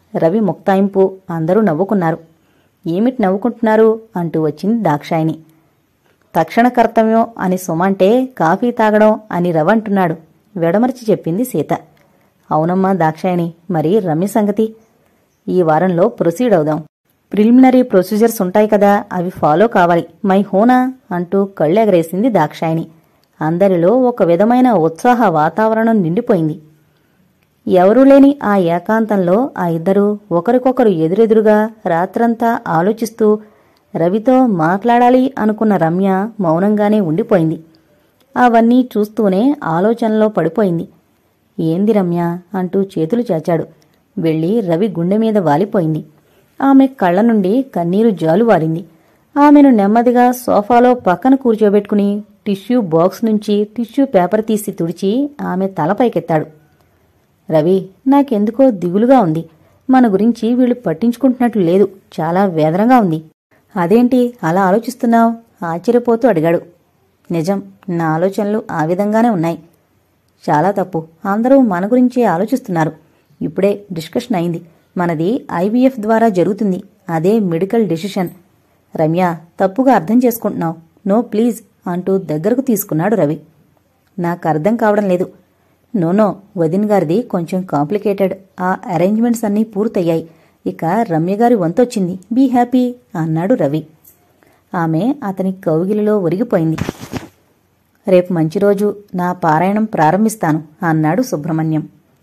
రవి ముక్తాయింపు అందరూ నవ్వుకున్నారు ఏమిటి నవ్వుకుంటున్నారు అంటూ వచ్చింది దాక్షాయిని తక్షణ కర్తవ్యం అని సుమంటే కాఫీ తాగడం అని రవి అంటున్నాడు వెడమర్చి చెప్పింది సీత అవునమ్మా దాక్షాయిని మరి రమ్య సంగతి ఈ వారంలో ప్రొసీడ్ అవుదాం ప్రిలిమినరీ ప్రొసీజర్స్ ఉంటాయి కదా అవి ఫాలో కావాలి మై హోనా అంటూ కళ్ళెగరేసింది దాక్షాయిని అందరిలో ఒక విధమైన ఉత్సాహ వాతావరణం నిండిపోయింది ఎవరూ లేని ఆ ఏకాంతంలో ఆ ఇద్దరూ ఒకరికొకరు ఎదురెదురుగా రాత్రంతా ఆలోచిస్తూ రవితో మాట్లాడాలి అనుకున్న రమ్య మౌనంగానే ఉండిపోయింది అవన్నీ చూస్తూనే ఆలోచనలో పడిపోయింది ఏంది రమ్య అంటూ చేతులు చాచాడు వెళ్ళి రవి గుండె మీద వాలిపోయింది ఆమె కళ్ళ నుండి కన్నీరు జాలువారింది ఆమెను నెమ్మదిగా సోఫాలో పక్కన కూర్చోబెట్టుకుని టిష్యూ బాక్స్ నుంచి టిష్యూ పేపర్ తీసి తుడిచి ఆమె తలపైకెత్తాడు రవి నాకెందుకో దిగులుగా ఉంది మన గురించి వీళ్ళు పట్టించుకుంటున్నట్లు లేదు చాలా వేదనగా ఉంది అదేంటి అలా ఆలోచిస్తున్నావు ఆశ్చర్యపోతూ అడిగాడు నిజం నా ఆలోచనలు ఆ విధంగానే ఉన్నాయి చాలా తప్పు అందరూ మన గురించే ఆలోచిస్తున్నారు ఇప్పుడే డిస్కషన్ అయింది మనది ఐవీఎఫ్ ద్వారా జరుగుతుంది అదే మెడికల్ డెసిషన్ రమ్య తప్పుగా అర్థం చేసుకుంటున్నావు నో ప్లీజ్ అంటూ దగ్గరకు తీసుకున్నాడు రవి నాకు అర్థం కావడం లేదు నోనో వదిన్ గారిది కొంచెం కాంప్లికేటెడ్ ఆ అరేంజ్మెంట్స్ అన్నీ పూర్తయ్యాయి ఇక రమ్య గారి వంతొచ్చింది బీ హ్యాపీ అన్నాడు రవి ఆమె అతని కౌగిలిలో ఒరిగిపోయింది రేపు మంచి రోజు నా పారాయణం ప్రారంభిస్తాను అన్నాడు సుబ్రహ్మణ్యం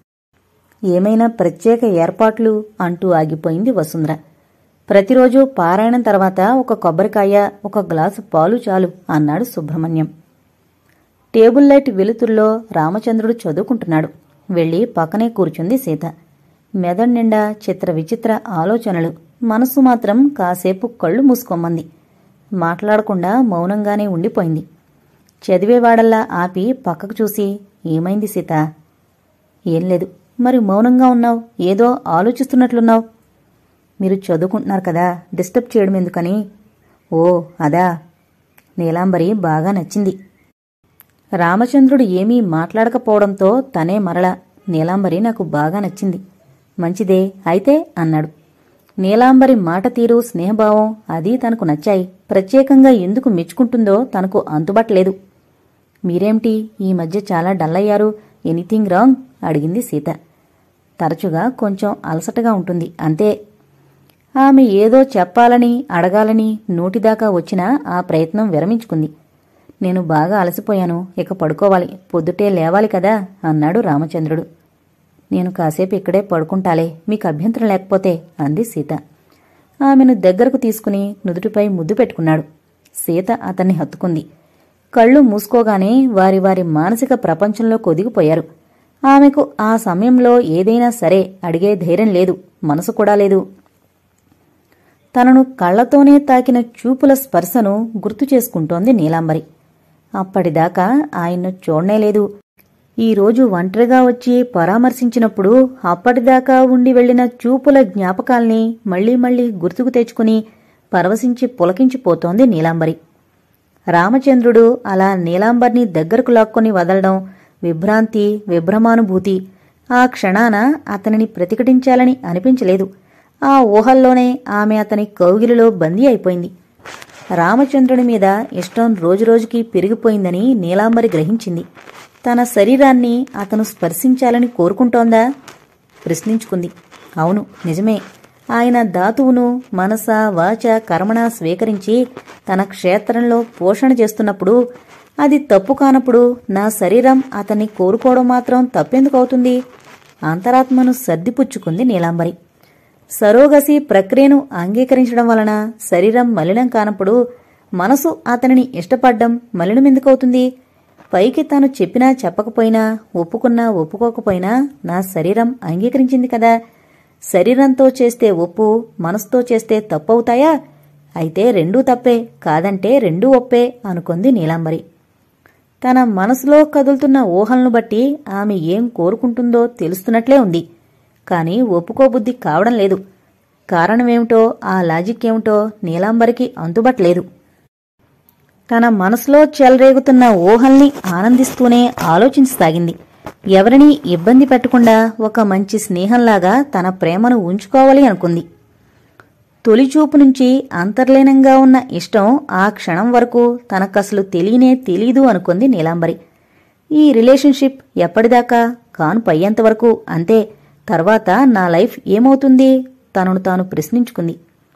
ఏమైనా ప్రత్యేక ఏర్పాట్లు అంటూ ఆగిపోయింది వసుంధర ప్రతిరోజు పారాయణం తర్వాత ఒక కొబ్బరికాయ ఒక గ్లాసు పాలు చాలు అన్నాడు సుబ్రహ్మణ్యం టేబుల్ లైట్ వెలుతుల్లో రామచంద్రుడు చదువుకుంటున్నాడు వెళ్లి పక్కనే కూర్చుంది సీత మెదడు నిండా చిత్ర విచిత్ర ఆలోచనలు మనస్సు మాత్రం కాసేపు కళ్ళు మూసుకోమంది మాట్లాడకుండా మౌనంగానే ఉండిపోయింది చదివేవాడల్లా ఆపి పక్కకు చూసి ఏమైంది సీత ఏం లేదు మరి మౌనంగా ఉన్నావు ఏదో ఆలోచిస్తున్నట్లున్నావు మీరు చదువుకుంటున్నారు కదా డిస్టర్బ్ చేయడం ఎందుకని ఓ అదా నీలాంబరి బాగా నచ్చింది రామచంద్రుడు ఏమీ మాట్లాడకపోవడంతో తనే మరల నీలాంబరి నాకు బాగా నచ్చింది మంచిదే అయితే అన్నాడు నీలాంబరి మాట తీరు స్నేహభావం అది తనకు నచ్చాయి ప్రత్యేకంగా ఎందుకు మెచ్చుకుంటుందో తనకు అంతుబట్టలేదు మీరేమిటి ఈ మధ్య చాలా డల్ అయ్యారు ఎనీథింగ్ రాంగ్ అడిగింది సీత తరచుగా కొంచెం అలసటగా ఉంటుంది అంతే ఆమె ఏదో చెప్పాలని అడగాలని నోటిదాకా వచ్చినా ఆ ప్రయత్నం విరమించుకుంది నేను బాగా అలసిపోయాను ఇక పడుకోవాలి పొద్దుటే లేవాలి కదా అన్నాడు రామచంద్రుడు నేను కాసేపు ఇక్కడే పడుకుంటాలే మీకు అభ్యంతరం లేకపోతే అంది సీత ఆమెను దగ్గరకు తీసుకుని నుదుటిపై ముద్దు పెట్టుకున్నాడు సీత అతన్ని హత్తుకుంది కళ్ళు మూసుకోగానే వారి వారి మానసిక ప్రపంచంలో కొదిగిపోయారు ఆమెకు ఆ సమయంలో ఏదైనా సరే అడిగే ధైర్యం లేదు మనసు కూడా లేదు తనను కళ్లతోనే తాకిన చూపుల స్పర్శను గుర్తు చేసుకుంటోంది నీలాంబరి అప్పటిదాకా ఆయన్ను చూడనేలేదు ఈరోజు ఒంటరిగా వచ్చి పరామర్శించినప్పుడు అప్పటిదాకా ఉండి వెళ్లిన చూపుల జ్ఞాపకాల్ని మళ్లీ మళ్లీ గుర్తుకు తెచ్చుకుని పరవశించి పులకించిపోతోంది నీలాంబరి రామచంద్రుడు అలా నీలాంబర్ని దగ్గరకు లాక్కొని వదలడం విభ్రాంతి విభ్రమానుభూతి ఆ క్షణాన అతనిని ప్రతిఘటించాలని అనిపించలేదు ఆ ఊహల్లోనే ఆమె అతని కౌగిలిలో బందీ అయిపోయింది రామచంద్రుని మీద ఇష్టం రోజురోజుకి పెరిగిపోయిందని నీలాంబరి గ్రహించింది తన శరీరాన్ని అతను స్పర్శించాలని కోరుకుంటోందా ప్రశ్నించుకుంది అవును నిజమే ఆయన ధాతువును మనస వాచ కర్మణ స్వీకరించి తన క్షేత్రంలో పోషణ చేస్తున్నప్పుడు అది తప్పు కానప్పుడు నా శరీరం అతన్ని కోరుకోవడం మాత్రం తప్పెందుకవుతుంది అంతరాత్మను సర్దిపుచ్చుకుంది నీలాంబరి సరోగసి ప్రక్రియను అంగీకరించడం వలన శరీరం మలినం కానప్పుడు మనసు అతనిని ఇష్టపడ్డం మలినమెందుకవుతుంది పైకి తాను చెప్పినా చెప్పకపోయినా ఒప్పుకున్నా ఒప్పుకోకపోయినా నా శరీరం అంగీకరించింది కదా శరీరంతో చేస్తే ఒప్పు మనసుతో చేస్తే తప్పవుతాయా అయితే రెండూ తప్పే కాదంటే రెండూ ఒప్పే అనుకుంది నీలాంబరి తన మనసులో కదులుతున్న ఊహలను బట్టి ఆమె ఏం కోరుకుంటుందో తెలుస్తున్నట్లే ఉంది కాని ఒప్పుకోబుద్ధి కావడం లేదు కారణమేమిటో ఆ లాజిక్ ఏమిటో నీలాంబరికి అంతుబట్లేదు తన మనసులో చెలరేగుతున్న ఊహల్ని ఆనందిస్తూనే ఆలోచించసాగింది ఎవరినీ ఇబ్బంది పెట్టకుండా ఒక మంచి స్నేహంలాగా తన ప్రేమను ఉంచుకోవాలి అనుకుంది తొలిచూపు నుంచి అంతర్లీనంగా ఉన్న ఇష్టం ఆ క్షణం వరకు తనకసలు తెలియనే తెలీదు అనుకుంది నీలాంబరి ఈ రిలేషన్షిప్ ఎప్పటిదాకా కానుపయ్యేంత వరకు అంతే తర్వాత నా లైఫ్ ఏమవుతుంది తనను తాను ప్రశ్నించుకుంది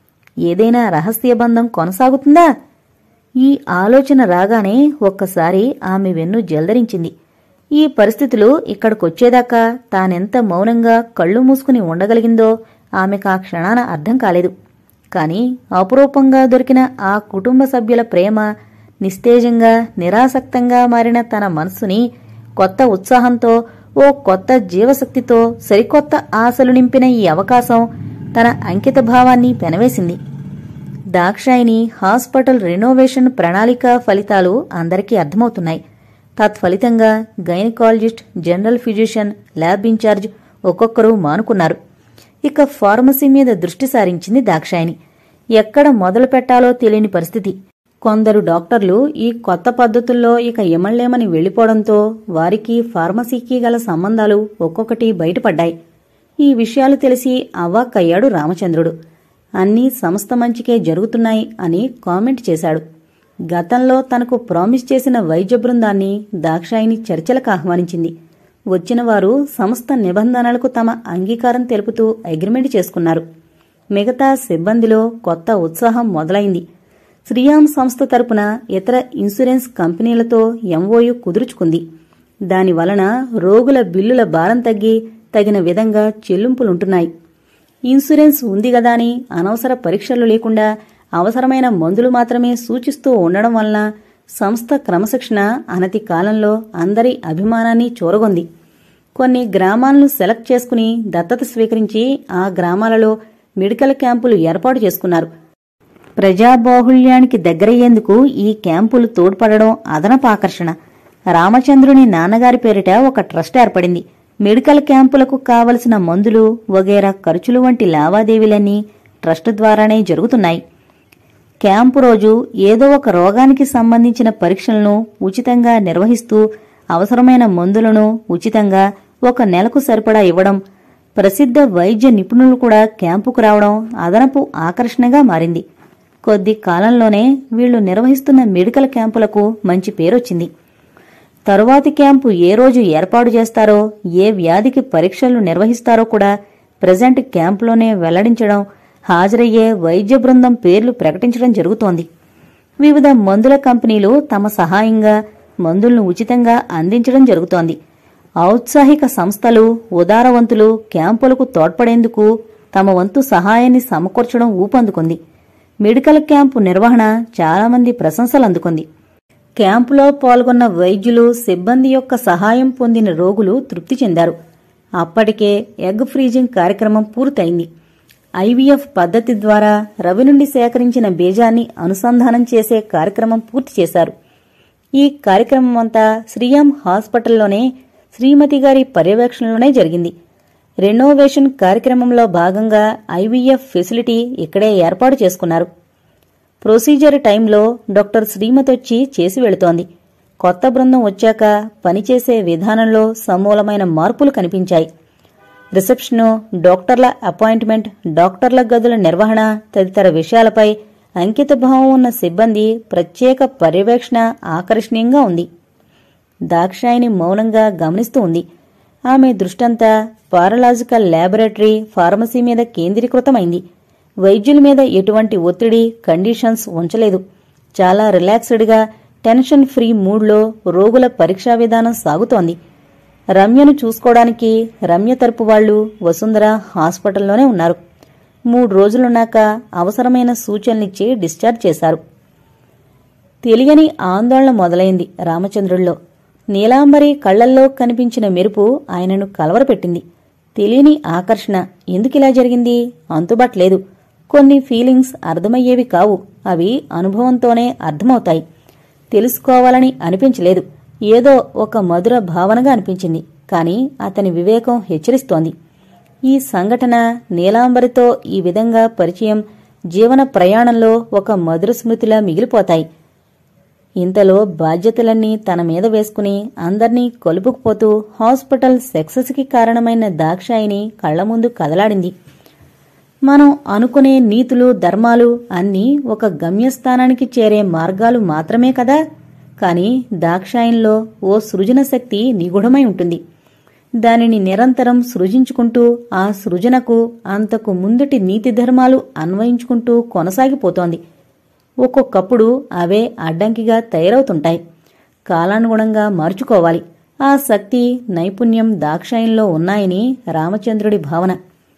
ఏదైనా రహస్య బంధం కొనసాగుతుందా ఈ ఆలోచన రాగానే ఒక్కసారి ఆమె వెన్ను జల్దరించింది ఈ పరిస్థితులు ఇక్కడికొచ్చేదాకా తానెంత మౌనంగా కళ్ళు మూసుకుని ఉండగలిగిందో ఆమెకు ఆ క్షణాన అర్థం కాలేదు కాని అపురూపంగా దొరికిన ఆ కుటుంబ సభ్యుల ప్రేమ నిస్తేజంగా నిరాసక్తంగా మారిన తన మనస్సుని కొత్త ఉత్సాహంతో ఓ కొత్త జీవశక్తితో సరికొత్త ఆశలు నింపిన ఈ అవకాశం తన అంకిత భావాన్ని పెనవేసింది దాక్షాయిని హాస్పిటల్ రెనోవేషన్ ప్రణాళిక ఫలితాలు అందరికీ అర్థమవుతున్నాయి తత్ఫలితంగా gynaecologist general physician lab incharge ఒక్కొక్కరు మానుకున్నారు ఇక ఫార్మసీ మీద దృష్టి సారించింది దాక్షాయిని ఎక్కడ మొదలు పెట్టాలో తెలియని పరిస్థితి కొందరు డాక్టర్లు ఈ కొత్త పద్ధతుల్లో ఇక ఎమళ్లేమని వెళ్లిపోవడంతో వారికి ఫార్మసీకి గల సంబంధాలు ఒక్కొక్కటి బయటపడ్డాయి ఈ విషయాలు తెలిసి అవాక్కయ్యాడు రామచంద్రుడు అన్నీ సంస్థ మంచికే జరుగుతున్నాయి అని కామెంట్ చేశాడు గతంలో తనకు ప్రామిస్ చేసిన వైద్య బృందాన్ని దాక్షాయిని చర్చలకు ఆహ్వానించింది వచ్చిన వారు సంస్థ నిబంధనలకు తమ అంగీకారం తెలుపుతూ అగ్రిమెంట్ చేసుకున్నారు మిగతా సిబ్బందిలో కొత్త ఉత్సాహం మొదలైంది శ్రీయామ్ సంస్థ తరపున ఇతర ఇన్సూరెన్స్ కంపెనీలతో ఎంఓయు కుదుర్చుకుంది దాని వలన రోగుల బిల్లుల భారం తగ్గి తగిన విధంగా చెల్లింపులుంటున్నాయి ఇన్సూరెన్స్ ఉంది గదా అని అనవసర పరీక్షలు లేకుండా అవసరమైన మందులు మాత్రమే సూచిస్తూ ఉండడం వలన సంస్థ క్రమశిక్షణ అనతి కాలంలో అందరి అభిమానాన్ని చూరగొంది కొన్ని గ్రామాలను సెలెక్ట్ చేసుకుని దత్తత స్వీకరించి ఆ గ్రామాలలో మెడికల్ క్యాంపులు ఏర్పాటు చేసుకున్నారు ప్రజాబాహుళ్యానికి దగ్గరయ్యేందుకు ఈ క్యాంపులు తోడ్పడడం అదనపు ఆకర్షణ రామచంద్రుని నాన్నగారి పేరిట ఒక ట్రస్ట్ ఏర్పడింది మెడికల్ క్యాంపులకు కావలసిన మందులు వగేరా ఖర్చులు వంటి లావాదేవీలన్నీ ట్రస్ట్ ద్వారానే జరుగుతున్నాయి క్యాంపు రోజు ఏదో ఒక రోగానికి సంబంధించిన పరీక్షలను ఉచితంగా నిర్వహిస్తూ అవసరమైన మందులను ఉచితంగా ఒక నెలకు సరిపడా ఇవ్వడం ప్రసిద్ధ వైద్య నిపుణులు కూడా క్యాంపుకు రావడం అదనపు ఆకర్షణగా మారింది కొద్ది కాలంలోనే వీళ్లు నిర్వహిస్తున్న మెడికల్ క్యాంపులకు మంచి పేరొచ్చింది తరువాతి క్యాంపు ఏ రోజు ఏర్పాటు చేస్తారో ఏ వ్యాధికి పరీక్షలు నిర్వహిస్తారో కూడా ప్రజెంట్ క్యాంపులోనే వెల్లడించడం హాజరయ్యే వైద్య బృందం పేర్లు ప్రకటించడం జరుగుతోంది వివిధ మందుల కంపెనీలు తమ సహాయంగా మందులను ఉచితంగా అందించడం జరుగుతోంది ఔత్సాహిక సంస్థలు ఉదారవంతులు క్యాంపులకు తోడ్పడేందుకు తమ వంతు సహాయాన్ని సమకూర్చడం ఊపందుకుంది మెడికల్ క్యాంపు నిర్వహణ చాలామంది ప్రశంసలు అందుకుంది క్యాంపులో పాల్గొన్న వైద్యులు సిబ్బంది యొక్క సహాయం పొందిన రోగులు తృప్తి చెందారు అప్పటికే ఎగ్ ఫ్రీజింగ్ కార్యక్రమం పూర్తయింది ఐవీఎఫ్ పద్ధతి ద్వారా రవి నుండి సేకరించిన బీజాన్ని అనుసంధానం చేసే కార్యక్రమం పూర్తి చేశారు ఈ కార్యక్రమం అంతా శ్రీయామ్ హాస్పిటల్లోనే శ్రీమతి గారి పర్యవేక్షణలోనే జరిగింది రెనోవేషన్ కార్యక్రమంలో భాగంగా ఐవీఎఫ్ ఫెసిలిటీ ఇక్కడే ఏర్పాటు చేసుకున్నారు ప్రొసీజర్ టైంలో డాక్టర్ శ్రీమతొచ్చి చేసి వెళుతోంది కొత్త బృందం వచ్చాక పనిచేసే విధానంలో సమూలమైన మార్పులు కనిపించాయి రిసెప్షను డాక్టర్ల అపాయింట్మెంట్ డాక్టర్ల గదుల నిర్వహణ తదితర విషయాలపై అంకితభావం ఉన్న సిబ్బంది ప్రత్యేక పర్యవేక్షణ ఆకర్షణీయంగా ఉంది దాక్షాయిని మౌనంగా గమనిస్తూ ఉంది ఆమె దృష్టంతా పారలాజికల్ ల్యాబొరేటరీ ఫార్మసీ మీద కేంద్రీకృతమైంది వైద్యుల మీద ఎటువంటి ఒత్తిడి కండిషన్స్ ఉంచలేదు చాలా రిలాక్స్డ్గా టెన్షన్ ఫ్రీ మూడ్లో రోగుల పరీక్షా విధానం సాగుతోంది రమ్యను చూసుకోవడానికి రమ్య తరపు వాళ్లు వసుంధర హాస్పిటల్లోనే ఉన్నారు మూడు రోజులున్నాక అవసరమైన సూచనలిచ్చి డిశ్చార్జ్ చేశారు తెలియని ఆందోళన మొదలైంది రామచంద్రుల్లో నీలాంబరి కళ్లల్లో కనిపించిన మెరుపు ఆయనను కలవరపెట్టింది తెలియని ఆకర్షణ ఎందుకిలా జరిగింది అంతుబట్లేదు కొన్ని ఫీలింగ్స్ అర్థమయ్యేవి కావు అవి అనుభవంతోనే అర్థమవుతాయి తెలుసుకోవాలని అనిపించలేదు ఏదో ఒక మధుర భావనగా అనిపించింది కాని అతని వివేకం హెచ్చరిస్తోంది ఈ సంఘటన నీలాంబరితో ఈ విధంగా పరిచయం జీవన ప్రయాణంలో ఒక మధుర స్మృతిలా మిగిలిపోతాయి ఇంతలో బాధ్యతలన్నీ తన మీద వేసుకుని అందర్నీ కొలుపుకుపోతూ హాస్పిటల్ సక్సెస్కి కారణమైన దాక్షాయిని కళ్ల ముందు కదలాడింది మనం అనుకునే నీతులు ధర్మాలు అన్నీ ఒక గమ్యస్థానానికి చేరే మార్గాలు మాత్రమే కదా కాని దాక్షాయంలో ఓ సృజన శక్తి నిగూఢమై ఉంటుంది దానిని నిరంతరం సృజించుకుంటూ ఆ సృజనకు అంతకు ముందుటి నీతి ధర్మాలు అన్వయించుకుంటూ కొనసాగిపోతోంది ఒక్కొక్కప్పుడు అవే అడ్డంకిగా తయారవుతుంటాయి కాలానుగుణంగా మార్చుకోవాలి ఆ శక్తి నైపుణ్యం దాక్షాయంలో ఉన్నాయని రామచంద్రుడి భావన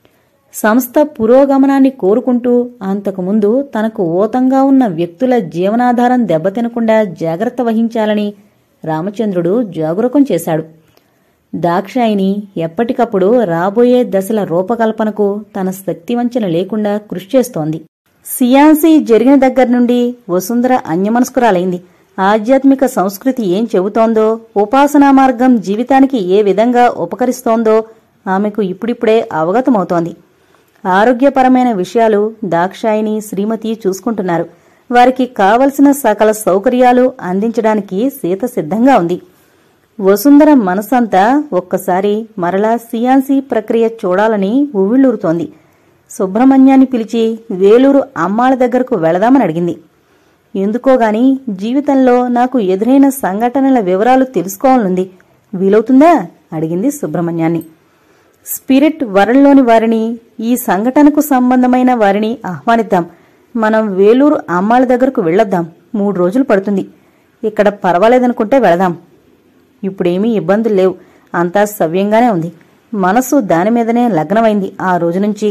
సంస్థ పురోగమనాన్ని కోరుకుంటూ అంతకుముందు తనకు ఓతంగా ఉన్న వ్యక్తుల జీవనాధారం దెబ్బతినకుండా జాగ్రత్త వహించాలని రామచంద్రుడు జాగరూకం చేశాడు దాక్షాయిని ఎప్పటికప్పుడు రాబోయే దశల రూపకల్పనకు తన శక్తివంచన లేకుండా కృషి చేస్తోంది సియాన్సీ జరిగిన దగ్గర నుండి వసుంధర అన్యమనస్కురాలైంది ఆధ్యాత్మిక సంస్కృతి ఏం చెబుతోందో ఉపాసనా మార్గం జీవితానికి ఏ విధంగా ఉపకరిస్తోందో ఆమెకు ఇప్పుడిప్పుడే అవగతమవుతోంది ఆరోగ్యపరమైన విషయాలు దాక్షాయిని శ్రీమతి చూసుకుంటున్నారు వారికి కావలసిన సకల సౌకర్యాలు అందించడానికి సీత సిద్ధంగా ఉంది వసుంధర మనసంతా ఒక్కసారి మరలా సియాన్సీ ప్రక్రియ చూడాలని ఉవ్విళ్ళూరుతోంది సుబ్రహ్మణ్యాన్ని పిలిచి వేలూరు అమ్మాళ్ళ దగ్గరకు వెళదామని అడిగింది ఎందుకోగాని జీవితంలో నాకు ఎదురైన సంఘటనల వివరాలు తెలుసుకోవాలనుంది వీలవుతుందా అడిగింది సుబ్రహ్మణ్యాన్ని స్పిరిట్ వరల్డ్లోని వారిని ఈ సంఘటనకు సంబంధమైన వారిని ఆహ్వానిద్దాం మనం వేలూరు అమ్మాళ్ళ దగ్గరకు వెళ్ళొద్దాం మూడు రోజులు పడుతుంది ఇక్కడ పర్వాలేదనుకుంటే వెళదాం ఇప్పుడేమీ ఇబ్బందులు లేవు అంతా సవ్యంగానే ఉంది మనసు దాని మీదనే లగ్నమైంది ఆ రోజు నుంచి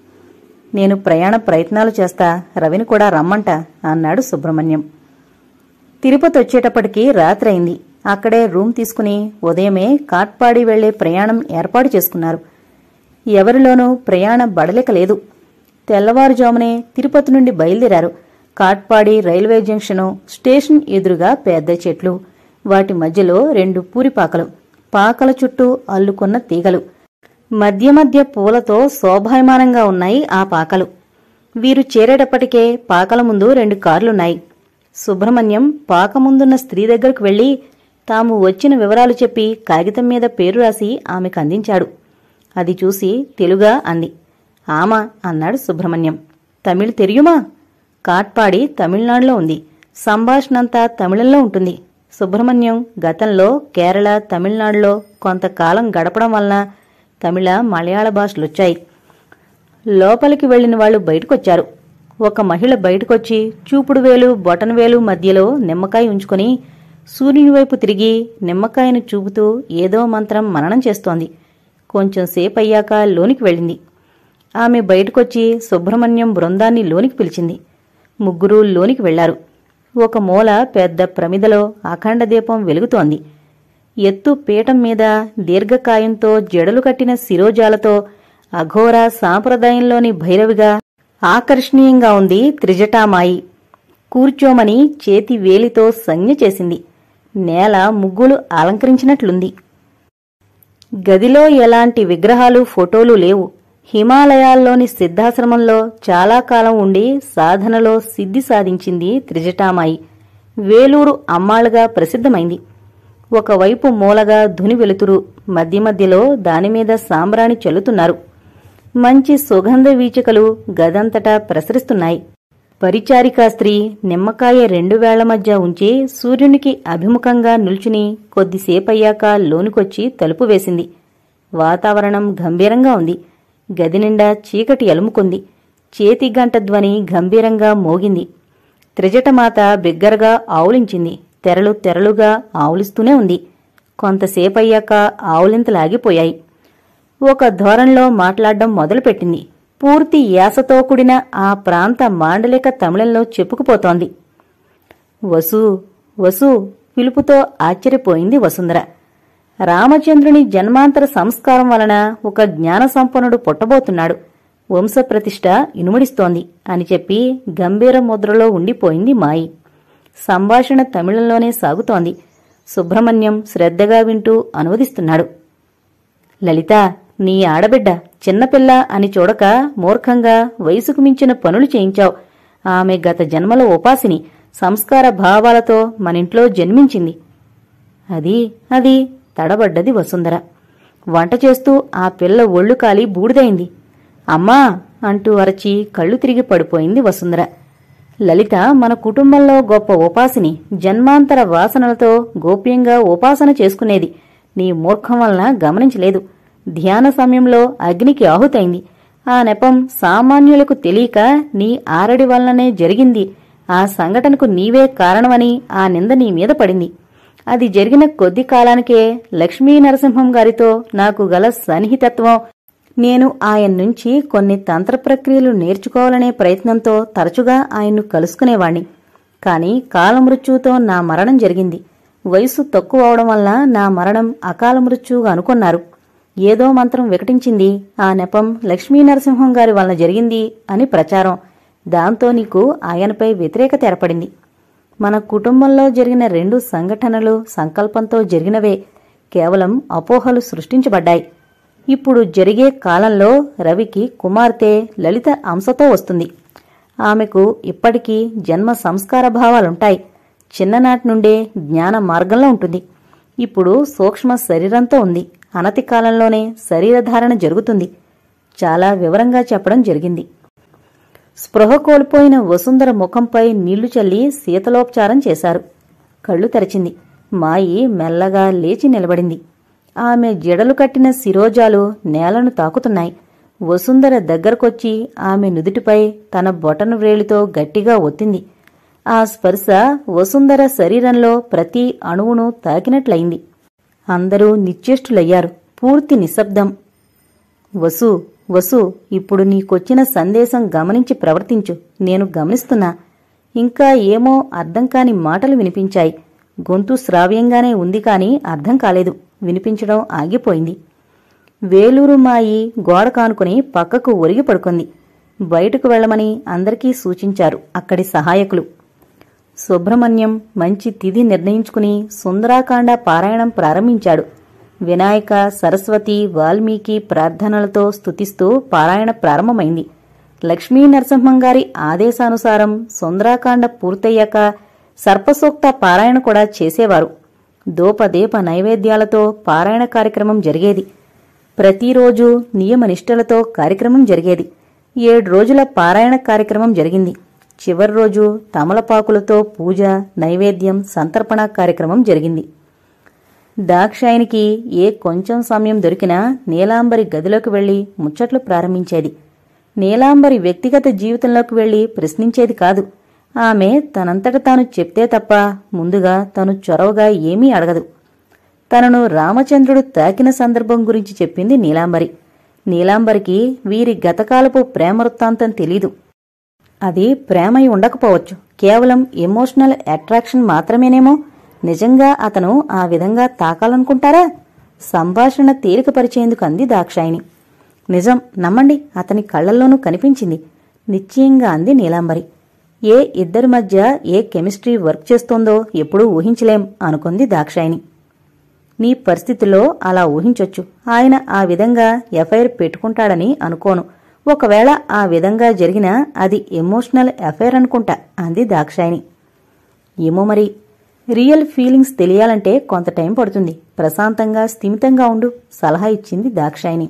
నేను ప్రయాణ ప్రయత్నాలు చేస్తా రవిని కూడా రమ్మంట అన్నాడు సుబ్రహ్మణ్యం తిరుపతి వచ్చేటప్పటికి రాత్రైంది అక్కడే రూమ్ తీసుకుని ఉదయమే కాట్పాడి వెళ్లే ప్రయాణం ఏర్పాటు చేసుకున్నారు ఎవరిలోనూ ప్రయాణ బడలిక లేదు తెల్లవారుజామునే తిరుపతి నుండి బయలుదేరారు కాట్పాడి రైల్వే జంక్షను స్టేషన్ ఎదురుగా పెద్ద చెట్లు వాటి మధ్యలో రెండు పూరిపాకలు పాకల చుట్టూ అల్లుకున్న తీగలు మధ్య మధ్య పూలతో శోభాయమానంగా ఉన్నాయి ఆ పాకలు వీరు చేరేటప్పటికే పాకల ముందు రెండు కార్లున్నాయి సుబ్రహ్మణ్యం పాక ముందున్న స్త్రీ దగ్గరకు వెళ్లి తాము వచ్చిన వివరాలు చెప్పి కాగితం మీద పేరు రాసి ఆమెకు అందించాడు అది చూసి తెలుగా అంది ఆమా అన్నాడు సుబ్రహ్మణ్యం తమిళ్ తెలియుమా కాట్పాడి తమిళనాడులో ఉంది సంభాషణంతా తమిళంలో ఉంటుంది సుబ్రహ్మణ్యం గతంలో కేరళ తమిళనాడులో కొంతకాలం గడపడం వలన తమిళ మలయాళ భాషలొచ్చాయి లోపలికి వెళ్లిన వాళ్ళు బయటకొచ్చారు ఒక మహిళ బయటకొచ్చి చూపుడు వేలు బొటన వేలు మధ్యలో నిమ్మకాయ ఉంచుకుని సూర్యుని వైపు తిరిగి నిమ్మకాయను చూపుతూ ఏదో మంత్రం మననం చేస్తోంది కొంచెం సేపయ్యాక లోనికి వెళ్ళింది ఆమె బయటకొచ్చి సుబ్రహ్మణ్యం బృందాన్ని లోనికి పిలిచింది ముగ్గురు లోనికి వెళ్లారు ఒక మూల పెద్ద ప్రమిదలో అఖండ దీపం వెలుగుతోంది ఎత్తు పీఠం మీద దీర్ఘకాయంతో జడలు కట్టిన శిరోజాలతో అఘోర సాంప్రదాయంలోని భైరవిగా ఆకర్షణీయంగా ఉంది త్రిజటామాయి కూర్చోమని చేతి వేలితో సంజ్ఞ చేసింది నేల ముగ్గులు అలంకరించినట్లుంది గదిలో ఎలాంటి విగ్రహాలు ఫోటోలు లేవు హిమాలయాల్లోని సిద్ధాశ్రమంలో చాలా కాలం ఉండి సాధనలో సిద్ధి సాధించింది త్రిజటామాయి వేలూరు అమ్మాళ్ళుగా ప్రసిద్ధమైంది ఒకవైపు మూలగా ధుని వెలుతురు మధ్య మధ్యలో దానిమీద సాంబ్రాణి చల్లుతున్నారు మంచి సుగంధ వీచికలు గదంతటా ప్రసరిస్తున్నాయి పరిచారికా స్త్రీ నిమ్మకాయ రెండు వేళ్ల మధ్య ఉంచి సూర్యునికి అభిముఖంగా నిల్చుని కొద్దిసేపయ్యాక లోనికొచ్చి తలుపు వేసింది వాతావరణం గంభీరంగా ఉంది గది నిండా చీకటి అలుముకుంది చేతి గంట ధ్వని గంభీరంగా మోగింది త్రిజటమాత బిగ్గరగా ఆవులించింది తెరలు తెరలుగా ఆవులిస్తూనే ఉంది కొంతసేపయ్యాక ఆవులింతలాగిపోయాయి ఒక ధోరణిలో మాట్లాడడం మొదలుపెట్టింది పూర్తి యాసతో కూడిన ఆ ప్రాంత మాండలిక తమిళంలో చెప్పుకుపోతోంది వసు వసు పిలుపుతో ఆశ్చర్యపోయింది వసుంధర రామచంద్రుని జన్మాంతర సంస్కారం వలన ఒక జ్ఞాన సంపన్నుడు పుట్టబోతున్నాడు వంశప్రతిష్ఠ ఇనుమడిస్తోంది అని చెప్పి గంభీర ముద్రలో ఉండిపోయింది మాయి సంభాషణ తమిళంలోనే సాగుతోంది సుబ్రహ్మణ్యం శ్రద్ధగా వింటూ అనువదిస్తున్నాడు లలిత నీ ఆడబిడ్డ చిన్నపిల్ల అని చూడక మూర్ఖంగా వయసుకు మించిన పనులు చేయించావు ఆమె గత జన్మల ఉపాసిని సంస్కార భావాలతో మనింట్లో జన్మించింది అది అది తడబడ్డది వసుంధర వంట చేస్తూ ఆ పిల్ల ఒళ్ళు కాలి బూడిదైంది అమ్మా అంటూ అరచి కళ్ళు తిరిగి పడిపోయింది వసుంధర లలిత మన కుటుంబంలో గొప్ప ఉపాసిని జన్మాంతర వాసనలతో గోప్యంగా ఉపాసన చేసుకునేది నీ మూర్ఖం వలన గమనించలేదు ధ్యాన సమయంలో అగ్నికి ఆహుతైంది ఆ నెపం సామాన్యులకు తెలియక నీ ఆరడి వలననే జరిగింది ఆ సంఘటనకు నీవే కారణమని ఆ నింద నీ మీద పడింది అది జరిగిన కొద్ది కాలానికే లక్ష్మీ నరసింహం గారితో నాకు గల సన్నిహితత్వం నేను ఆయన నుంచి కొన్ని తంత్ర ప్రక్రియలు నేర్చుకోవాలనే ప్రయత్నంతో తరచుగా ఆయన్ను కలుసుకునేవాణ్ణి కాని కాలమృత్యువుతో నా మరణం జరిగింది వయసు తక్కువ అవడం వల్ల నా మరణం అకాల మృత్యువుగా అనుకున్నారు ఏదో మంత్రం వికటించింది ఆ నెపం లక్ష్మీ నరసింహం గారి వలన జరిగింది అని ప్రచారం దాంతో నీకు ఆయనపై వ్యతిరేకత ఏర్పడింది మన కుటుంబంలో జరిగిన రెండు సంఘటనలు సంకల్పంతో జరిగినవే కేవలం అపోహలు సృష్టించబడ్డాయి ఇప్పుడు జరిగే కాలంలో రవికి కుమార్తె లలిత అంశతో వస్తుంది ఆమెకు ఇప్పటికీ జన్మ సంస్కార భావాలుంటాయి చిన్ననాటి నుండే జ్ఞాన మార్గంలో ఉంటుంది ఇప్పుడు సూక్ష్మ శరీరంతో ఉంది అనతి కాలంలోనే శరీరధారణ జరుగుతుంది చాలా వివరంగా చెప్పడం జరిగింది స్పృహ కోల్పోయిన వసుంధర ముఖంపై నీళ్లు చల్లి శీతలోపచారం చేశారు కళ్ళు తెరచింది మాయి మెల్లగా లేచి నిలబడింది ఆమె జడలు కట్టిన శిరోజాలు నేలను తాకుతున్నాయి వసుంధర దగ్గరకొచ్చి ఆమె నుదుటిపై తన బొటను వ్రేలితో గట్టిగా ఒత్తింది ఆ స్పర్శ వసుంధర శరీరంలో ప్రతి అణువును తాకినట్లయింది అందరూ నిశ్చేష్టులయ్యారు పూర్తి నిశ్శబ్దం వసు వసు ఇప్పుడు నీకొచ్చిన సందేశం గమనించి ప్రవర్తించు నేను గమనిస్తున్నా ఇంకా ఏమో అర్థం కాని మాటలు వినిపించాయి గొంతు శ్రావ్యంగానే ఉంది కాని అర్థం కాలేదు వినిపించడం ఆగిపోయింది వేలూరు మాయి గోడ కానుకుని పక్కకు ఒరిగి పడుకుంది బయటకు వెళ్లమని అందరికీ సూచించారు అక్కడి సహాయకులు సుబ్రహ్మణ్యం మంచి తిథి నిర్ణయించుకుని సుందరాకాండ పారాయణం ప్రారంభించాడు వినాయక సరస్వతి వాల్మీకి ప్రార్థనలతో స్తుతిస్తూ పారాయణ ప్రారంభమైంది లక్ష్మీ నరసింహం గారి ఆదేశానుసారం సుందరాకాండ పూర్తయ్యాక సర్పసూక్త పారాయణ కూడా చేసేవారు దోపదీప నైవేద్యాలతో పారాయణ కార్యక్రమం జరిగేది ప్రతిరోజు నియమనిష్టలతో కార్యక్రమం జరిగేది ఏడు రోజుల పారాయణ కార్యక్రమం జరిగింది చివరి రోజు తమలపాకులతో పూజ నైవేద్యం సంతర్పణ కార్యక్రమం జరిగింది దాక్షాయనికి ఏ కొంచెం సమయం దొరికినా నీలాంబరి గదిలోకి వెళ్లి ముచ్చట్లు ప్రారంభించేది నీలాంబరి వ్యక్తిగత జీవితంలోకి వెళ్లి ప్రశ్నించేది కాదు ఆమె తనంతట తాను చెప్తే తప్ప ముందుగా తను చొరవగా ఏమీ అడగదు తనను రామచంద్రుడు తాకిన సందర్భం గురించి చెప్పింది నీలాంబరి నీలాంబరికి వీరి గతకాలపు ప్రేమ వృత్తాంతం తెలీదు అది ప్రేమై ఉండకపోవచ్చు కేవలం ఎమోషనల్ అట్రాక్షన్ మాత్రమేనేమో నిజంగా అతను ఆ విధంగా తాకాలనుకుంటారా సంభాషణ తేలికపరిచేందుకు అంది దాక్షాయిని నిజం నమ్మండి అతని కళ్లల్లోనూ కనిపించింది నిశ్చయంగా అంది నీలాంబరి ఏ ఇద్దరి మధ్య ఏ కెమిస్ట్రీ వర్క్ చేస్తోందో ఎప్పుడూ ఊహించలేం అనుకుంది దాక్షాయిని నీ పరిస్థితిలో అలా ఊహించొచ్చు ఆయన ఆ విధంగా ఎఫ్ఐఆర్ పెట్టుకుంటాడని అనుకోను ఒకవేళ ఆ విధంగా జరిగినా అది ఎమోషనల్ అఫైర్ అనుకుంటా అంది దాక్షాయిని ఏమో మరి రియల్ ఫీలింగ్స్ తెలియాలంటే కొంత టైం పడుతుంది ప్రశాంతంగా స్థిమితంగా ఉండు సలహా ఇచ్చింది దాక్షాయిని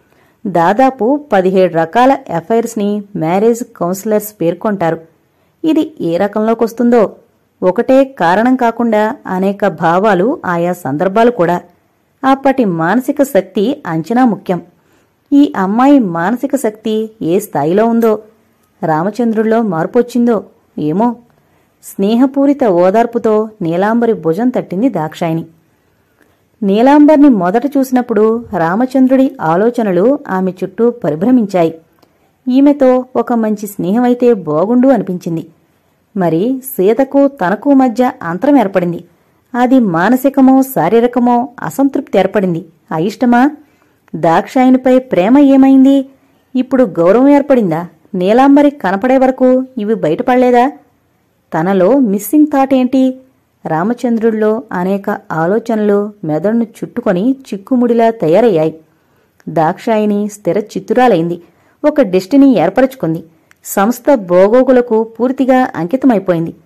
దాదాపు పదిహేడు రకాల ఎఫైర్స్ని మ్యారేజ్ కౌన్సిలర్స్ పేర్కొంటారు ఇది ఏ రకంలోకి వస్తుందో ఒకటే కారణం కాకుండా అనేక భావాలు ఆయా సందర్భాలు కూడా అప్పటి మానసిక శక్తి అంచనా ముఖ్యం ఈ అమ్మాయి మానసిక శక్తి ఏ స్థాయిలో ఉందో రామచంద్రుల్లో మార్పొచ్చిందో ఏమో స్నేహపూరిత ఓదార్పుతో నీలాంబరి భుజం తట్టింది దాక్షాయిని నీలాంబర్ని మొదట చూసినప్పుడు రామచంద్రుడి ఆలోచనలు ఆమె చుట్టూ పరిభ్రమించాయి ఈమెతో ఒక మంచి స్నేహమైతే బాగుండు అనిపించింది మరి సీతకు తనకు మధ్య అంతరం ఏర్పడింది అది మానసికమో శారీరకమో అసంతృప్తి ఏర్పడింది అయిష్టమా దాక్షాయినిపై ప్రేమ ఏమైంది ఇప్పుడు గౌరవం ఏర్పడిందా నీలాంబరి కనపడే వరకు ఇవి బయటపడలేదా తనలో మిస్సింగ్ థాట్ ఏంటి రామచంద్రుడిలో అనేక ఆలోచనలు మెదడును చుట్టుకొని చిక్కుముడిలా తయారయ్యాయి దాక్షాయిని స్థిర చిత్తురాలైంది ఒక డెస్టినీ ఏర్పరచుకుంది సంస్థ బోగోగులకు పూర్తిగా అంకితమైపోయింది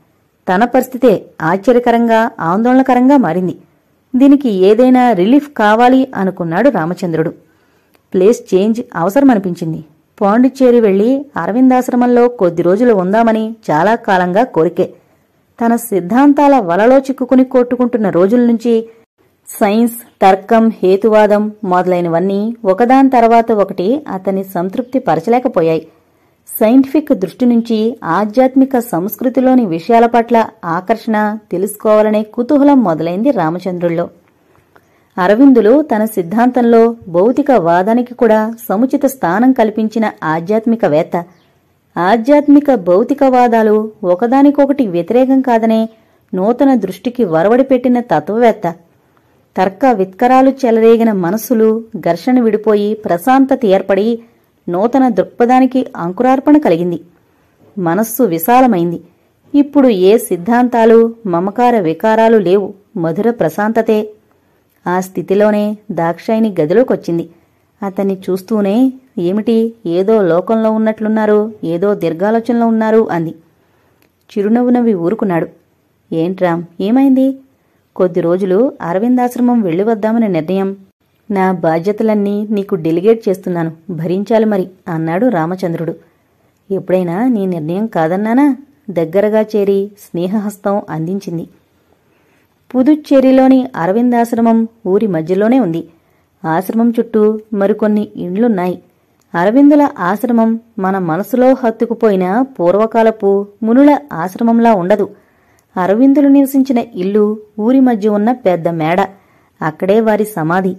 తన పరిస్థితే ఆశ్చర్యకరంగా ఆందోళనకరంగా మారింది దీనికి ఏదైనా రిలీఫ్ కావాలి అనుకున్నాడు రామచంద్రుడు ప్లేస్ చేంజ్ అవసరమనిపించింది పాండిచ్చేరి వెళ్లి అరవిందాశ్రమంలో కొద్ది రోజులు ఉందామని చాలా కాలంగా కోరికే తన సిద్ధాంతాల వలలో చిక్కుకుని కొట్టుకుంటున్న రోజుల నుంచి సైన్స్ తర్కం హేతువాదం మొదలైనవన్నీ ఒకదాని తర్వాత ఒకటి అతన్ని సంతృప్తి పరచలేకపోయాయి సైంటిఫిక్ దృష్టి నుంచి ఆధ్యాత్మిక సంస్కృతిలోని విషయాల పట్ల ఆకర్షణ తెలుసుకోవాలనే కుతూహలం మొదలైంది రామచంద్రుల్లో అరవిందులు తన సిద్ధాంతంలో భౌతిక వాదానికి కూడా సముచిత స్థానం కల్పించిన ఆధ్యాత్మికవేత్త ఆధ్యాత్మిక భౌతికవాదాలు ఒకదానికొకటి వ్యతిరేకం కాదనే నూతన దృష్టికి వరవడి పెట్టిన తత్వవేత్త తర్క విత్కరాలు చెలరేగిన మనస్సులు ఘర్షణ విడిపోయి ప్రశాంతత ఏర్పడి నూతన దృక్పథానికి అంకురార్పణ కలిగింది మనస్సు విశాలమైంది ఇప్పుడు ఏ సిద్ధాంతాలు మమకార వికారాలు లేవు మధుర ప్రశాంతతే ఆ స్థితిలోనే దాక్షాయిని గదిలోకొచ్చింది అతన్ని చూస్తూనే ఏమిటి ఏదో లోకంలో ఉన్నట్లున్నారు ఏదో దీర్ఘాలోచనలో ఉన్నారు అంది చిరునవ్వు నవ్వి ఊరుకున్నాడు ఏంట్రామ్ ఏమైంది కొద్ది రోజులు అరవిందాశ్రమం వెళ్ళి వద్దామని నిర్ణయం నా బాధ్యతలన్నీ నీకు డెలిగేట్ చేస్తున్నాను భరించాలి మరి అన్నాడు రామచంద్రుడు ఎప్పుడైనా నీ నిర్ణయం కాదన్నానా దగ్గరగా చేరి స్నేహహస్తం అందించింది పుదుచ్చేరిలోని అరవిందాశ్రమం ఊరి మధ్యలోనే ఉంది ఆశ్రమం చుట్టూ మరికొన్ని ఇండ్లున్నాయి అరవిందుల ఆశ్రమం మన మనసులో హత్తుకుపోయిన పూర్వకాలపు మునుల ఆశ్రమంలా ఉండదు అరవిందులు నివసించిన ఇల్లు ఊరి మధ్య ఉన్న పెద్ద మేడ అక్కడే వారి సమాధి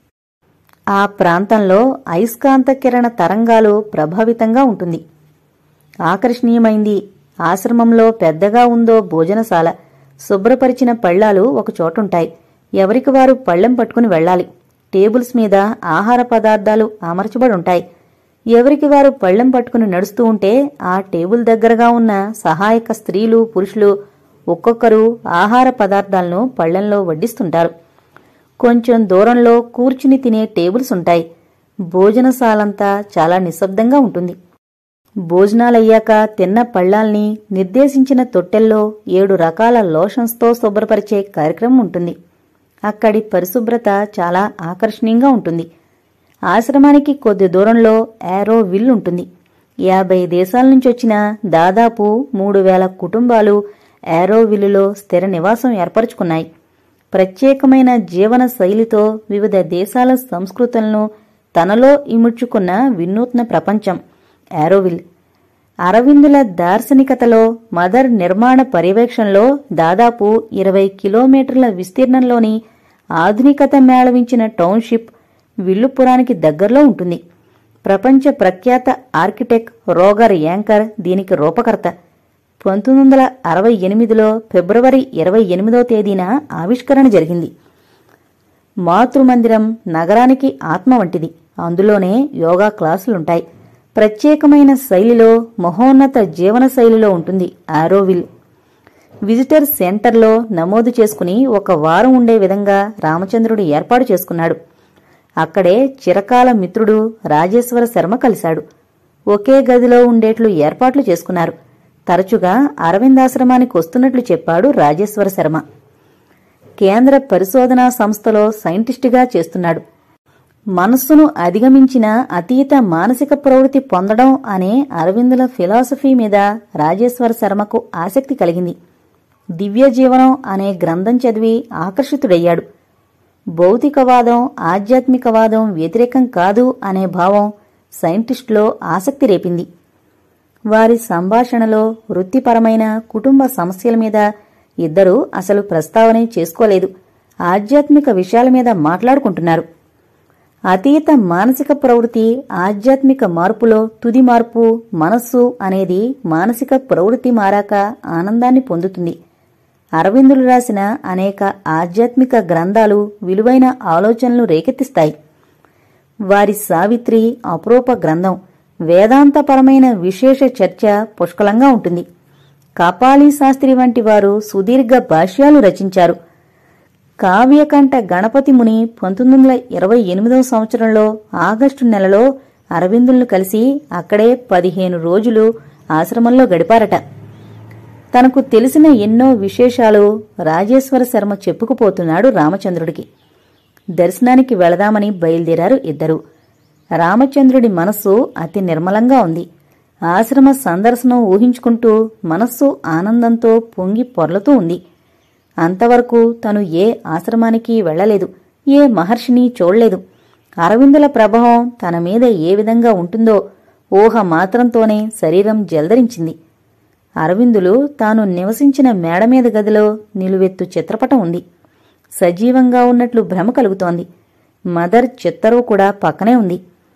ఆ ప్రాంతంలో అయస్కాంత కిరణ తరంగాలు ప్రభావితంగా ఉంటుంది ఆకర్షణీయమైంది ఆశ్రమంలో పెద్దగా ఉందో భోజనశాల శుభ్రపరిచిన పళ్ళాలు ఒక చోటుంటాయి ఎవరికి వారు పళ్ళెం పట్టుకుని వెళ్ళాలి టేబుల్స్ మీద ఆహార పదార్థాలు అమర్చబడి ఉంటాయి ఎవరికి వారు పళ్ళెం పట్టుకుని నడుస్తూ ఉంటే ఆ టేబుల్ దగ్గరగా ఉన్న సహాయక స్త్రీలు పురుషులు ఒక్కొక్కరు ఆహార పదార్థాలను పళ్ళెంలో వడ్డిస్తుంటారు కొంచెం దూరంలో కూర్చుని తినే టేబుల్స్ ఉంటాయి భోజనశాలంతా చాలా నిశ్శబ్దంగా ఉంటుంది భోజనాలయ్యాక తిన్న పళ్ళాల్ని నిర్దేశించిన తొట్టెల్లో ఏడు రకాల లోషన్స్తో శుభ్రపరిచే కార్యక్రమం ఉంటుంది అక్కడి పరిశుభ్రత చాలా ఆకర్షణీయంగా ఉంటుంది ఆశ్రమానికి కొద్ది దూరంలో ఏరో విల్ ఉంటుంది యాభై దేశాల నుంచి వచ్చిన దాదాపు మూడు వేల కుటుంబాలు ఏరో విల్లులో స్థిర నివాసం ఏర్పరచుకున్నాయి ప్రత్యేకమైన జీవన శైలితో వివిధ దేశాల సంస్కృతులను తనలో ఇముడ్చుకున్న వినూత్న ప్రపంచం ఏరోవిల్ అరవిందుల దార్శనికతలో మదర్ నిర్మాణ పర్యవేక్షణలో దాదాపు ఇరవై కిలోమీటర్ల విస్తీర్ణంలోని ఆధునికత మేళవించిన టౌన్షిప్ విల్లుపురానికి దగ్గరలో ఉంటుంది ప్రపంచ ప్రఖ్యాత ఆర్కిటెక్ట్ రోగర్ యాంకర్ దీనికి రూపకర్త పంతొమ్మిది వందల అరవై ఎనిమిదిలో ఫిబ్రవరి ఇరవై ఎనిమిదో తేదీన ఆవిష్కరణ జరిగింది మాతృమందిరం నగరానికి ఆత్మ వంటిది అందులోనే యోగా క్లాసులుంటాయి ప్రత్యేకమైన శైలిలో మహోన్నత జీవన శైలిలో ఉంటుంది ఆరోవిల్ విజిటర్ సెంటర్లో నమోదు చేసుకుని ఒక వారం ఉండే విధంగా రామచంద్రుడు ఏర్పాటు చేసుకున్నాడు అక్కడే చిరకాల మిత్రుడు రాజేశ్వర శర్మ కలిశాడు ఒకే గదిలో ఉండేట్లు ఏర్పాట్లు చేసుకున్నారు తరచుగా అరవిందాశ్రమానికి వస్తున్నట్లు చెప్పాడు రాజేశ్వర శర్మ కేంద్ర పరిశోధనా సంస్థలో సైంటిస్టుగా చేస్తున్నాడు మనస్సును అధిగమించిన అతీత మానసిక ప్రవృత్తి పొందడం అనే అరవిందుల ఫిలాసఫీ మీద రాజేశ్వర శర్మకు ఆసక్తి కలిగింది దివ్య జీవనం అనే గ్రంథం చదివి ఆకర్షితుడయ్యాడు భౌతికవాదం ఆధ్యాత్మికవాదం వ్యతిరేకం కాదు అనే భావం సైంటిస్టులో ఆసక్తి రేపింది వారి సంభాషణలో వృత్తిపరమైన కుటుంబ సమస్యల మీద ఇద్దరూ అసలు ప్రస్తావనే చేసుకోలేదు ఆధ్యాత్మిక విషయాల మీద మాట్లాడుకుంటున్నారు అతీత మానసిక ప్రవృత్తి ఆధ్యాత్మిక మార్పులో తుది మార్పు మనస్సు అనేది మానసిక ప్రవృత్తి మారాక ఆనందాన్ని పొందుతుంది అరవిందులు రాసిన అనేక ఆధ్యాత్మిక గ్రంథాలు విలువైన ఆలోచనలు రేకెత్తిస్తాయి వారి సావిత్రి అపురూప గ్రంథం వేదాంతపరమైన విశేష చర్చ పుష్కలంగా ఉంటుంది కాపాలి శాస్త్రి వంటి వారు సుదీర్ఘ భాష్యాలు రచించారు కావ్యకంఠ గణపతి ముని పంతొమ్మిది వందల ఇరవై ఎనిమిదవ సంవత్సరంలో ఆగస్టు నెలలో అరవిందులను కలిసి అక్కడే పదిహేను రోజులు ఆశ్రమంలో గడిపారట తనకు తెలిసిన ఎన్నో విశేషాలు రాజేశ్వర శర్మ చెప్పుకుపోతున్నాడు రామచంద్రుడికి దర్శనానికి వెళదామని బయలుదేరారు ఇద్దరు రామచంద్రుడి మనస్సు అతి నిర్మలంగా ఉంది ఆశ్రమ సందర్శనం ఊహించుకుంటూ మనస్సు ఆనందంతో పొంగి పొర్లుతూ ఉంది అంతవరకు తను ఏ ఆశ్రమానికి వెళ్ళలేదు ఏ మహర్షిని చూడలేదు అరవిందుల ప్రభావం తన మీద ఏ విధంగా ఉంటుందో ఊహ మాత్రంతోనే శరీరం జల్దరించింది అరవిందులు తాను నివసించిన మేడ మీద గదిలో నిలువెత్తు చిత్రపటం ఉంది సజీవంగా ఉన్నట్లు భ్రమ కలుగుతోంది మదర్ చిత్తరువు కూడా పక్కనే ఉంది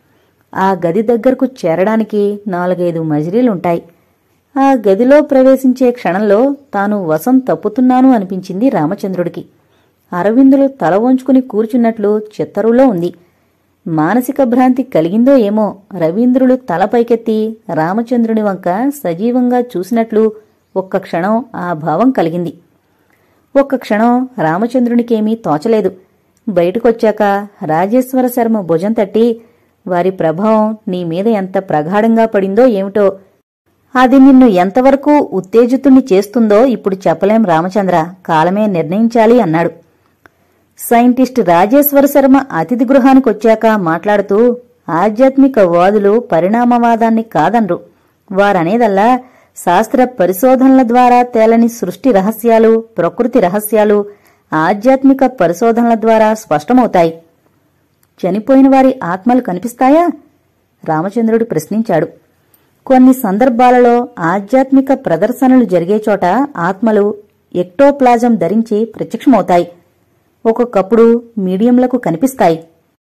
ఆ గది దగ్గరకు చేరడానికి నాలుగైదు మజిలీలుంటాయి ఆ గదిలో ప్రవేశించే క్షణంలో తాను వశం తప్పుతున్నాను అనిపించింది రామచంద్రుడికి అరవిందులు తల వంచుకుని కూర్చున్నట్లు చిత్తరువులో ఉంది మానసిక భ్రాంతి కలిగిందో ఏమో రవీంద్రులు తల పైకెత్తి రామచంద్రుని వంక సజీవంగా చూసినట్లు ఒక్క క్షణం ఆ భావం కలిగింది ఒక్క క్షణం రామచంద్రునికేమీ తోచలేదు బయటకొచ్చాక రాజేశ్వర శర్మ భుజం తట్టి వారి ప్రభావం నీ మీద ఎంత ప్రగాఢంగా పడిందో ఏమిటో అది నిన్ను ఎంతవరకు ఉత్తేజితుణ్ణి చేస్తుందో ఇప్పుడు చెప్పలేం రామచంద్ర కాలమే నిర్ణయించాలి అన్నాడు సైంటిస్ట్ రాజేశ్వర శర్మ అతిథి గృహానికొచ్చాక మాట్లాడుతూ ఆధ్యాత్మిక వాదులు పరిణామవాదాన్ని కాదన్రు వారనేదల్లా శాస్త్ర పరిశోధనల ద్వారా తేలని సృష్టి రహస్యాలు ప్రకృతి రహస్యాలు ఆధ్యాత్మిక పరిశోధనల ద్వారా స్పష్టమవుతాయి చనిపోయిన వారి ఆత్మలు కనిపిస్తాయా రామచంద్రుడు ప్రశ్నించాడు కొన్ని సందర్భాలలో ఆధ్యాత్మిక ప్రదర్శనలు జరిగే చోట ఆత్మలు ఎక్టోప్లాజం ధరించి ప్రత్యక్షమవుతాయి ఒక్కొక్కప్పుడు మీడియంలకు కనిపిస్తాయి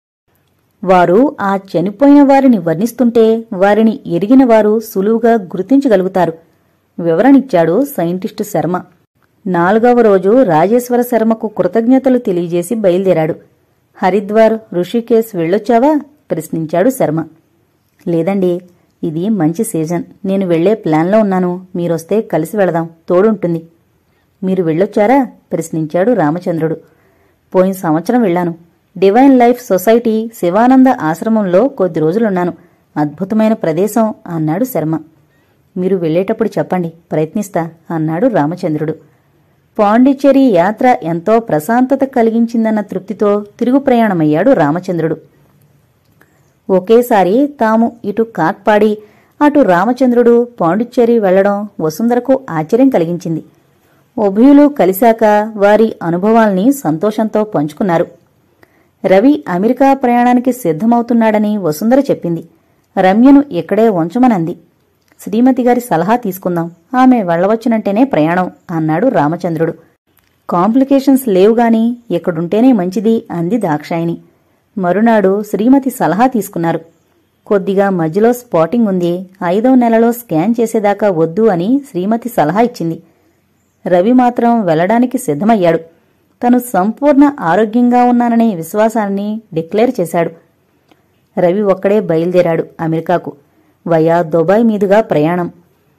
వారు ఆ చనిపోయిన వారిని వర్ణిస్తుంటే వారిని ఎరిగిన వారు సులువుగా గుర్తించగలుగుతారు వివరణిచ్చాడు సైంటిస్టు శర్మ నాలుగవ రోజు రాజేశ్వర శర్మకు కృతజ్ఞతలు తెలియజేసి బయలుదేరాడు హరిద్వార్ ఋషికేశ్ వెళ్ళొచ్చావా ప్రశ్నించాడు శర్మ లేదండి ఇది మంచి సీజన్ నేను వెళ్లే ప్లాన్లో ఉన్నాను మీరొస్తే కలిసి వెళదాం తోడుంటుంది మీరు వెళ్ళొచ్చారా ప్రశ్నించాడు రామచంద్రుడు పోయిన సంవత్సరం వెళ్ళాను డివైన్ లైఫ్ సొసైటీ శివానంద ఆశ్రమంలో కొద్ది రోజులున్నాను అద్భుతమైన ప్రదేశం అన్నాడు శర్మ మీరు వెళ్ళేటప్పుడు చెప్పండి ప్రయత్నిస్తా అన్నాడు రామచంద్రుడు పాండిచ్చేరి యాత్ర ఎంతో ప్రశాంతత కలిగించిందన్న తృప్తితో తిరుగు ప్రయాణమయ్యాడు రామచంద్రుడు ఒకేసారి తాము ఇటు కాట్పాడి అటు రామచంద్రుడు పాండిచ్చేరి వెళ్లడం వసుంధరకు ఆశ్చర్యం కలిగించింది ఉభయులు కలిశాక వారి అనుభవాల్ని సంతోషంతో పంచుకున్నారు రవి అమెరికా ప్రయాణానికి సిద్ధమవుతున్నాడని వసుంధర చెప్పింది రమ్యను ఇక్కడే ఉంచమనంది శ్రీమతి గారి సలహా తీసుకుందాం ఆమె వెళ్లవచ్చునంటేనే ప్రయాణం అన్నాడు రామచంద్రుడు కాంప్లికేషన్స్ లేవుగాని ఇక్కడుంటేనే మంచిది అంది దాక్షాయిని మరునాడు శ్రీమతి సలహా తీసుకున్నారు కొద్దిగా మధ్యలో స్పాటింగ్ ఉంది ఐదో నెలలో స్కాన్ చేసేదాకా వద్దు అని శ్రీమతి సలహా ఇచ్చింది రవి మాత్రం వెళ్లడానికి సిద్ధమయ్యాడు తను సంపూర్ణ ఆరోగ్యంగా ఉన్నాననే విశ్వాసాన్ని డిక్లేర్ చేశాడు రవి ఒక్కడే బయలుదేరాడు అమెరికాకు వయా దుబాయ్ మీదుగా ప్రయాణం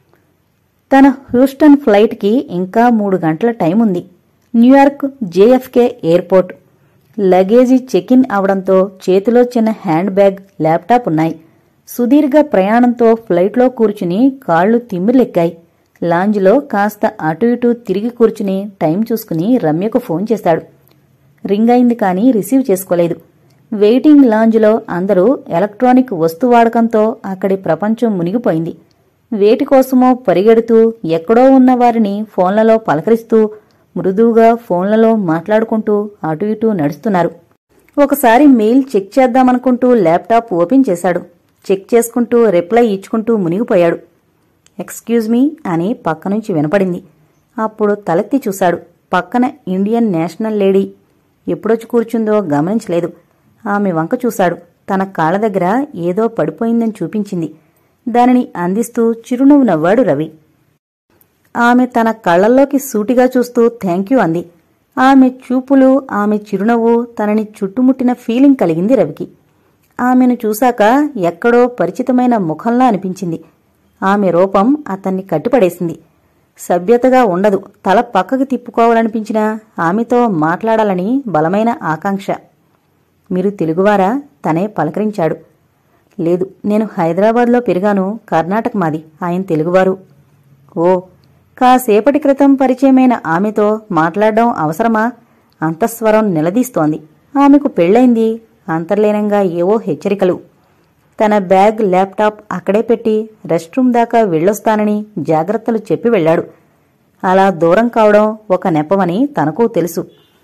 తన హ్యూస్టన్ ఫ్లైట్కి ఇంకా మూడు గంటల టైం ఉంది New York JFK airport luggage check in అవడంతో చేతిలో చిన్న హ్యాండ్ బ్యాగ్ ల్యాప్టాప్ ఉన్నాయి సుదీర్ఘ ప్రయాణంతో ఫ్లైట్లో కూర్చుని కాళ్లు తిమ్మిర్లెక్కాయి లాంజ్లో కాస్త అటు ఇటు తిరిగి కూర్చుని టైం చూసుకుని రమ్యకు ఫోన్ చేశాడు రింగ్ అయింది కానీ రిసీవ్ చేసుకోలేదు వెయిటింగ్ లాంజ్లో అందరూ ఎలక్ట్రానిక్ వస్తు వాడకంతో అక్కడి ప్రపంచం మునిగిపోయింది వేటి కోసమో పరిగెడుతూ ఎక్కడో ఉన్న వారిని ఫోన్లలో పలకరిస్తూ మృదువుగా ఫోన్లలో మాట్లాడుకుంటూ అటు ఇటు నడుస్తున్నారు ఒకసారి మెయిల్ చెక్ చేద్దామనుకుంటూ ల్యాప్టాప్ ఓపెన్ చేశాడు చెక్ చేసుకుంటూ రిప్లై ఇచ్చుకుంటూ మునిగిపోయాడు ఎక్స్క్యూజ్ మీ అని పక్క నుంచి వినపడింది అప్పుడు తలెత్తి చూశాడు పక్కన ఇండియన్ నేషనల్ లేడీ ఎప్పుడొచ్చి కూర్చుందో గమనించలేదు ఆమె వంక చూశాడు తన కాళ్ళ దగ్గర ఏదో పడిపోయిందని చూపించింది దానిని అందిస్తూ చిరునవ్వు నవ్వాడు రవి ఆమె తన కళ్ళల్లోకి సూటిగా చూస్తూ థ్యాంక్ యూ అంది ఆమె చూపులు ఆమె చిరునవ్వు తనని చుట్టుముట్టిన ఫీలింగ్ కలిగింది రవికి ఆమెను చూశాక ఎక్కడో పరిచితమైన ముఖంలా అనిపించింది ఆమె రూపం అతన్ని కట్టిపడేసింది సభ్యతగా ఉండదు తల పక్కకి తిప్పుకోవాలనిపించినా ఆమెతో మాట్లాడాలని బలమైన ఆకాంక్ష మీరు తెలుగువారా తనే పలకరించాడు లేదు నేను హైదరాబాద్లో పెరిగాను కర్ణాటక మాది ఆయన తెలుగువారు ఓ కాసేపటి క్రితం పరిచయమైన ఆమెతో మాట్లాడడం అవసరమా అంతఃస్వరం నిలదీస్తోంది ఆమెకు పెళ్ళైంది అంతర్లీనంగా ఏవో హెచ్చరికలు తన బ్యాగ్ ల్యాప్టాప్ అక్కడే పెట్టి రెస్ట్ రూమ్ దాకా వెళ్ళొస్తానని జాగ్రత్తలు చెప్పి వెళ్ళాడు అలా దూరం కావడం ఒక నెపమని తనకు తెలుసు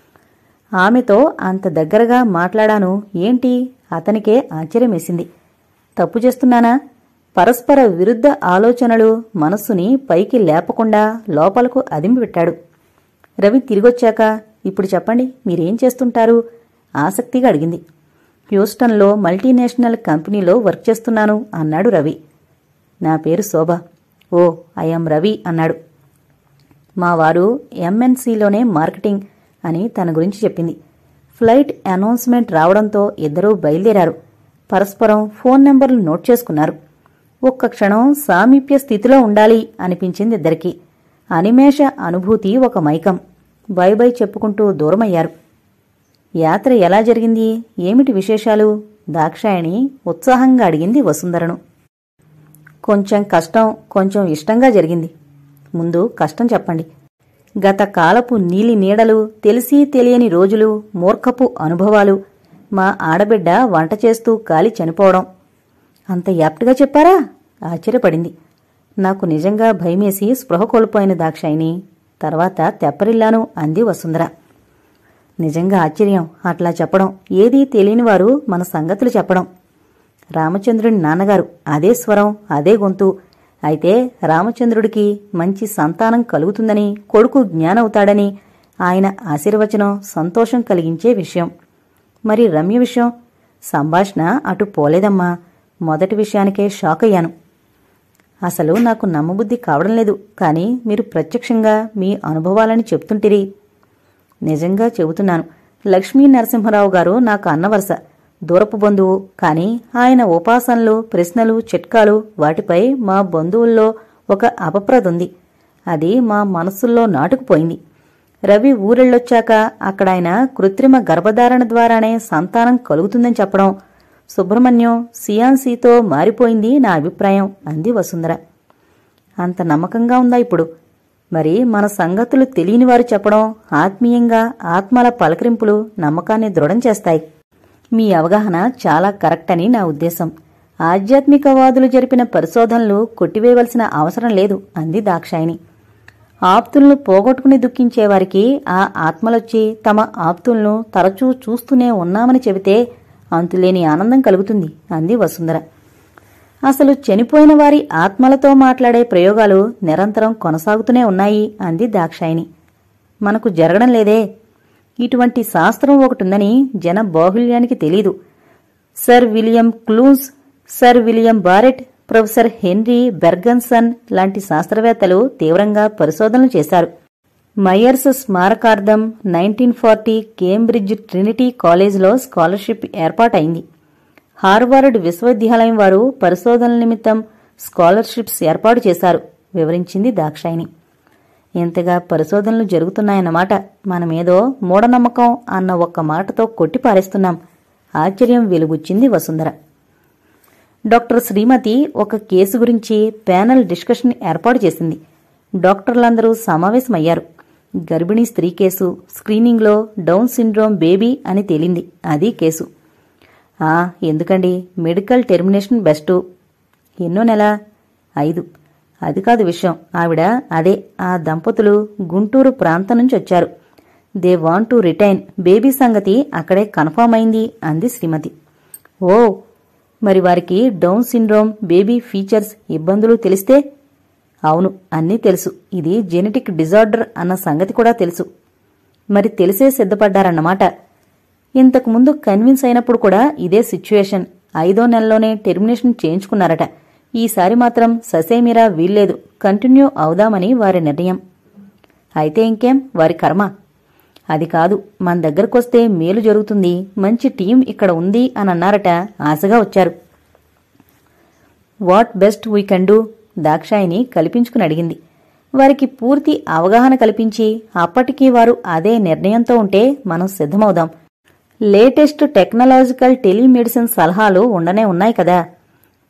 ఆమెతో అంత దగ్గరగా మాట్లాడాను ఏంటి అతనికే ఆశ్చర్యమేసింది తప్పు చేస్తున్నానా పరస్పర విరుద్ధ ఆలోచనలు మనస్సుని పైకి లేపకుండా లోపలకు అదింపిపెట్టాడు రవి తిరిగొచ్చాక ఇప్పుడు చెప్పండి మీరేం చేస్తుంటారు ఆసక్తిగా అడిగింది హ్యూస్టన్లో మల్టీనేషనల్ కంపెనీలో వర్క్ చేస్తున్నాను అన్నాడు రవి నా పేరు శోభ ఓ ఐఎమ్ రవి అన్నాడు మా వారు ఎంఎన్సీలోనే మార్కెటింగ్ అని తన గురించి చెప్పింది ఫ్లైట్ అనౌన్స్మెంట్ రావడంతో ఇద్దరూ బయలుదేరారు పరస్పరం ఫోన్ నెంబర్లు నోట్ చేసుకున్నారు ఒక్క క్షణం సామీప్య స్థితిలో ఉండాలి అనిపించింది ఇద్దరికి అనిమేష అనుభూతి ఒక మైకం బై బై చెప్పుకుంటూ దూరమయ్యారు యాత్ర ఎలా జరిగింది ఏమిటి విశేషాలు దాక్షాయణి ఉత్సాహంగా అడిగింది వసుంధరను కొంచెం కష్టం కొంచెం ఇష్టంగా జరిగింది ముందు కష్టం చెప్పండి గత కాలపు నీలి నీడలు తెలిసి తెలియని రోజులు మూర్ఖపు అనుభవాలు మా ఆడబిడ్డ వంట చేస్తూ కాలి చనిపోవడం అంత యాప్ట్గా చెప్పారా ఆశ్చర్యపడింది నాకు నిజంగా భయమేసి స్పృహ కోల్పోయిన దాక్షాయిని తర్వాత తెప్పరిల్లాను అంది వసుంధర నిజంగా ఆశ్చర్యం అట్లా చెప్పడం ఏదీ తెలియనివారు మన సంగతులు చెప్పడం రామచంద్రుని నాన్నగారు అదే స్వరం అదే గొంతు అయితే రామచంద్రుడికి మంచి సంతానం కలుగుతుందని కొడుకు జ్ఞానవుతాడని ఆయన ఆశీర్వచనం సంతోషం కలిగించే విషయం మరి రమ్య విషయం సంభాషణ అటు పోలేదమ్మా మొదటి విషయానికే షాక్ అయ్యాను అసలు నాకు నమ్మబుద్ధి కావడం లేదు కానీ మీరు ప్రత్యక్షంగా మీ అనుభవాలని చెప్తుంటిరి నిజంగా చెబుతున్నాను లక్ష్మీ నరసింహరావు గారు నాకు అన్నవరస దూరపు బంధువు కానీ ఆయన ఉపాసనలు ప్రశ్నలు చిట్కాలు వాటిపై మా బంధువుల్లో ఒక అపప్రదుంది అది మా మనస్సుల్లో నాటుకుపోయింది రవి ఊరెళ్ళొచ్చాక అక్కడ ఆయన కృత్రిమ గర్భధారణ ద్వారానే సంతానం కలుగుతుందని చెప్పడం సుబ్రహ్మణ్యం సియాన్సీతో మారిపోయింది నా అభిప్రాయం అంది వసుంధర అంత నమ్మకంగా ఉందా ఇప్పుడు మరి మన సంగతులు తెలియని వారు చెప్పడం ఆత్మీయంగా ఆత్మల పలకరింపులు నమ్మకాన్ని దృఢం చేస్తాయి మీ అవగాహన చాలా కరెక్ట్ అని నా ఉద్దేశం ఆధ్యాత్మికవాదులు జరిపిన పరిశోధనలు కొట్టివేయవలసిన అవసరం లేదు అంది దాక్షాయిని ఆప్తులను పోగొట్టుకుని దుఃఖించేవారికి ఆ ఆత్మలొచ్చి తమ ఆప్తులను తరచూ చూస్తూనే ఉన్నామని చెబితే అంతులేని ఆనందం కలుగుతుంది అంది వసుంధర అసలు చనిపోయిన వారి ఆత్మలతో మాట్లాడే ప్రయోగాలు నిరంతరం కొనసాగుతూనే ఉన్నాయి అంది దాక్షాయిని మనకు జరగడం లేదే ఇటువంటి శాస్త్రం ఒకటుందని జన బాహుల్యానికి తెలీదు sir William Crookes sir William Barrett professor Henry Bergson లాంటి శాస్త్రవేత్తలు తీవ్రంగా పరిశోధనలు చేశారు మయర్స్ స్మారకార్థం నైన్టీన్ ఫార్టీ కేంబ్రిడ్జ్ ట్రినిటీ కాలేజీలో స్కాలర్షిప్ ఏర్పాటైంది హార్వర్డ్ విశ్వవిద్యాలయం వారు పరిశోధనల నిమిత్తం స్కాలర్షిప్స్ ఏర్పాటు చేశారు వివరించింది దాక్షాయిని ఇంతగా పరిశోధనలు జరుగుతున్నాయన్నమాట మనమేదో మూఢనమ్మకం అన్న ఒక్క మాటతో కొట్టిపారేస్తున్నాం ఆశ్చర్యం వెలుగుచ్చింది వసుంధర డాక్టర్ శ్రీమతి ఒక కేసు గురించి ప్యానెల్ డిస్కషన్ ఏర్పాటు చేసింది డాక్టర్లందరూ సమావేశమయ్యారు గర్భిణీ స్త్రీ కేసు స్క్రీనింగ్లో డౌన్ సిండ్రోమ్ బేబీ అని తేలింది అది కేసు ఆ ఎందుకండి మెడికల్ టెర్మినేషన్ బెస్టు ఎన్నో నెల ఐదు అది కాదు విషయం ఆవిడ అదే ఆ దంపతులు గుంటూరు ప్రాంతం నుంచి వచ్చారు they want to retain baby సంగతి అక్కడే కన్ఫర్మ్ అయింది అంది శ్రీమతి ఓ మరి వారికి డౌన్ సిండ్రోమ్ బేబీ ఫీచర్స్ ఇబ్బందులు తెలిస్తే అవును అన్నీ తెలుసు ఇది జెనెటిక్ డిజార్డర్ అన్న సంగతి కూడా తెలుసు మరి తెలిసే సిద్ధపడ్డారన్నమాట ఇంతకుముందు కన్విన్స్ అయినప్పుడు కూడా ఇదే సిచ్యుయేషన్ ఐదో నెలలోనే టెర్మినేషన్ చేయించుకున్నారట ఈసారి మాత్రం ససేమిరా వీల్లేదు కంటిన్యూ అవుదామని వారి నిర్ణయం అయితే ఇంకేం వారి కర్మ అది కాదు మన దగ్గరకొస్తే మేలు జరుగుతుంది మంచి టీం ఇక్కడ ఉంది అని అన్నారట ఆశగా వచ్చారు what best we can do Dakshayani కల్పించుకుని అడిగింది వారికి పూర్తి అవగాహన కల్పించి అప్పటికీ వారు అదే నిర్ణయంతో ఉంటే మనం సిద్ధమవుదాం లేటెస్ట్ టెక్నాలజికల్ టెలిమెడిసిన్ సలహాలు ఉండనే ఉన్నాయి కదా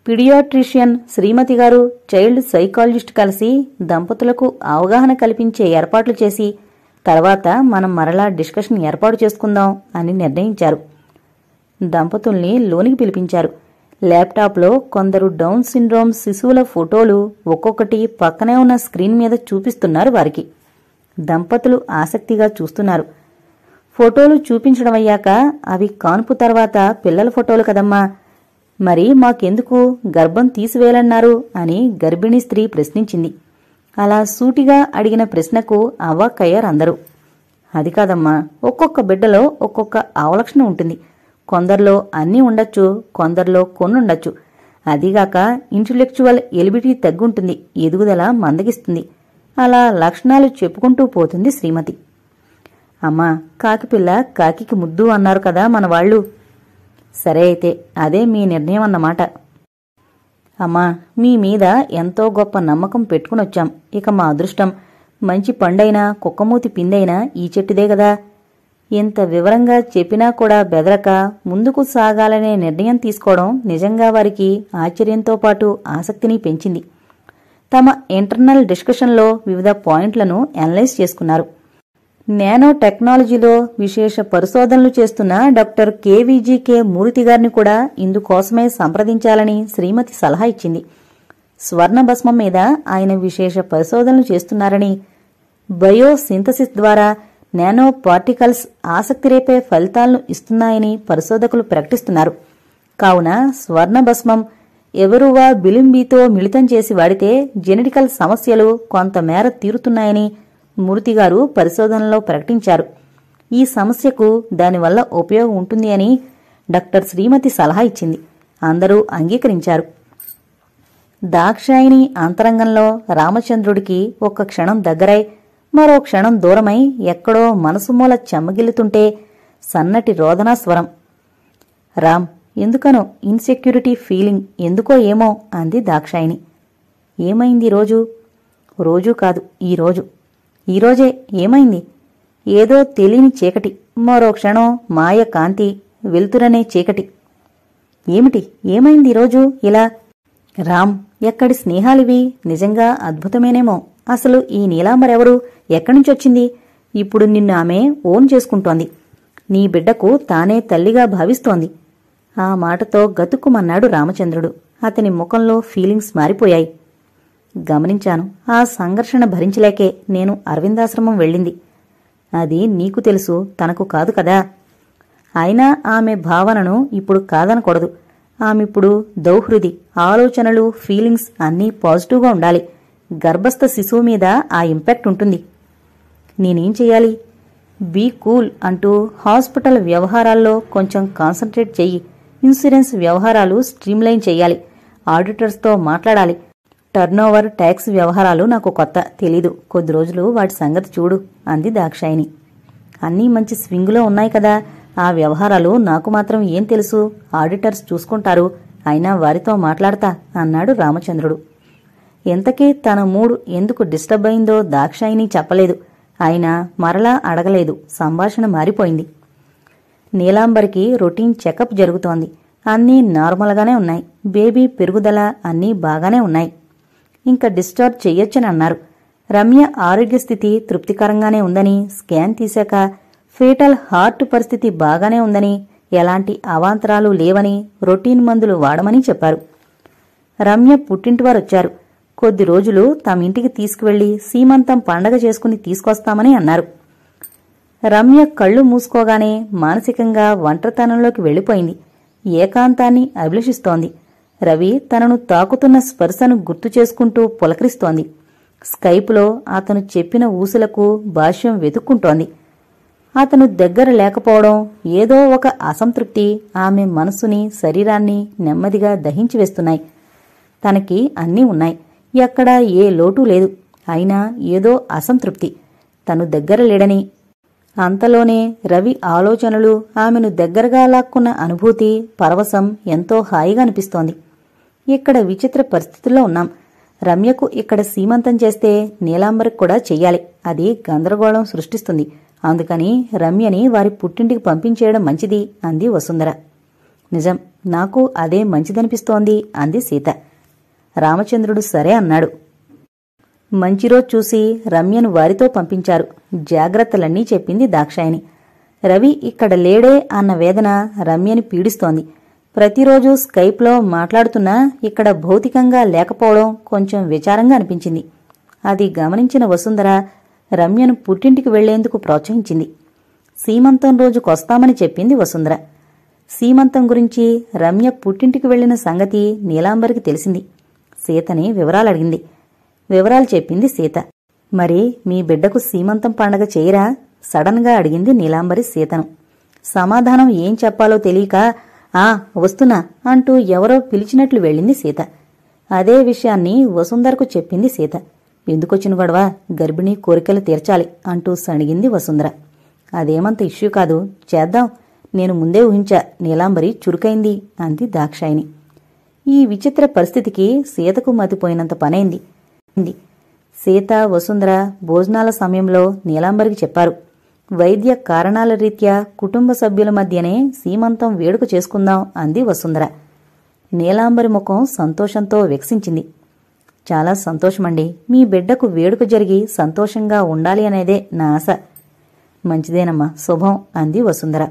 పిడియాట్రిషియన్ శ్రీమతి గారు చైల్డ్ సైకాలజిస్ట్ కలిసి దంపతులకు అవగాహన కల్పించే ఏర్పాట్లు చేసి తర్వాత మనం మరలా డిస్కషన్ ఏర్పాటు చేసుకుందాం అని నిర్ణయించారు దంపతుల్ని లోనికి పిలిపించారు ల్యాప్టాప్లో కొందరు డౌన్ సిండ్రోమ్ శిశువుల ఫోటోలు ఒక్కొక్కటి పక్కనే ఉన్న స్క్రీన్ మీద చూపిస్తున్నారు వారికి దంపతులు ఆసక్తిగా చూస్తున్నారు ఫోటోలు చూపించడం అయ్యాక అవి కాన్పు తర్వాత పిల్లల ఫోటోలు కదమ్మా మరి మాకెందుకు గర్భం తీసివేయాలన్నారు అని గర్భిణీ స్త్రీ ప్రశ్నించింది అలా సూటిగా అడిగిన ప్రశ్నకు అవ్వక్కయ్యారు అందరూ అది కాదమ్మా ఒక్కొక్క బిడ్డలో ఒక్కొక్క అవలక్షణం ఉంటుంది కొందరిలో అన్నీ ఉండొచ్చు కొందరిలో కొన్ని ఉండొచ్చు అదిగాక ఇంటలెక్చువల్ ఎలిబిటీ తగ్గుంటుంది ఎదుగుదల మందగిస్తుంది అలా లక్షణాలు చెప్పుకుంటూ పోతుంది శ్రీమతి అమ్మా కాకిపిల్ల కాకికి ముద్దు అన్నారు కదా మన వాళ్ళు సరే అయితే అదే మీ నిర్ణయం అన్నమాట అమ్మా మీ మీద ఎంతో గొప్ప నమ్మకం పెట్టుకునొచ్చాం ఇక మా అదృష్టం మంచి పండైనా కుక్కమూతి పిందైనా ఈ చెట్టుదే గదా ఇంత వివరంగా చెప్పినా కూడా బెదరక ముందుకు సాగాలనే నిర్ణయం తీసుకోవడం నిజంగా వారికి ఆశ్చర్యంతో పాటు ఆసక్తిని పెంచింది తమ ఇంటర్నల్ డిస్కషన్లో వివిధ పాయింట్లను అనలైజ్ చేసుకున్నారు నానో టెక్నాలజీలో విశేష పరిశోధనలు చేస్తున్న డాక్టర్ కేవీజీకే మూర్తి గారిని కూడా ఇందుకోసమే సంప్రదించాలని శ్రీమతి సలహా ఇచ్చింది స్వర్ణ భస్మం మీద ఆయన విశేష పరిశోధనలు చేస్తున్నారని బయో సింథసిస్ ద్వారా నానో పార్టికల్స్ ఆసక్తి రేపే ఫలితాలను ఇస్తున్నాయని పరిశోధకులు ప్రకటిస్తున్నారు కావున స్వర్ణ భస్మం ఎవరువా బిలింబితో మిళితం చేసి వాడితే జెనెటికల్ సమస్యలు కొంతమేర తీరుతున్నాయని మూర్తిగారు పరిశోధనలో ప్రకటించారు ఈ సమస్యకు దానివల్ల ఉపయోగం ఉంటుంది అని డాక్టర్ శ్రీమతి సలహా ఇచ్చింది అందరూ అంగీకరించారు దాక్షాయిని అంతరంగంలో రామచంద్రుడికి ఒక్క క్షణం దగ్గరై మరో క్షణం దూరమై ఎక్కడో మనసుమూల చెమ్మగిల్లుతుంటే సన్నటి రోదనా స్వరం రామ్ ఎందుకనో ఇన్సెక్యూరిటీ ఫీలింగ్ ఎందుకో ఏమో అంది దాక్షాయిని ఏమైంది రోజు రోజు కాదు ఈరోజు ఈరోజే ఏమైంది ఏదో తెలియని చీకటి మరో క్షణం మాయ కాంతి వెలుతురనే చీకటి ఏమిటి ఏమైంది ఈరోజు ఇలా రామ్ ఎక్కడి స్నేహాలివి నిజంగా అద్భుతమేనేమో అసలు ఈ నీలాంబరెవరు ఎక్కడినుంచొచ్చింది ఇప్పుడు నిన్ను ఆమె ఓన్ చేసుకుంటోంది నీ బిడ్డకు తానే తల్లిగా భావిస్తోంది ఆ మాటతో గతుక్కుమన్నాడు రామచంద్రుడు అతని ముఖంలో ఫీలింగ్స్ మారిపోయాయి గమనించాను ఆ సంఘర్షణ భరించలేకే నేను అరవిందాశ్రమం వెళ్ళింది అది నీకు తెలుసు తనకు కాదు కదా అయినా ఆమె భావనను ఇప్పుడు కాదనకూడదు ఆమెప్పుడు దౌహృది ఆలోచనలు ఫీలింగ్స్ అన్నీ పాజిటివ్గా ఉండాలి గర్భస్థ శిశువు మీద ఆ ఇంపాక్ట్ ఉంటుంది నేనేం చెయ్యాలి బీ కూల్ అంటూ హాస్పిటల్ వ్యవహారాల్లో కొంచెం కాన్సన్ట్రేట్ చెయ్యి ఇన్సూరెన్స్ వ్యవహారాలు స్ట్రీమ్లైన్ చెయ్యాలి ఆడిటర్స్తో మాట్లాడాలి టర్నోవర్ ట్యాక్స్ వ్యవహారాలు నాకు కొత్త తెలీదు కొద్ది రోజులు వాటి సంగతి చూడు అంది దాక్షాయిని అన్నీ మంచి స్వింగులో ఉన్నాయి కదా ఆ వ్యవహారాలు నాకు మాత్రం ఏం తెలుసు ఆడిటర్స్ చూసుకుంటారు అయినా వారితో మాట్లాడతా అన్నాడు రామచంద్రుడు ఎంతకీ తన మూడు ఎందుకు డిస్టర్బ్ అయిందో దాక్షాయిని చెప్పలేదు అయినా మరలా అడగలేదు సంభాషణ మారిపోయింది నీలాంబరికి రొటీన్ చెకప్ జరుగుతోంది అన్నీ నార్మల్గానే ఉన్నాయి బేబీ పెరుగుదల అన్నీ బాగానే ఉన్నాయి ఇంకా డిశ్చార్జ్ చెయ్యొచ్చని అన్నారు రమ్య ఆరోగ్య స్థితి తృప్తికరంగానే ఉందని స్కాన్ తీశాక ఫేటల్ హార్ట్ పరిస్థితి బాగానే ఉందని ఎలాంటి అవాంతరాలు లేవని రొటీన్ మందులు వాడమని చెప్పారు రమ్య పుట్టింటివారొచ్చారు కొద్ది రోజులు తమ ఇంటికి తీసుకువెళ్లి సీమంతం పండగ చేసుకుని తీసుకొస్తామని అన్నారు రమ్య కళ్ళు మూసుకోగానే మానసికంగా ఒంటరితనంలోకి వెళ్లిపోయింది ఏకాంతాన్ని అభిలషిస్తోంది రవి తనను తాకుతున్న స్పర్శను గుర్తు చేసుకుంటూ పులకరిస్తోంది స్కైపులో అతను చెప్పిన ఊసులకు భాష్యం వెతుక్కుంటోంది అతను దగ్గర లేకపోవడం ఏదో ఒక అసంతృప్తి ఆమె మనసుని శరీరాన్ని నెమ్మదిగా దహించి వేస్తున్నాయి తనకి అన్నీ ఉన్నాయి ఎక్కడా ఏ లోటు లేదు అయినా ఏదో అసంతృప్తి తను దగ్గర లేడని అంతలోనే రవి ఆలోచనలు ఆమెను దగ్గరగా లాక్కున్న అనుభూతి పరవశం ఎంతో హాయిగా అనిపిస్తోంది ఇక్కడ విచిత్ర పరిస్థితుల్లో ఉన్నాం రమ్యకు ఇక్కడ సీమంతం చేస్తే నీలాంబరికి కూడా చెయ్యాలి అది గందరగోళం సృష్టిస్తుంది అందుకని రమ్యని వారి పుట్టింటికి పంపించేయడం మంచిది అంది వసుంధర నిజం నాకు అదే మంచిదనిపిస్తోంది అంది సీత రామచంద్రుడు సరే అన్నాడు మంచి రోజు చూసి రమ్యను వారితో పంపించారు జాగ్రత్తలన్నీ చెప్పింది దాక్షాయని రవి ఇక్కడ లేడే అన్న వేదన రమ్యని పీడిస్తోంది ప్రతిరోజు స్కైప్లో మాట్లాడుతున్నా ఇక్కడ భౌతికంగా లేకపోవడం కొంచెం విచారంగా అనిపించింది అది గమనించిన వసుంధర రమ్యను పుట్టింటికి వెళ్లేందుకు ప్రోత్సహించింది సీమంతం రోజుకొస్తామని చెప్పింది వసుంధర సీమంతం గురించి రమ్య పుట్టింటికి వెళ్లిన సంగతి నీలాంబరికి తెలిసింది సీతని వివరాలడిగింది వివరాలు చెప్పింది సీత మరి మీ బిడ్డకు సీమంతం పండగ చేయరా సడన్గా అడిగింది నీలాంబరి సీతను సమాధానం ఏం చెప్పాలో తెలియక ఆ వస్తున్నా అంటూ ఎవరో పిలిచినట్లు వెళ్ళింది సీత అదే విషయాన్ని వసుంధరకు చెప్పింది సీత ఎందుకొచ్చిన గొడవ గర్భిణీ కోరికలు తీర్చాలి అంటూ సణిగింది వసుంధర అదేమంత ఇష్యూ కాదు చేద్దాం నేను ముందే ఊహించా నీలాంబరి చురుకైంది అంది దాక్షాయిని ఈ విచిత్ర పరిస్థితికి సీతకు మతిపోయినంత పనైంది ఉంది. సీత వసుంధర భోజనాల సమయంలో నీలాంబరికి చెప్పారు వైద్య కారణాల రీత్యా కుటుంబ సభ్యుల మధ్యనే సీమంతం వేడుక చేసుకుందాం అంది వసుంధర నీలాంబరి ముఖం సంతోషంతో వికసించింది చాలా సంతోషమండి మీ బిడ్డకు వేడుక జరిగి సంతోషంగా ఉండాలి అనేదే నా ఆశ మంచిదేనమ్మా శుభం అంది వసుంధర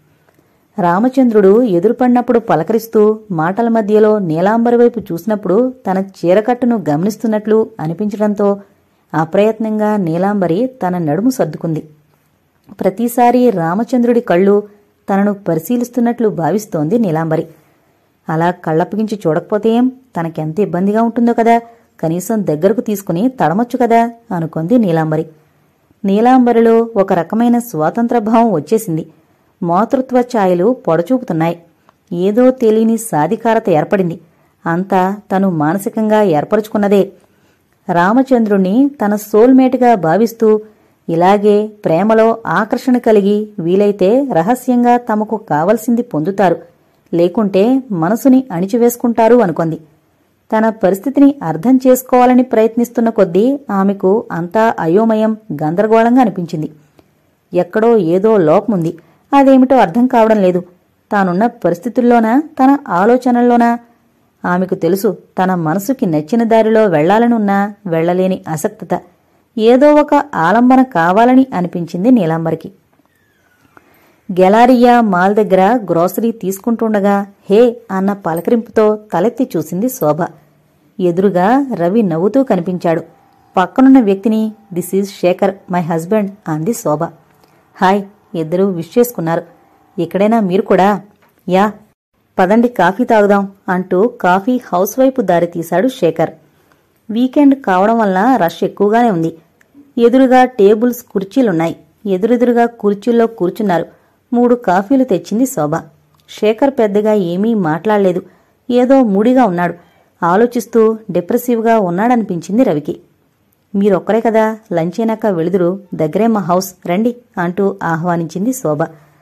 రామచంద్రుడు ఎదురుపడినప్పుడు పలకరిస్తూ మాటల మధ్యలో నీలాంబరి వైపు చూసినప్పుడు తన చీరకట్టును గమనిస్తున్నట్లు అనిపించడంతో అప్రయత్నంగా నీలాంబరి తన నడుము సర్దుకుంది ప్రతిసారి రామచంద్రుడి కళ్ళు తనను పరిశీలిస్తున్నట్లు భావిస్తోంది నీలాంబరి అలా కళ్ళప్పగించి చూడకపోతే ఏం తనకెంత ఇబ్బందిగా ఉంటుందో కదా కనీసం దగ్గరకు తీసుకుని తడమొచ్చు కదా అనుకుంది నీలాంబరి నీలాంబరిలో ఒక రకమైన స్వాతంత్ర భావం వచ్చేసింది మాతృత్వ ఛాయలు పొడచూపుతున్నాయి ఏదో తెలియని సాధికారత ఏర్పడింది అంతా తను మానసికంగా ఏర్పరచుకున్నదే రామచంద్రుణ్ణి తన సోల్మేట్గా భావిస్తూ ఇలాగే ప్రేమలో ఆకర్షణ కలిగి వీలైతే రహస్యంగా తమకు కావలసింది పొందుతారు లేకుంటే మనసుని అణిచివేసుకుంటారు అనుకుంది తన పరిస్థితిని అర్థం చేసుకోవాలని ప్రయత్నిస్తున్న కొద్దీ ఆమెకు అంతా అయోమయం గందరగోళంగా అనిపించింది ఎక్కడో ఏదో లోపముంది అదేమిటో అర్థం కావడం లేదు తానున్న పరిస్థితుల్లోనా తన ఆలోచనల్లోనా ఆమెకు తెలుసు తన మనసుకి నచ్చిన దారిలో వెళ్లాలనున్నా వెళ్లలేని అసక్తత ఏదో ఒక ఆలంబన కావాలని అనిపించింది నీలాంబరికి గెలారియా మాల్ దగ్గర గ్రోసరీ తీసుకుంటుండగా హే అన్న పలకరింపుతో తలెత్తి చూసింది శోభ ఎదురుగా రవి నవ్వుతూ కనిపించాడు పక్కనున్న వ్యక్తిని this is Shekhar my husband అంది శోభ హాయ్ ఇద్దరూ విష్ చేసుకున్నారు ఇక్కడైనా మీరు కూడా యా పదండి కాఫీ తాగుదాం అంటూ కాఫీ హౌస్ వైపు దారి తీశాడు శేఖర్ వీకెండ్ కావడం వల్ల రష్ ఎక్కువగానే ఉంది ఎదురుగా టేబుల్స్ కుర్చీలున్నాయి ఎదురెదురుగా కుర్చీల్లో కూర్చున్నారు మూడు కాఫీలు తెచ్చింది శోభ శేఖర్ పెద్దగా ఏమీ మాట్లాడలేదు ఏదో మూడిగా ఉన్నాడు ఆలోచిస్తూ డిప్రెసివ్గా ఉన్నాడనిపించింది రవికి మీరొక్కరే కదా లంచ్ అయినాక వెళుదురు దగ్గరే మా హౌస్ రండి అంటూ ఆహ్వానించింది శోభ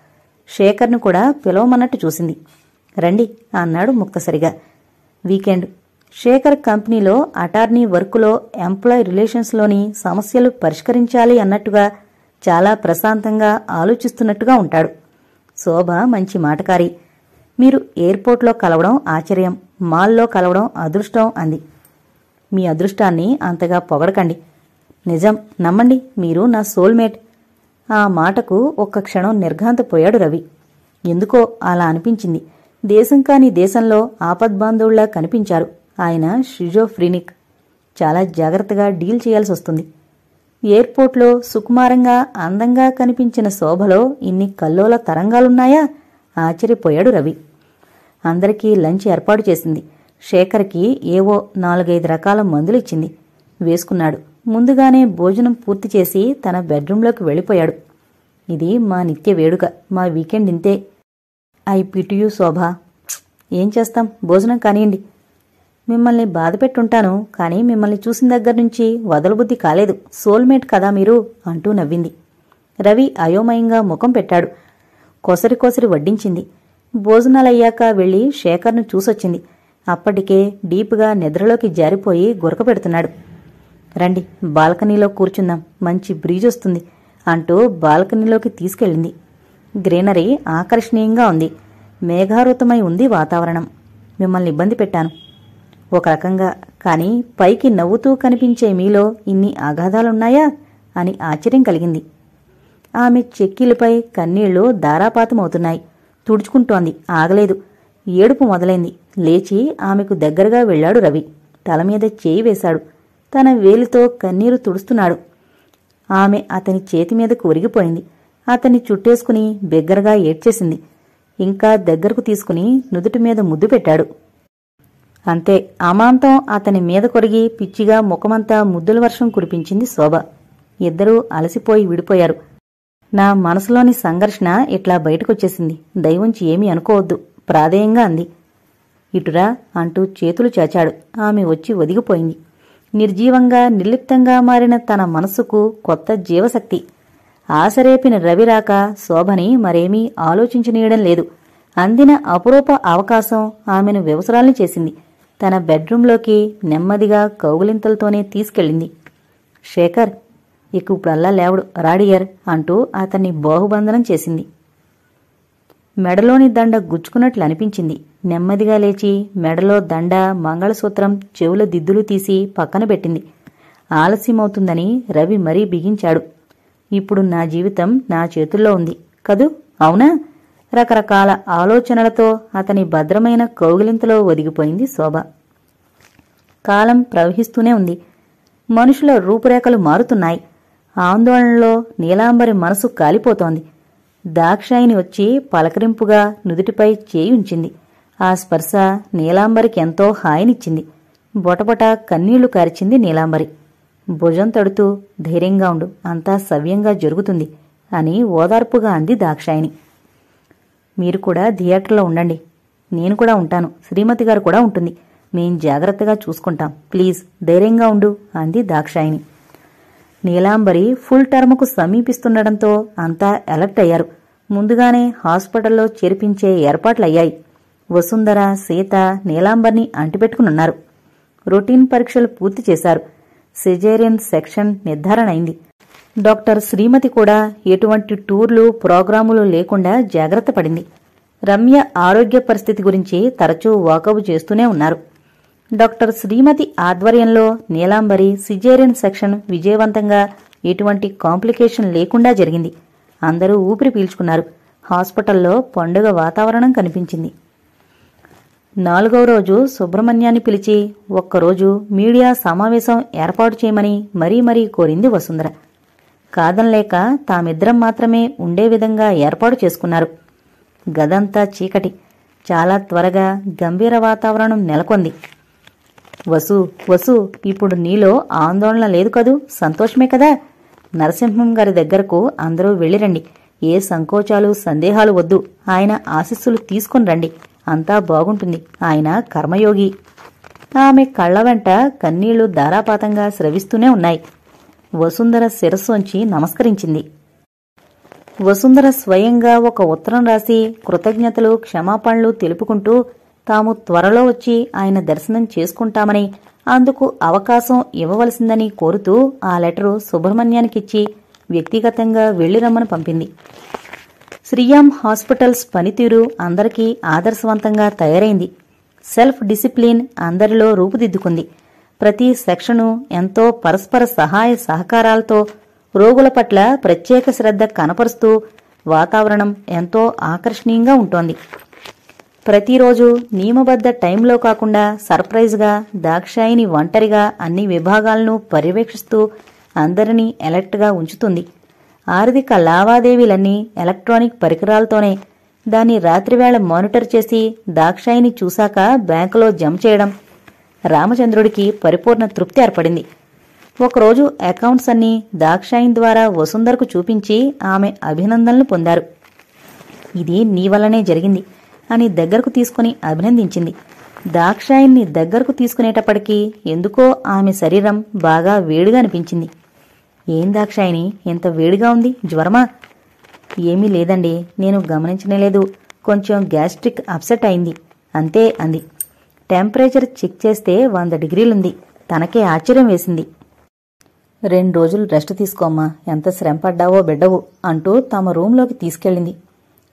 శేఖర్ను కూడా పిలవమన్నట్టు చూసింది రండి అన్నాడు ముక్తసరిగా వీకెండ్ శేఖర్ కంపెనీలో అటార్నీ వర్కులో ఎంప్లాయ్ రిలేషన్స్లోని సమస్యలు పరిష్కరించాలి అన్నట్టుగా చాలా ప్రశాంతంగా ఆలోచిస్తున్నట్టుగా ఉంటాడు శోభ మంచి మాటకారి మీరు ఎయిర్పోర్ట్లో కలవడం ఆశ్చర్యం మాల్లో కలవడం అదృష్టం అంది మీ అదృష్టాన్ని అంతగా పొగడకండి నిజం నమ్మండి మీరు నా సోల్మేట్ ఆ మాటకు ఒక్క క్షణం నిర్ఘాంతపోయాడు రవి ఎందుకో అలా అనిపించింది దేశం కాని దేశంలో ఆపద్బాంధవుల్లా కనిపించారు ఆయన షిజోఫ్రినిక్ చాలా జాగ్రత్తగా డీల్ చేయాల్సి వస్తుంది ఎయిర్పోర్ట్లో సుకుమారంగా అందంగా కనిపించిన శోభలో ఇన్ని కల్లోల తరంగాలున్నాయా ఆశ్చర్యపోయాడు రవి అందరికీ లంచ్ ఏర్పాటు చేసింది శేఖర్కి ఏవో నాలుగైదు రకాల మందులు ఇచ్చింది వేసుకున్నాడు ముందుగానే భోజనం పూర్తి చేసి తన బెడ్రూంలోకి వెళ్ళిపోయాడు ఇది మా నిత్య వేడుక మా వీకెండ్ ఇంతే ఐ పిటియు శోభ ఏం చేస్తాం భోజనం కానియండి మిమ్మల్ని బాధ పెట్టుంటాను కానీ మిమ్మల్ని చూసిన దగ్గర నుంచి వదలబుద్ధి కాలేదు సోల్మేట్ కదా మీరు అంటూ నవ్వింది రవి అయోమయంగా ముఖం పెట్టాడు కొసరి కొసరి వడ్డించింది భోజనాలయ్యాక వెళ్లి శేఖర్ను చూసొచ్చింది అప్పటికే డీప్గా నిద్రలోకి జారిపోయి గురక పెడుతున్నాడు రండి బాల్కనీలో కూర్చుందాం మంచి బ్రీజ్ వస్తుంది అంటూ బాల్కనీలోకి తీసుకెళ్ళింది గ్రీనరీ ఆకర్షణీయంగా ఉంది మేఘావృతమై ఉంది వాతావరణం మిమ్మల్ని ఇబ్బంది పెట్టాను ఒక రకంగా కాని పైకి నవ్వుతూ కనిపించే మీలో ఇన్ని అగాధాలున్నాయా అని ఆశ్చర్యం కలిగింది ఆమె చెక్కిలపై కన్నీళ్లు ధారాపాతమవుతున్నాయి తుడుచుకుంటోంది ఆగలేదు ఏడుపు మొదలైంది లేచి ఆమెకు దగ్గరగా వెళ్ళాడు రవి తల మీద చేయి వేశాడు తన వేలితో కన్నీరు తుడుస్తున్నాడు ఆమె అతని చేతి మీదకు ఒరిగిపోయింది అతన్ని చుట్టేసుకుని బిగ్గరగా ఏడ్చేసింది ఇంకా దగ్గరకు తీసుకుని నుదుటి మీద ముద్దు పెట్టాడు అంతే అమాంతం అతని మీద కొరిగి పిచ్చిగా ముఖమంతా ముద్దుల వర్షం కురిపించింది శోభ ఇద్దరూ అలసిపోయి విడిపోయారు నా మనసులోని సంఘర్షణ ఇట్లా బయటకొచ్చేసింది దయవుంచి ఏమీ అనుకోవద్దు ప్రాధేయంగా అంది ఇటురా అంటూ చేతులు చాచాడు ఆమె వచ్చి ఒదిగిపోయింది నిర్జీవంగా నిర్లిప్తంగా మారిన తన మనస్సుకు కొత్త జీవశక్తి ఆశరేపిన రవిరాక శోభని మరేమీ ఆలోచించనీయడం లేదు అందిన అపురూప అవకాశం ఆమెను వ్యవసరాల్ని చేసింది తన బెడ్రూంలోకి నెమ్మదిగా కౌగులింతలతోనే తీసుకెళ్ళింది శేఖర్ ఇక ఇప్పుడల్లా లేవడు రాడియర్ అంటూ అతన్ని బాహుబంధనం చేసింది మెడలోని దండ గుచ్చుకున్నట్లు అనిపించింది నెమ్మదిగా లేచి మెడలో దండ మంగళసూత్రం చెవుల దిద్దులు తీసి పక్కన పెట్టింది ఆలస్యమవుతుందని రవి మరీ బిగించాడు ఇప్పుడు నా జీవితం నా చేతుల్లో ఉంది కదూ అవునా రకరకాల ఆలోచనలతో అతని భద్రమైన కౌగిలింతలో ఒదిగిపోయింది శోభ కాలం ప్రవహిస్తూనే ఉంది మనుషుల రూపురేఖలు మారుతున్నాయి ఆందోళనలో నీలాంబరి మనసు కాలిపోతోంది దాక్షాయిని వచ్చి పలకరింపుగా నుదుటిపై చేయి ఉంచింది ఆ స్పర్శ నీలాంబరికి ఎంతో హాయినిచ్చింది బొటబొట కన్నీళ్లు కార్చింది నీలాంబరి భుజం తడుతూ ధైర్యంగా ఉండు అంతా సవ్యంగా జరుగుతుంది అని ఓదార్పుగా అంది దాక్షాయిని మీరు కూడా థియేటర్లో ఉండండి నేను కూడా ఉంటాను శ్రీమతి గారు కూడా ఉంటుంది మేం జాగ్రత్తగా చూసుకుంటాం ప్లీజ్ ధైర్యంగా ఉండు అంది దాక్షాయిని నీలాంబరి ఫుల్ టర్మ్కు సమీపిస్తుండటంతో అంతా అలర్ట్ అయ్యారు ముందుగానే హాస్పిటల్లో చేర్పించే ఏర్పాట్లయ్యాయి వసుంధర సీత నీలాంబర్ని అంటిపెట్టుకునున్నారు రొటీన్ పరీక్షలు పూర్తి చేశారు సిజేరియన్ సెక్షన్ నిర్ధారణ అయింది డాక్టర్ శ్రీమతి కూడా ఎటువంటి టూర్లు ప్రోగ్రాములు లేకుండా జాగ్రత్త పడింది రమ్య ఆరోగ్య పరిస్థితి గురించి తరచూ వాకబు చేస్తూనే ఉన్నారు డాక్టర్ శ్రీమతి ఆధ్వర్యంలో నీలాంబరి సిజేరియన్ సెక్షన్ విజయవంతంగా ఎటువంటి కాంప్లికేషన్ లేకుండా జరిగింది అందరూ ఊపిరి పీల్చుకున్నారు హాస్పిటల్లో పండుగ వాతావరణం కనిపించింది నాలుగవ రోజు సుబ్రహ్మణ్యాన్ని పిలిచి ఒక్కరోజు మీడియా సమావేశం ఏర్పాటు చేయమని మరీ మరీ కోరింది వసుంధర కాదనలేక తామిద్దరం మాత్రమే ఉండే విధంగా ఏర్పాటు చేసుకున్నారు గదంతా చీకటి చాలా త్వరగా గంభీర వాతావరణం నెలకొంది వసు వసు ఇప్పుడు నీలో ఆందోళన లేదు కదూ సంతోషమే కదా నరసింహం గారి దగ్గరకు అందరూ వెళ్ళిరండి ఏ సంకోచాలు సందేహాలు వద్దు ఆయన ఆశీస్సులు తీసుకుని రండి అంతా బాగుంటుంది ఆయన కర్మయోగి ఆమె కళ్ళ వెంట కన్నీళ్లు ధారాపాతంగా స్రవిస్తూనే ఉన్నాయి వసుంధర శిరస్సొంచి నమస్కరించింది వసుంధర స్వయంగా ఒక ఉత్తరం రాసి కృతజ్ఞతలు క్షమాపణలు తెలుపుకుంటూ తాము త్వరలో వచ్చి ఆయన దర్శనం చేసుకుంటామని అందుకు అవకాశం ఇవ్వవలసిందని కోరుతూ ఆ లెటరు సుబ్రహ్మణ్యానికిచ్చి వ్యక్తిగతంగా వెళ్లిరమ్మని పంపింది శ్రీయామ్ హాస్పిటల్స్ పనితీరు అందరికీ ఆదర్శవంతంగా తయారైంది సెల్ఫ్ డిసిప్లిన్ అందరిలో రూపుదిద్దుకుంది ప్రతి సెక్షను ఎంతో పరస్పర సహాయ సహకారాలతో రోగుల పట్ల ప్రత్యేక శ్రద్ధ కనపరుస్తూ వాతావరణం ఎంతో ఆకర్షణీయంగా ఉంటోంది ప్రతిరోజు నియమబద్ధ టైంలో కాకుండా సర్ప్రైజ్గా దాక్షాయిని ఒంటరిగా అన్ని విభాగాలను పర్యవేక్షిస్తూ అందరినీ ఎలర్ట్గా ఉంచుతుంది ఆర్థిక లావాదేవీలన్నీ ఎలక్ట్రానిక్ పరికరాలతోనే దాన్ని రాత్రివేళ మానిటర్ చేసి దాక్షాయిని చూశాక బ్యాంకులో జమ చేయడం రామచంద్రుడికి పరిపూర్ణ తృప్తి ఏర్పడింది ఒకరోజు అకౌంట్స్ అన్నీ దాక్షాయిన్ ద్వారా వసుంధరకు చూపించి ఆమె అభినందనలు పొందారు ఇది నీ వల్లనే జరిగింది అని దగ్గరకు తీసుకుని అభినందించింది దాక్షాయిన్ని దగ్గరకు తీసుకునేటప్పటికీ ఎందుకో ఆమె శరీరం బాగా వేడిగా అనిపించింది ఏం దాక్షాయిని ఎంత వేడిగా ఉంది జ్వరమా ఏమీ లేదండి నేను గమనించనేలేదు కొంచెం గ్యాస్ట్రిక్ అప్సెట్ అయింది అంతే అంది టెంపరేచర్ చెక్ చేస్తే వంద డిగ్రీలుంది తనకే ఆశ్చర్యం వేసింది రెండు రోజులు రెస్ట్ తీసుకోమ్మా ఎంత శ్రమ పడ్డావో బిడ్డవు అంటూ తమ రూంలోకి తీసుకెళ్ళింది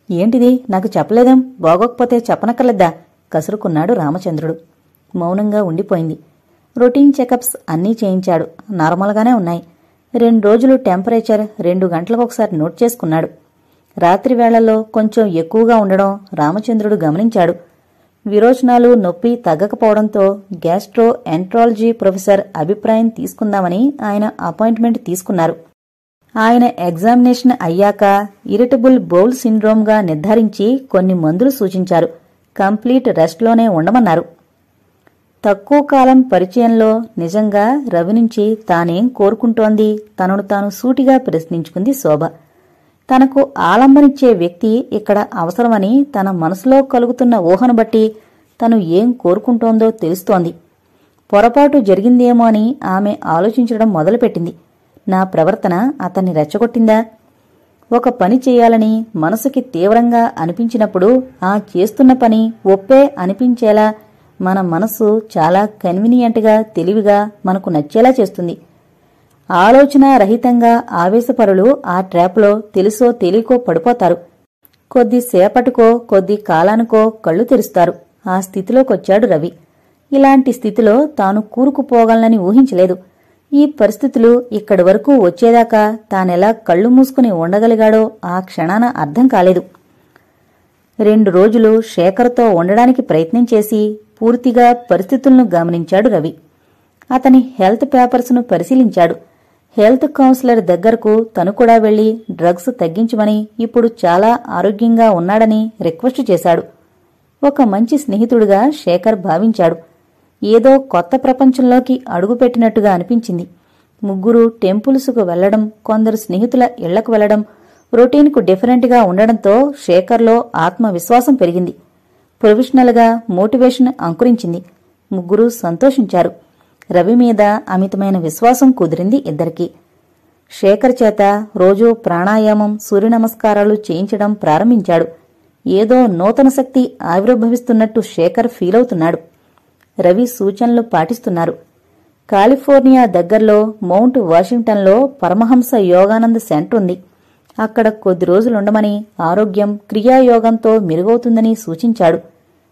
ఏంటిది నాకు చెప్పలేదేం బాగోకపోతే చెప్పనక్కర్లేదా కసురుకున్నాడు రామచంద్రుడు మౌనంగా ఉండిపోయింది రొటీన్ చెకప్స్ అన్నీ చేయించాడు నార్మల్గానే ఉన్నాయి రెండు రోజులు టెంపరేచర్ రెండు గంటలకు ఒకసారి నోట్ చేసుకున్నాడు రాత్రి వేళల్లో కొంచెం ఎక్కువగా ఉండడం రామచంద్రుడు గమనించాడు విరోచనాలు నొప్పి తగ్గకపోవడంతో గ్యాస్ట్రో ఎంట్రాలజీ ప్రొఫెసర్ అభిప్రాయం తీసుకుందామని ఆయన అపాయింట్మెంట్ తీసుకున్నారు ఆయన ఎగ్జామినేషన్ అయ్యాక ఇరిటబుల్ బౌల్ సిండ్రోమ్గా నిర్ధారించి కొన్ని మందులు సూచించారు కంప్లీట్ రెస్ట్లోనే ఉండమన్నారు తక్కువ కాలం పరిచయంలో నిజంగా రవి నుంచి తానేం కోరుకుంటోంది తనను తాను సూటిగా ప్రశ్నించుకుంది శోభ తనకు ఆలంబనిచ్చే వ్యక్తి ఇక్కడ అవసరమని తన మనసులో కలుగుతున్న ఊహను బట్టి తను ఏం కోరుకుంటోందో తెలుస్తోంది పొరపాటు జరిగిందేమో అని ఆమె ఆలోచించడం మొదలుపెట్టింది నా ప్రవర్తన అతన్ని రెచ్చగొట్టిందా ఒక పని చేయాలని మనసుకి తీవ్రంగా అనిపించినప్పుడు ఆ చేస్తున్న పని ఒప్పే అనిపించేలా మన మనసు చాలా కన్వీనియంట్గా తెలివిగా మనకు నచ్చేలా చేస్తుంది ఆలోచన రహితంగా ఆవేశపరులు ఆ ట్రాప్లో తెలుసో తెలియకో పడిపోతారు కొద్దిసేపటికో కొద్ది కాలానికో కళ్ళు తెరుస్తారు ఆ స్థితిలోకొచ్చాడు రవి ఇలాంటి స్థితిలో తాను కూరుకుపోగలనని ఊహించలేదు ఈ పరిస్థితులు ఇక్కడి వరకు వచ్చేదాకా తానెలా కళ్ళు మూసుకుని ఉండగలిగాడో ఆ క్షణాన అర్థం కాలేదు రెండు రోజులు శేఖర్తో ఉండడానికి ప్రయత్నం చేసి పూర్తిగా పరిస్థితులను గమనించాడు రవి అతని హెల్త్ పేపర్స్ను పరిశీలించాడు హెల్త్ కౌన్సిలర్ దగ్గరకు తను కూడా వెళ్లి డ్రగ్స్ తగ్గించమని ఇప్పుడు చాలా ఆరోగ్యంగా ఉన్నాడని రిక్వెస్ట్ చేశాడు ఒక మంచి స్నేహితుడిగా శేఖర్ భావించాడు ఏదో కొత్త ప్రపంచంలోకి అడుగుపెట్టినట్టుగా అనిపించింది ముగ్గురు టెంపుల్స్కు వెళ్లడం కొందరు స్నేహితుల ఇళ్లకు వెళ్లడం రొటీన్కు డిఫరెంట్గా ఉండడంతో శేఖర్లో ఆత్మవిశ్వాసం పెరిగింది ప్రొఫెషనల్గా మోటివేషన్ అంకురించింది ముగ్గురు సంతోషించారు రవి మీద అమితమైన విశ్వాసం కుదిరింది ఇద్దరికీ శేఖర్ చేత రోజూ ప్రాణాయామం సూర్య నమస్కారాలు చేయించడం ప్రారంభించాడు ఏదో నూతన శక్తి ఆవిర్భవిస్తున్నట్టు శేఖర్ ఫీలవుతున్నాడు రవి సూచనలు పాటిస్తున్నారు కాలిఫోర్నియా దగ్గర్లో మౌంట్ వాషింగ్టన్లో పరమహంస యోగానంద సెంటర్ ఉంది అక్కడ కొద్ది రోజులుండమని ఆరోగ్యం క్రియాయోగంతో మెరుగవుతుందని సూచించాడు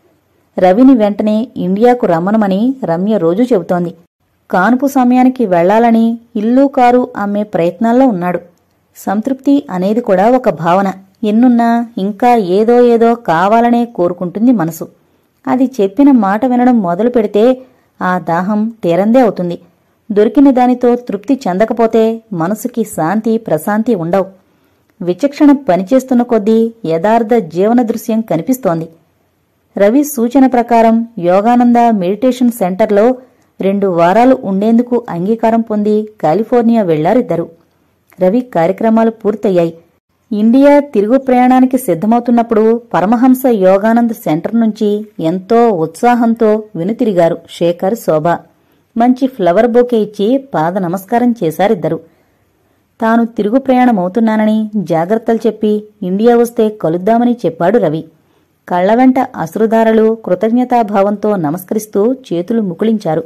రవిని వెంటనే ఇండియాకు రమ్మనమని రమ్య రోజూ చెబుతోంది కానుపు సమయానికి వెళ్లాలని ఇల్లు కారు అమ్మే ప్రయత్నాల్లో ఉన్నాడు సంతృప్తి అనేది కూడా ఒక భావన ఎన్నున్నా ఇంకా ఏదో ఏదో కావాలనే కోరుకుంటుంది మనసు అది చెప్పిన మాట వినడం మొదలు పెడితే ఆ దాహం తీరందే అవుతుంది దొరికిన దానితో తృప్తి చెందకపోతే మనసుకి శాంతి ప్రశాంతి ఉండవు విచక్షణ పనిచేస్తున్న కొద్దీ యథార్థ జీవన దృశ్యం కనిపిస్తోంది రవి సూచన ప్రకారం యోగానంద మెడిటేషన్ సెంటర్లో రెండు వారాలు ఉండేందుకు అంగీకారం పొంది కాలిఫోర్నియా వెళ్లారిద్దరు రవి కార్యక్రమాలు పూర్తయ్యాయి ఇండియా తిరుగు ప్రయాణానికి సిద్ధమవుతున్నప్పుడు పరమహంస యోగానంద్ సెంటర్ నుంచి ఎంతో ఉత్సాహంతో వెనుతిరిగారు శేఖర్ శోభ మంచి ఫ్లవర్ బొకే ఇచ్చి పాద నమస్కారం చేశారిద్దరు తాను తిరుగు ప్రయాణమవుతున్నానని జాగ్రత్తలు చెప్పి ఇండియా వస్తే కలుద్దామని చెప్పాడు రవి కళ్ల వెంట అశ్రుధారలు కృతజ్ఞతాభావంతో నమస్కరిస్తూ చేతులు ముకుళించారు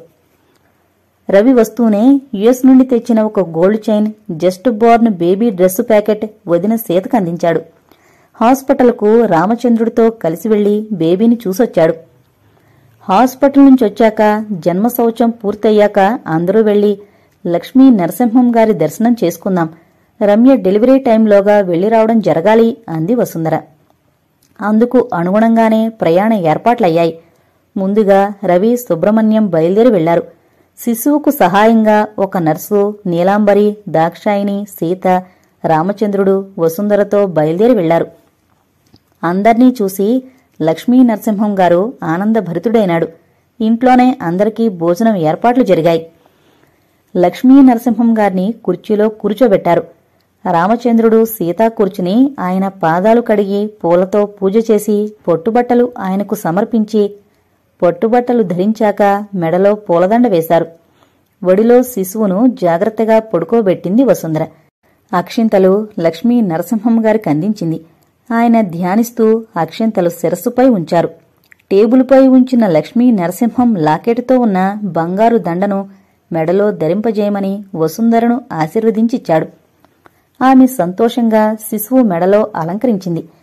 రవి వస్తూనే యుఎస్ నుండి తెచ్చిన ఒక gold chain just born baby dress packet వదిన సీతకు అందించాడు హాస్పిటల్కు రామచంద్రుడితో కలిసి వెళ్లి బేబీని చూసొచ్చాడు హాస్పిటల్ నుంచి వచ్చాక జన్మ శౌచం పూర్తయ్యాక అందరూ వెళ్లి లక్ష్మీ నరసింహం గారి దర్శనం చేసుకుందాం రమ్య డెలివరీ టైంలోగా వెళ్లి రావడం జరగాలి అంది వసుంధర అందుకు అనుగుణంగానే ప్రయాణ ఏర్పాట్లయ్యాయి ముందుగా రవి సుబ్రహ్మణ్యం బయలుదేరి వెళ్లారు శిశువుకు సహాయంగా ఒక నర్సు నీలాంబరి దాక్షాయిని సీత రామచంద్రుడు వసుంధరతో బయలుదేరి వెళ్లారు అందర్నీ చూసి లక్ష్మీ నరసింహం గారు ఆనందభరితుడైనాడు ఇంట్లోనే అందరికీ భోజనం ఏర్పాట్లు జరిగాయి లక్ష్మీ నరసింహం గారిని కుర్చీలో కూర్చోబెట్టారు రామచంద్రుడు సీతా కూర్చుని ఆయన పాదాలు కడిగి పూలతో పూజ చేసి పొట్టుబట్టలు ఆయనకు సమర్పించి పొట్టుబట్టలు ధరించాక మెడలో పూలదండ వేశారు ఒడిలో శిశువును జాగ్రత్తగా పడుకోబెట్టింది వసుంధర అక్షింతలు లక్ష్మీ నరసింహం గారికి అందించింది ఆయన ధ్యానిస్తూ అక్షింతలు శిరస్సుపై ఉంచారు టేబుల్పై ఉంచిన లక్ష్మీ నరసింహం లాకెట్తో ఉన్న బంగారు దండను మెడలో ధరింపజేయమని వసుంధరను ఆశీర్వదించిచ్చాడు ఆమె సంతోషంగా శిశువు మెడలో అలంకరించింది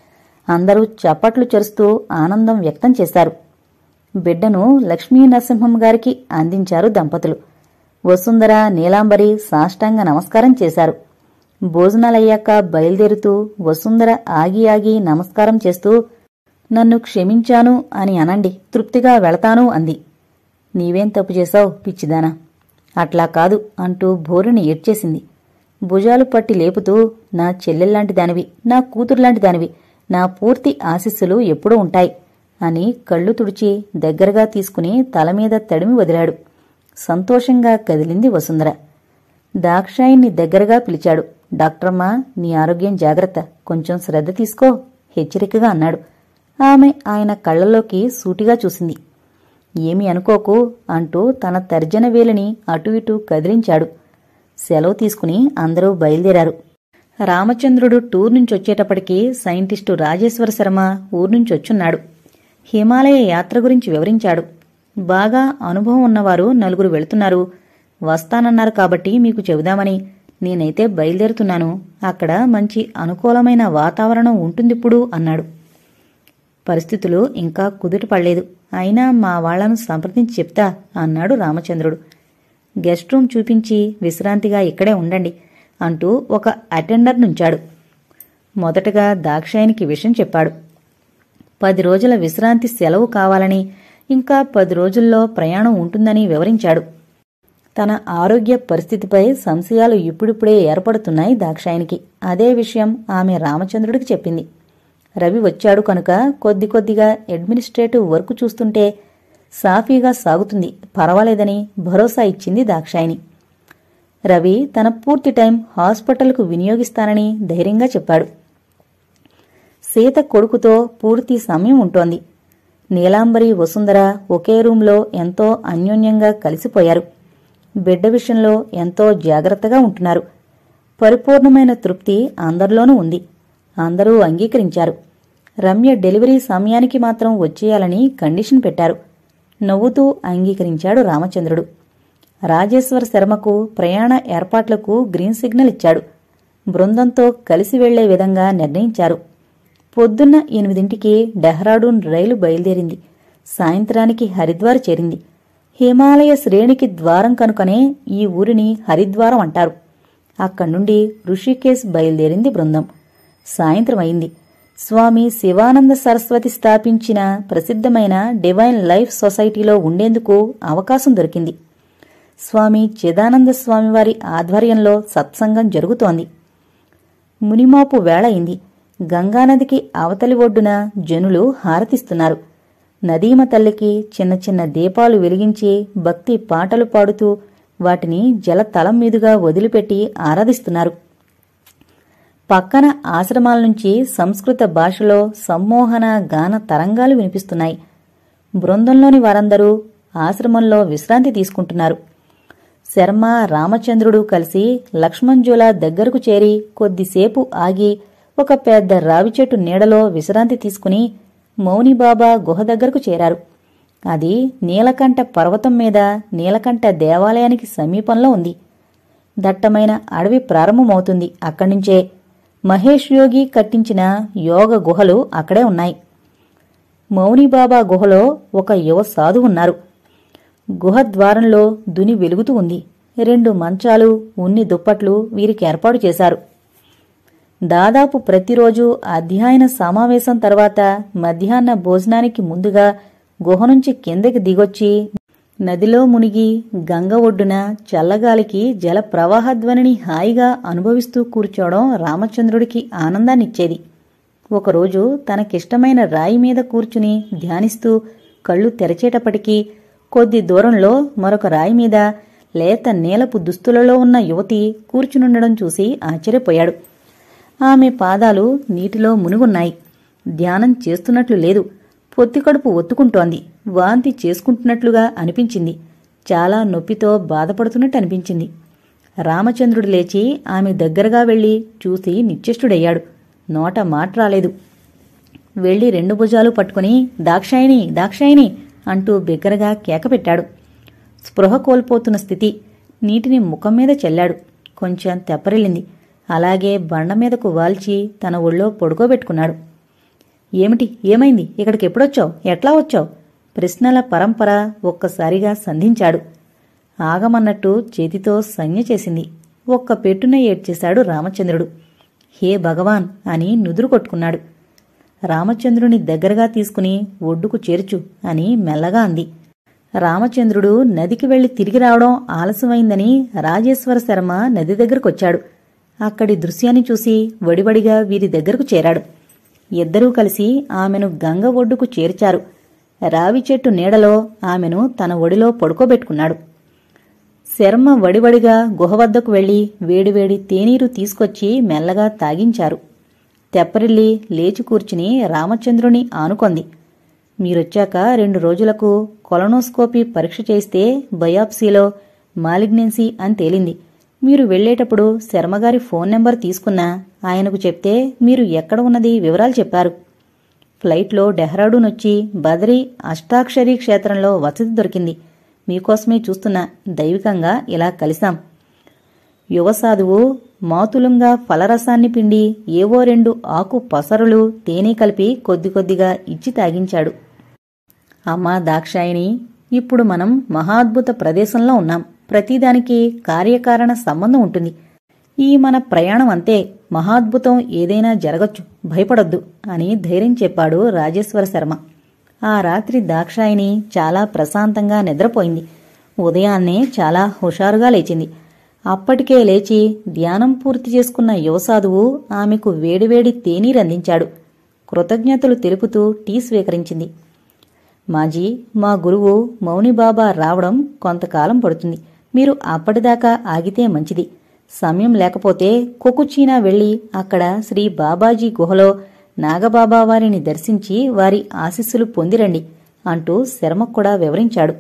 అందరూ చప్పట్లు చెరుస్తూ ఆనందం వ్యక్తం చేశారు బిడ్డను లక్ష్మీ నరసింహం గారికి అందించారు దంపతులు వసుంధర నీలాంబరి సాష్టాంగ నమస్కారం చేశారు భోజనాలయ్యాక బయలుదేరుతూ వసుంధర ఆగి ఆగి నమస్కారం చేస్తూ నన్ను క్షమించాను అని అనండి తృప్తిగా వెళతాను అంది నీవేం తప్పు చేశావు పిచ్చిదానా అట్లా కాదు అంటూ బోరుని ఏడ్చేసింది భుజాలు పట్టి లేపుతూ నా చెల్లెల్లాంటి దానివి నా కూతురులాంటి దానివి నా పూర్తి ఆశీస్సులు ఎప్పుడూ ఉంటాయి అని కళ్ళు తుడిచి దగ్గరగా తీసుకుని తలమీద తడిమి వదిలాడు సంతోషంగా కదిలింది వసుంధర దాక్షాయిని దగ్గరగా పిలిచాడు డాక్టరమ్మా నీ ఆరోగ్యం జాగ్రత్త కొంచెం శ్రద్ధ తీసుకో హెచ్చరికగా అన్నాడు ఆమె ఆయన కళ్ళలోకి సూటిగా చూసింది ఏమి అనుకోకు అంటూ తన తర్జన వేలిని అటు ఇటు కదిలించాడు సెలవు తీసుకుని అందరూ బయలుదేరారు రామచంద్రుడు టూర్ నుంచొచ్చేటప్పటికి సైంటిస్టు రాజేశ్వర శర్మ ఊర్నుంచొచ్చున్నాడు హిమాలయ యాత్ర గురించి వివరించాడు బాగా అనుభవం ఉన్నవారు నలుగురు వెళుతున్నారు వస్తానన్నారు కాబట్టి మీకు చెబుదామని నేనైతే బయలుదేరుతున్నాను అక్కడ మంచి అనుకూలమైన వాతావరణం ఉంటుందిప్పుడు అన్నాడు పరిస్థితులు ఇంకా కుదుట పడలేదు అయినా మా వాళ్లను సంప్రదించి చెప్తా అన్నాడు రామచంద్రుడు గెస్ట్ రూమ్ చూపించి విశ్రాంతిగా ఇక్కడే ఉండండి అంటూ ఒక అటెండర్ నుంచాడు మొదటగా దాక్షాయనికి విషయం చెప్పాడు పది రోజుల విశ్రాంతి సెలవు కావాలని ఇంకా పది రోజుల్లో ప్రయాణం ఉంటుందని వివరించాడు తన ఆరోగ్య పరిస్థితిపై సంశయాలు ఇప్పుడిప్పుడే ఏర్పడుతున్నాయి దాక్షాయనికి అదే విషయం ఆమె రామచంద్రుడికి చెప్పింది రవి వచ్చాడు కనుక కొద్ది కొద్దిగా అడ్మినిస్ట్రేటివ్ వర్క్ చూస్తుంటే సాఫీగా సాగుతుంది పర్వాలేదని భరోసా ఇచ్చింది దాక్షాయిని రవి తన పూర్తి టైం హాస్పిటల్కు వినియోగిస్తానని ధైర్యంగా చెప్పాడు సీత కొడుకుతో పూర్తి సమయం ఉంటోంది నీలాంబరి వసుంధర ఒకే రూంలో ఎంతో అన్యోన్యంగా కలిసిపోయారు బిడ్డ విషయంలో ఎంతో జాగ్రత్తగా ఉంటున్నారు పరిపూర్ణమైన తృప్తి అందరిలోనూ ఉంది అందరూ అంగీకరించారు రమ్య డెలివరీ సమయానికి మాత్రం వచ్చేయాలని కండిషన్ పెట్టారు నవ్వుతూ అంగీకరించాడు రామచంద్రుడు రాజేశ్వర శర్మకు ప్రయాణ ఏర్పాట్లకు గ్రీన్ సిగ్నల్ ఇచ్చాడు బృందంతో కలిసి వెళ్లే విధంగా నిర్ణయించారు పొద్దున్న ఎనిమిదింటికి డెహ్రాడూన్ రైలు బయలుదేరింది సాయంత్రానికి హరిద్వార్ చేరింది హిమాలయ శ్రేణికి ద్వారం కనుకనే ఈ ఊరిని హరిద్వారం అంటారు అక్కడి నుండి ఋషికేశ్ బయలుదేరింది బృందం సాయంత్రం అయింది స్వామి శివానంద సరస్వతి స్థాపించిన ప్రసిద్ధమైన డివైన్ లైఫ్ సొసైటీలో ఉండేందుకు అవకాశం దొరికింది స్వామి చిదానంద స్వామివారి ఆధ్వర్యంలో సత్సంగం జరుగుతోంది మునిమాపు వేళ అయింది గంగానదికి అవతలి ఒడ్డున జనులు హారతిస్తున్నారు నదీమ తల్లికి చిన్న చిన్న దీపాలు వెలిగించి భక్తి పాటలు పాడుతూ వాటిని జల తలం మీదుగా వదిలిపెట్టి ఆరాధిస్తున్నారు పక్కన ఆశ్రమాల నుంచి సంస్కృత భాషలో సమ్మోహన గాన తరంగాలు వినిపిస్తున్నాయి బృందంలోని వారందరూ ఆశ్రమంలో విశ్రాంతి తీసుకుంటున్నారు శర్మ రామచంద్రుడు కలిసి లక్ష్మణ్జుల దగ్గరకు చేరి కొద్దిసేపు ఆగి ఒక పెద్ద రావి చెట్టు నీడలో విశ్రాంతి తీసుకుని మౌనిబాబా గుహ దగ్గరకు చేరారు అది నీలకంఠ పర్వతం మీద నీలకంఠ దేవాలయానికి సమీపంలో ఉంది దట్టమైన అడవి ప్రారంభమవుతుంది అక్కడి నుంచే మహేష్ యోగి కట్టించిన యోగ గుహలు అక్కడే ఉన్నాయి మౌనిబాబా గుహలో ఒక యువ సాధు ఉన్నారు గుహ ద్వారంలో దుని వెలుగుతూ ఉంది రెండు మంచాలు ఉన్ని దుప్పట్లు వీరికి ఏర్పాటు చేశారు దాదాపు ప్రతిరోజు అధ్యయన సమావేశం తర్వాత మధ్యాహ్న భోజనానికి ముందుగా గుహ నుంచి కిందకి దిగొచ్చి నదిలో మునిగి గంగ ఒడ్డున చల్లగాలికి జల ప్రవాహధ్వనిని హాయిగా అనుభవిస్తూ కూర్చోవడం రామచంద్రుడికి ఆనందాన్నిచ్చేది ఒకరోజు తనకిష్టమైన రాయి మీద కూర్చుని ధ్యానిస్తూ కళ్ళు తెరచేటప్పటికీ కొద్ది దూరంలో మరొక రాయి మీద లేత నీలపు దుస్తులలో ఉన్న యువతి కూర్చునుండడం చూసి ఆశ్చర్యపోయాడు ఆమె పాదాలు నీటిలో మునుగున్నాయి ధ్యానం చేస్తున్నట్లు లేదు పొత్తికడుపు ఒత్తుకుంటోంది వాంతి చేసుకుంటున్నట్లుగా అనిపించింది చాలా నొప్పితో బాధపడుతున్నట్టు అనిపించింది రామచంద్రుడు లేచి ఆమె దగ్గరగా వెళ్లి చూసి నిశ్చేష్టుడయ్యాడు నోట మాట రాలేదు వెళ్లి రెండు భుజాలు పట్టుకుని దాక్షాయిని దాక్షాయిని అంటూ బిగ్గరగా కేకపెట్టాడు స్పృహ కోల్పోతున్న స్థితి నీటిని ముఖం మీద చల్లాడు కొంచెం తెప్పరిల్లింది అలాగే బండ మీదకు వాల్చి తన ఒళ్ళో పొడుకోబెట్టుకున్నాడు ఏమిటి ఏమైంది ఇక్కడికి ఎప్పుడొచ్చావు ఎట్లా వచ్చావు ప్రశ్నల పరంపర ఒక్కసారిగా సంధించాడు ఆగమన్నట్టు చేతితో సంజ్ఞ చేసింది ఒక్క పెట్టున ఏడ్చేశాడు రామచంద్రుడు హే భగవాన్ అని నుదురు కొట్టుకున్నాడు రామచంద్రుని దగ్గరగా తీసుకుని ఒడ్డుకు చేర్చు అని మెల్లగా అంది రామచంద్రుడు నదికి వెళ్లి తిరిగి రావడం ఆలస్యమైందని రాజేశ్వర శర్మ నది దగ్గరకొచ్చాడు అక్కడి దృశ్యాన్ని చూసి వడివడిగా వీరి దగ్గరకు చేరాడు ఇద్దరూ కలిసి ఆమెను గంగ ఒడ్డుకు చేర్చారు రావి చెట్టు నీడలో ఆమెను తన ఒడిలో పడుకోబెట్టుకున్నాడు శర్మ వడివడిగా గుహ వద్దకు వెళ్లి వేడివేడి తేనీరు తీసుకొచ్చి మెల్లగా తాగించారు తెప్పరిల్లి లేచి కూర్చుని రామచంద్రుని ఆనుకొంది మీరొచ్చాక రెండు రోజులకు కొలనోస్కోపీ పరీక్ష చేస్తే బయాప్సీలో మాలిగ్నెన్సీ అని తేలింది మీరు వెళ్లేటప్పుడు శర్మగారి ఫోన్ నెంబర్ తీసుకున్నా ఆయనకు చెప్తే మీరు ఎక్కడ ఉన్నది వివరాలు చెప్పారు ఫ్లైట్లో డెహ్రాడూన్ వచ్చి బదరీ అష్టాక్షరీ క్షేత్రంలో వసతి దొరికింది మీకోసమే చూస్తున్నా దైవికంగా ఇలా కలిశాం యువ సాధువు మాతులంగా ఫలరసాన్ని పిండి ఏవో రెండు ఆకు పసరులు తేనె కలిపి కొద్ది కొద్దిగా ఇచ్చి తాగించాడు అమ్మా దాక్షాయిని ఇప్పుడు మనం మహాద్భుత ప్రదేశంలో ఉన్నాం ప్రతిదానికి కార్యకారణ సంబంధం ఉంటుంది ఈ మన ప్రయాణం అంతే మహాద్భుతం ఏదైనా జరగచ్చు భయపడొద్దు అని ధైర్యం చెప్పాడు రాజేశ్వర శర్మ ఆ రాత్రి దాక్షాయిని చాలా ప్రశాంతంగా నిద్రపోయింది ఉదయాన్నే చాలా హుషారుగా లేచింది అప్పటికే లేచి ధ్యానం పూర్తి చేసుకున్న యువసాధువు ఆమెకు వేడివేడి తేనీరందించాడు కృతజ్ఞతలు తెలుపుతూ టీ స్వీకరించింది మాజీ మా గురువు మౌనిబాబా రావడం కొంతకాలం పడుతుంది మీరు అప్పటిదాకా ఆగితే మంచిది సమయం లేకపోతే కొకుచీనా వెళ్లి అక్కడ శ్రీ బాబాజీ గుహలో నాగబాబా వారిని దర్శించి వారి ఆశీస్సులు పొందిరండి అంటూ శ్రమ కూడా వివరించాడు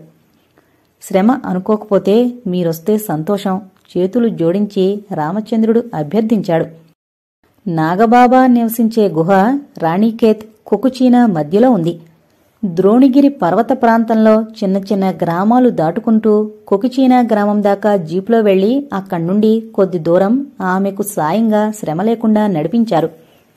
శ్రమ అనుకోకపోతే మీరొస్తే సంతోషం చేతులు జోడించి రామచంద్రుడు అభ్యర్థించాడు నాగబాబా నివసించే గుహ రాణికేత్ కుకుచీనా మధ్యలో ఉంది ద్రోణిగిరి పర్వత ప్రాంతంలో చిన్న చిన్న గ్రామాలు దాటుకుంటూ కొకిచీనా గ్రామం దాకా జీపులో వెళ్లి అక్కడ్నుండి కొద్ది దూరం ఆమెకు సాయంగా శ్రమ లేకుండా నడిపించారు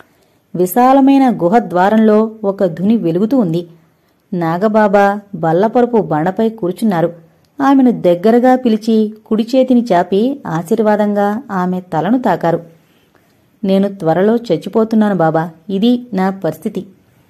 విశాలమైన గుహ ద్వారంలో ఒక ధుని వెలుగుతూ ఉంది నాగబాబా బల్లపరుపు బండపై కూర్చున్నారు ఆమెను దగ్గరగా పిలిచి కుడి చేతిని చాపి ఆశీర్వాదంగా ఆమె తలను తాకారు నేను త్వరలో చచ్చిపోతున్నాను బాబా ఇది నా పరిస్థితి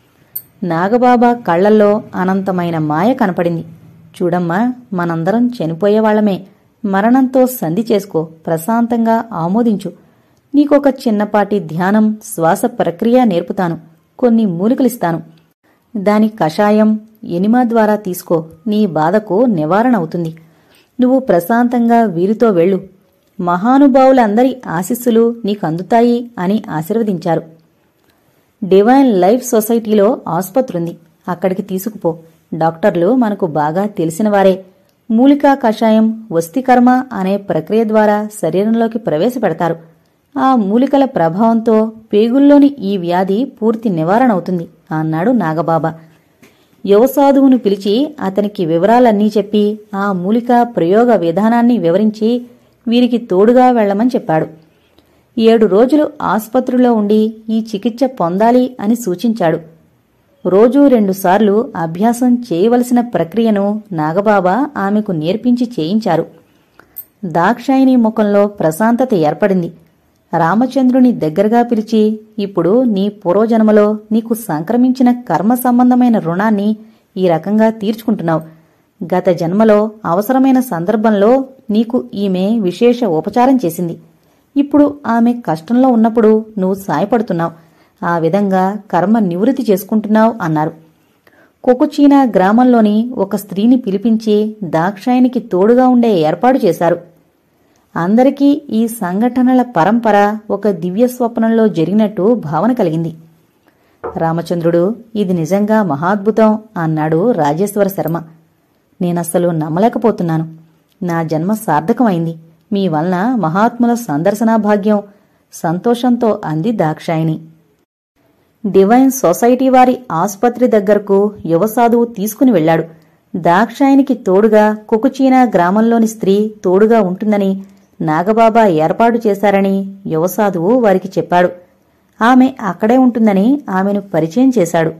నాగబాబా కళ్లల్లో అనంతమైన మాయ కనపడింది చూడమ్మా మనందరం చనిపోయేవాళ్లమే మరణంతో సంధి చేసుకో ప్రశాంతంగా ఆమోదించు నీకొక చిన్నపాటి ధ్యానం శ్వాస ప్రక్రియ నేర్పుతాను కొన్ని మూలికలిస్తాను దాని కషాయం ఎనిమా ద్వారా తీసుకో నీ బాధకు నివారణ అవుతుంది నువ్వు ప్రశాంతంగా వీరితో వెళ్ళు మహానుభావులందరి ఆశీస్సులు నీకు అందుతాయి అని ఆశీర్వదించారు డివైన్ లైఫ్ సొసైటీలో ఆసుపత్రుంది అక్కడికి తీసుకుపో డాక్టర్లు మనకు బాగా తెలిసినవారే మూలికా కషాయం వస్తికర్మ అనే ప్రక్రియ ద్వారా శరీరంలోకి ప్రవేశపెడతారు ఆ మూలికల ప్రభావంతో పేగుల్లోని ఈ వ్యాధి పూర్తి నివారణ అవుతుంది అన్నాడు నాగబాబా యువసాధువును పిలిచి అతనికి వివరాలన్నీ చెప్పి ఆ మూలిక ప్రయోగ విధానాన్ని వివరించి వీరికి తోడుగా వెళ్లమని చెప్పాడు ఏడు రోజులు ఆసుపత్రిలో ఉండి ఈ చికిత్స పొందాలి అని సూచించాడు రోజూ రెండుసార్లు అభ్యాసం చేయవలసిన ప్రక్రియను నాగబాబా ఆమెకు నేర్పించి చేయించారు దాక్షాయిని ముఖంలో ప్రశాంతత ఏర్పడింది రామచంద్రుని దగ్గరగా పిలిచి ఇప్పుడు నీ పూర్వజన్మలో నీకు సంక్రమించిన కర్మ సంబంధమైన రుణాన్ని ఈ రకంగా తీర్చుకుంటున్నావు గత జన్మలో అవసరమైన సందర్భంలో నీకు ఈమె విశేష ఉపచారం చేసింది ఇప్పుడు ఆమె కష్టంలో ఉన్నప్పుడు నువ్వు సాయపడుతున్నావు ఆ విధంగా కర్మ నివృత్తి చేసుకుంటున్నావు అన్నారు కొకుచీనా గ్రామంలోని ఒక స్త్రీని పిలిపించి దాక్షాయనికి తోడుగా ఉండే ఏర్పాటు చేశారు అందరికీ ఈ సంఘటనల పరంపర ఒక దివ్య స్వప్నంలో జరిగినట్టు భావన కలిగింది రామచంద్రుడు ఇది నిజంగా మహాద్భుతం అన్నాడు రాజేశ్వర శర్మ నేనస్సలు నమ్మలేకపోతున్నాను నా జన్మ సార్థకమైంది మీ వలన మహాత్ముల సందర్శనా భాగ్యం సంతోషంతో అంది దాక్షాయిని డివైన్ సొసైటీ వారి ఆసుపత్రి దగ్గరకు యువసాధువు తీసుకుని వెళ్లాడు దాక్షాయినికి తోడుగా కుకుచీనా గ్రామంలోని స్త్రీ తోడుగా ఉంటుందని నాగబాబా ఏర్పాటు చేశారని యువసాధువు వారికి చెప్పాడు ఆమె అక్కడే ఉంటుందని ఆమెను పరిచయం చేశాడు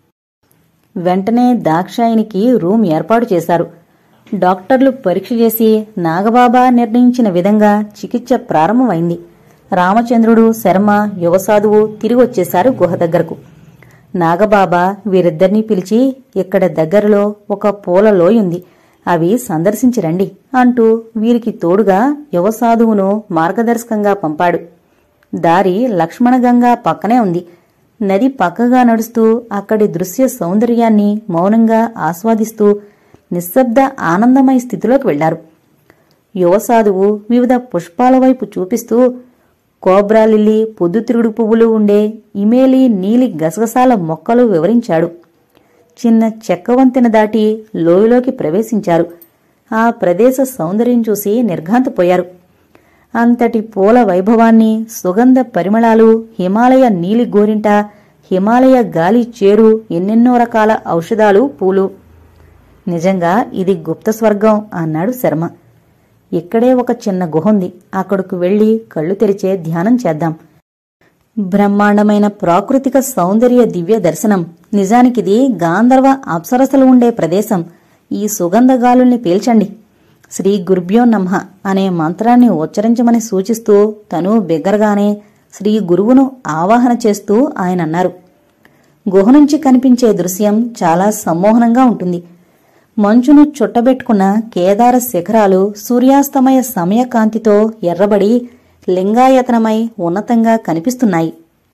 వెంటనే దాక్షాయినికి రూమ్ ఏర్పాటు చేశారు డాక్టర్లు పరీక్ష చేసి నాగబాబా నిర్ణయించిన విధంగా చికిత్స ప్రారంభమైంది రామచంద్రుడు శర్మ యువసాధువు తిరిగొచ్చేశారు గుహ దగ్గరకు నాగబాబా వీరిద్దరినీ పిలిచి ఇక్కడ దగ్గరలో ఒక పూల లోయుంది అవి సందర్శించి రండి అంటూ వీరికి తోడుగా యువసాధువును మార్గదర్శకంగా పంపాడు దారి లక్ష్మణగంగా పక్కనే ఉంది నది పక్కగా నడుస్తూ అక్కడి దృశ్య సౌందర్యాన్ని మౌనంగా ఆస్వాదిస్తూ నిశ్శబ్ద ఆనందమయ స్థితిలోకి వెళ్లారు యువసాధువు వివిధ పుష్పాల వైపు చూపిస్తూ కోబ్రా లిల్లీ పొద్దుతిరుగుడు పువ్వులు ఉండే ఇమేలి నీలి గసగసాల మొక్కలు వివరించాడు చిన్న చెక్కవంతెన దాటి లోయలోకి ప్రవేశించారు ఆ ప్రదేశ సౌందర్యం చూసి నిర్ఘాంతపోయారు అంతటి పూల వైభవాన్ని సుగంధ పరిమళాలు హిమాలయ నీలి గోరింట హిమాలయ గాలి చేరు ఎన్నెన్నో రకాల ఔషధాలు పూలు నిజంగా ఇది గుప్త స్వర్గం అన్నాడు శర్మ ఇక్కడే ఒక చిన్న గుహుంది అక్కడకు వెళ్లి కళ్ళు తెరిచే ధ్యానం చేద్దాం బ్రహ్మాండమైన ప్రాకృతిక సౌందర్య దివ్య దర్శనం నిజానికిది గాంధర్వ అప్సరసలు ఉండే ప్రదేశం ఈ సుగంధగాలుల్ని పీల్చండి శ్రీ గురుభ్యో నమః అనే మంత్రాన్ని ఉచ్చరించమని సూచిస్తూ తను బిగ్గరగానే శ్రీ గురువును ఆవాహన చేస్తూ ఆయన అన్నారు గుహ నుంచి కనిపించే దృశ్యం చాలా సమ్మోహనంగా ఉంటుంది మంచును చుట్టబెట్టుకున్న కేదార శిఖరాలు సూర్యాస్తమయ సమయకాంతితో ఎర్రబడి లింగాయతనమై ఉన్నతంగా కనిపిస్తున్నాయి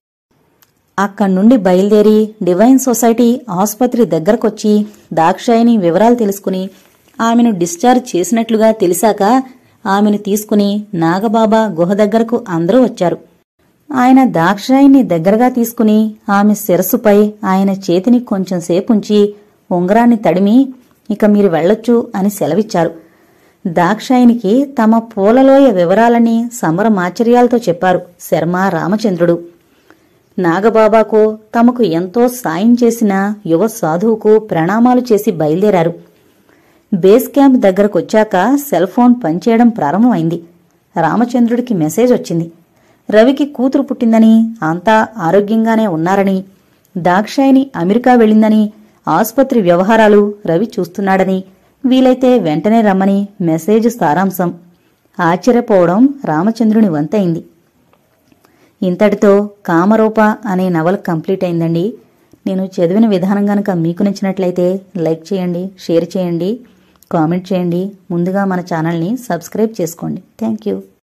అక్కడి నుండి బయలుదేరి డివైన్ సొసైటీ ఆసుపత్రి దగ్గరకొచ్చి దాక్షాయిని వివరాలు తెలుసుకుని ఆమెను డిశ్చార్జ్ చేసినట్లుగా తెలిసాక ఆమెను తీసుకుని నాగబాబా గుహ దగ్గరకు అందరూ వచ్చారు ఆయన దాక్షాయిని దగ్గరగా తీసుకుని ఆమె శిరస్సుపై ఆయన చేతిని కొంచెం సేపుంచి ఉంగరాన్ని తడిమి ఇక మీరు వెళ్ళొచ్చు అని సెలవిచ్చారు దాక్షాయినికి తమ పూలలోయ వివరాలని సమరమాచర్యాలతో చెప్పారు శర్మ రామచంద్రుడు నాగబాబాకు తమకు ఎంతో సాయం చేసిన యువ సాధువుకు ప్రణామాలు చేసి బయలుదేరారు బేస్ క్యాంప్ దగ్గరకొచ్చాక సెల్ ఫోన్ పనిచేయడం ప్రారంభమైంది రామచంద్రుడికి మెసేజ్ వచ్చింది రవికి కూతురు పుట్టిందని అంతా ఆరోగ్యంగానే ఉన్నారని దాక్షాయిని అమెరికా వెళ్ళిందని ఆసుపత్రి వ్యవహారాలు రవి చూస్తున్నాడని వీలైతే వెంటనే రమ్మని మెసేజ్ సారాంశం ఆశ్చర్యపోవడం రామచంద్రుని వంతైంది ఇంతటితో కామరూప అనే నవల కంప్లీట్ అయిందండి నేను చదివిన విధానం గనక మీకు నచ్చినట్లయితే లైక్ చేయండి షేర్ చేయండి కామెంట్ చేయండి ముందుగా మన ఛానల్ని సబ్స్క్రైబ్ చేసుకోండి థ్యాంక్ యూ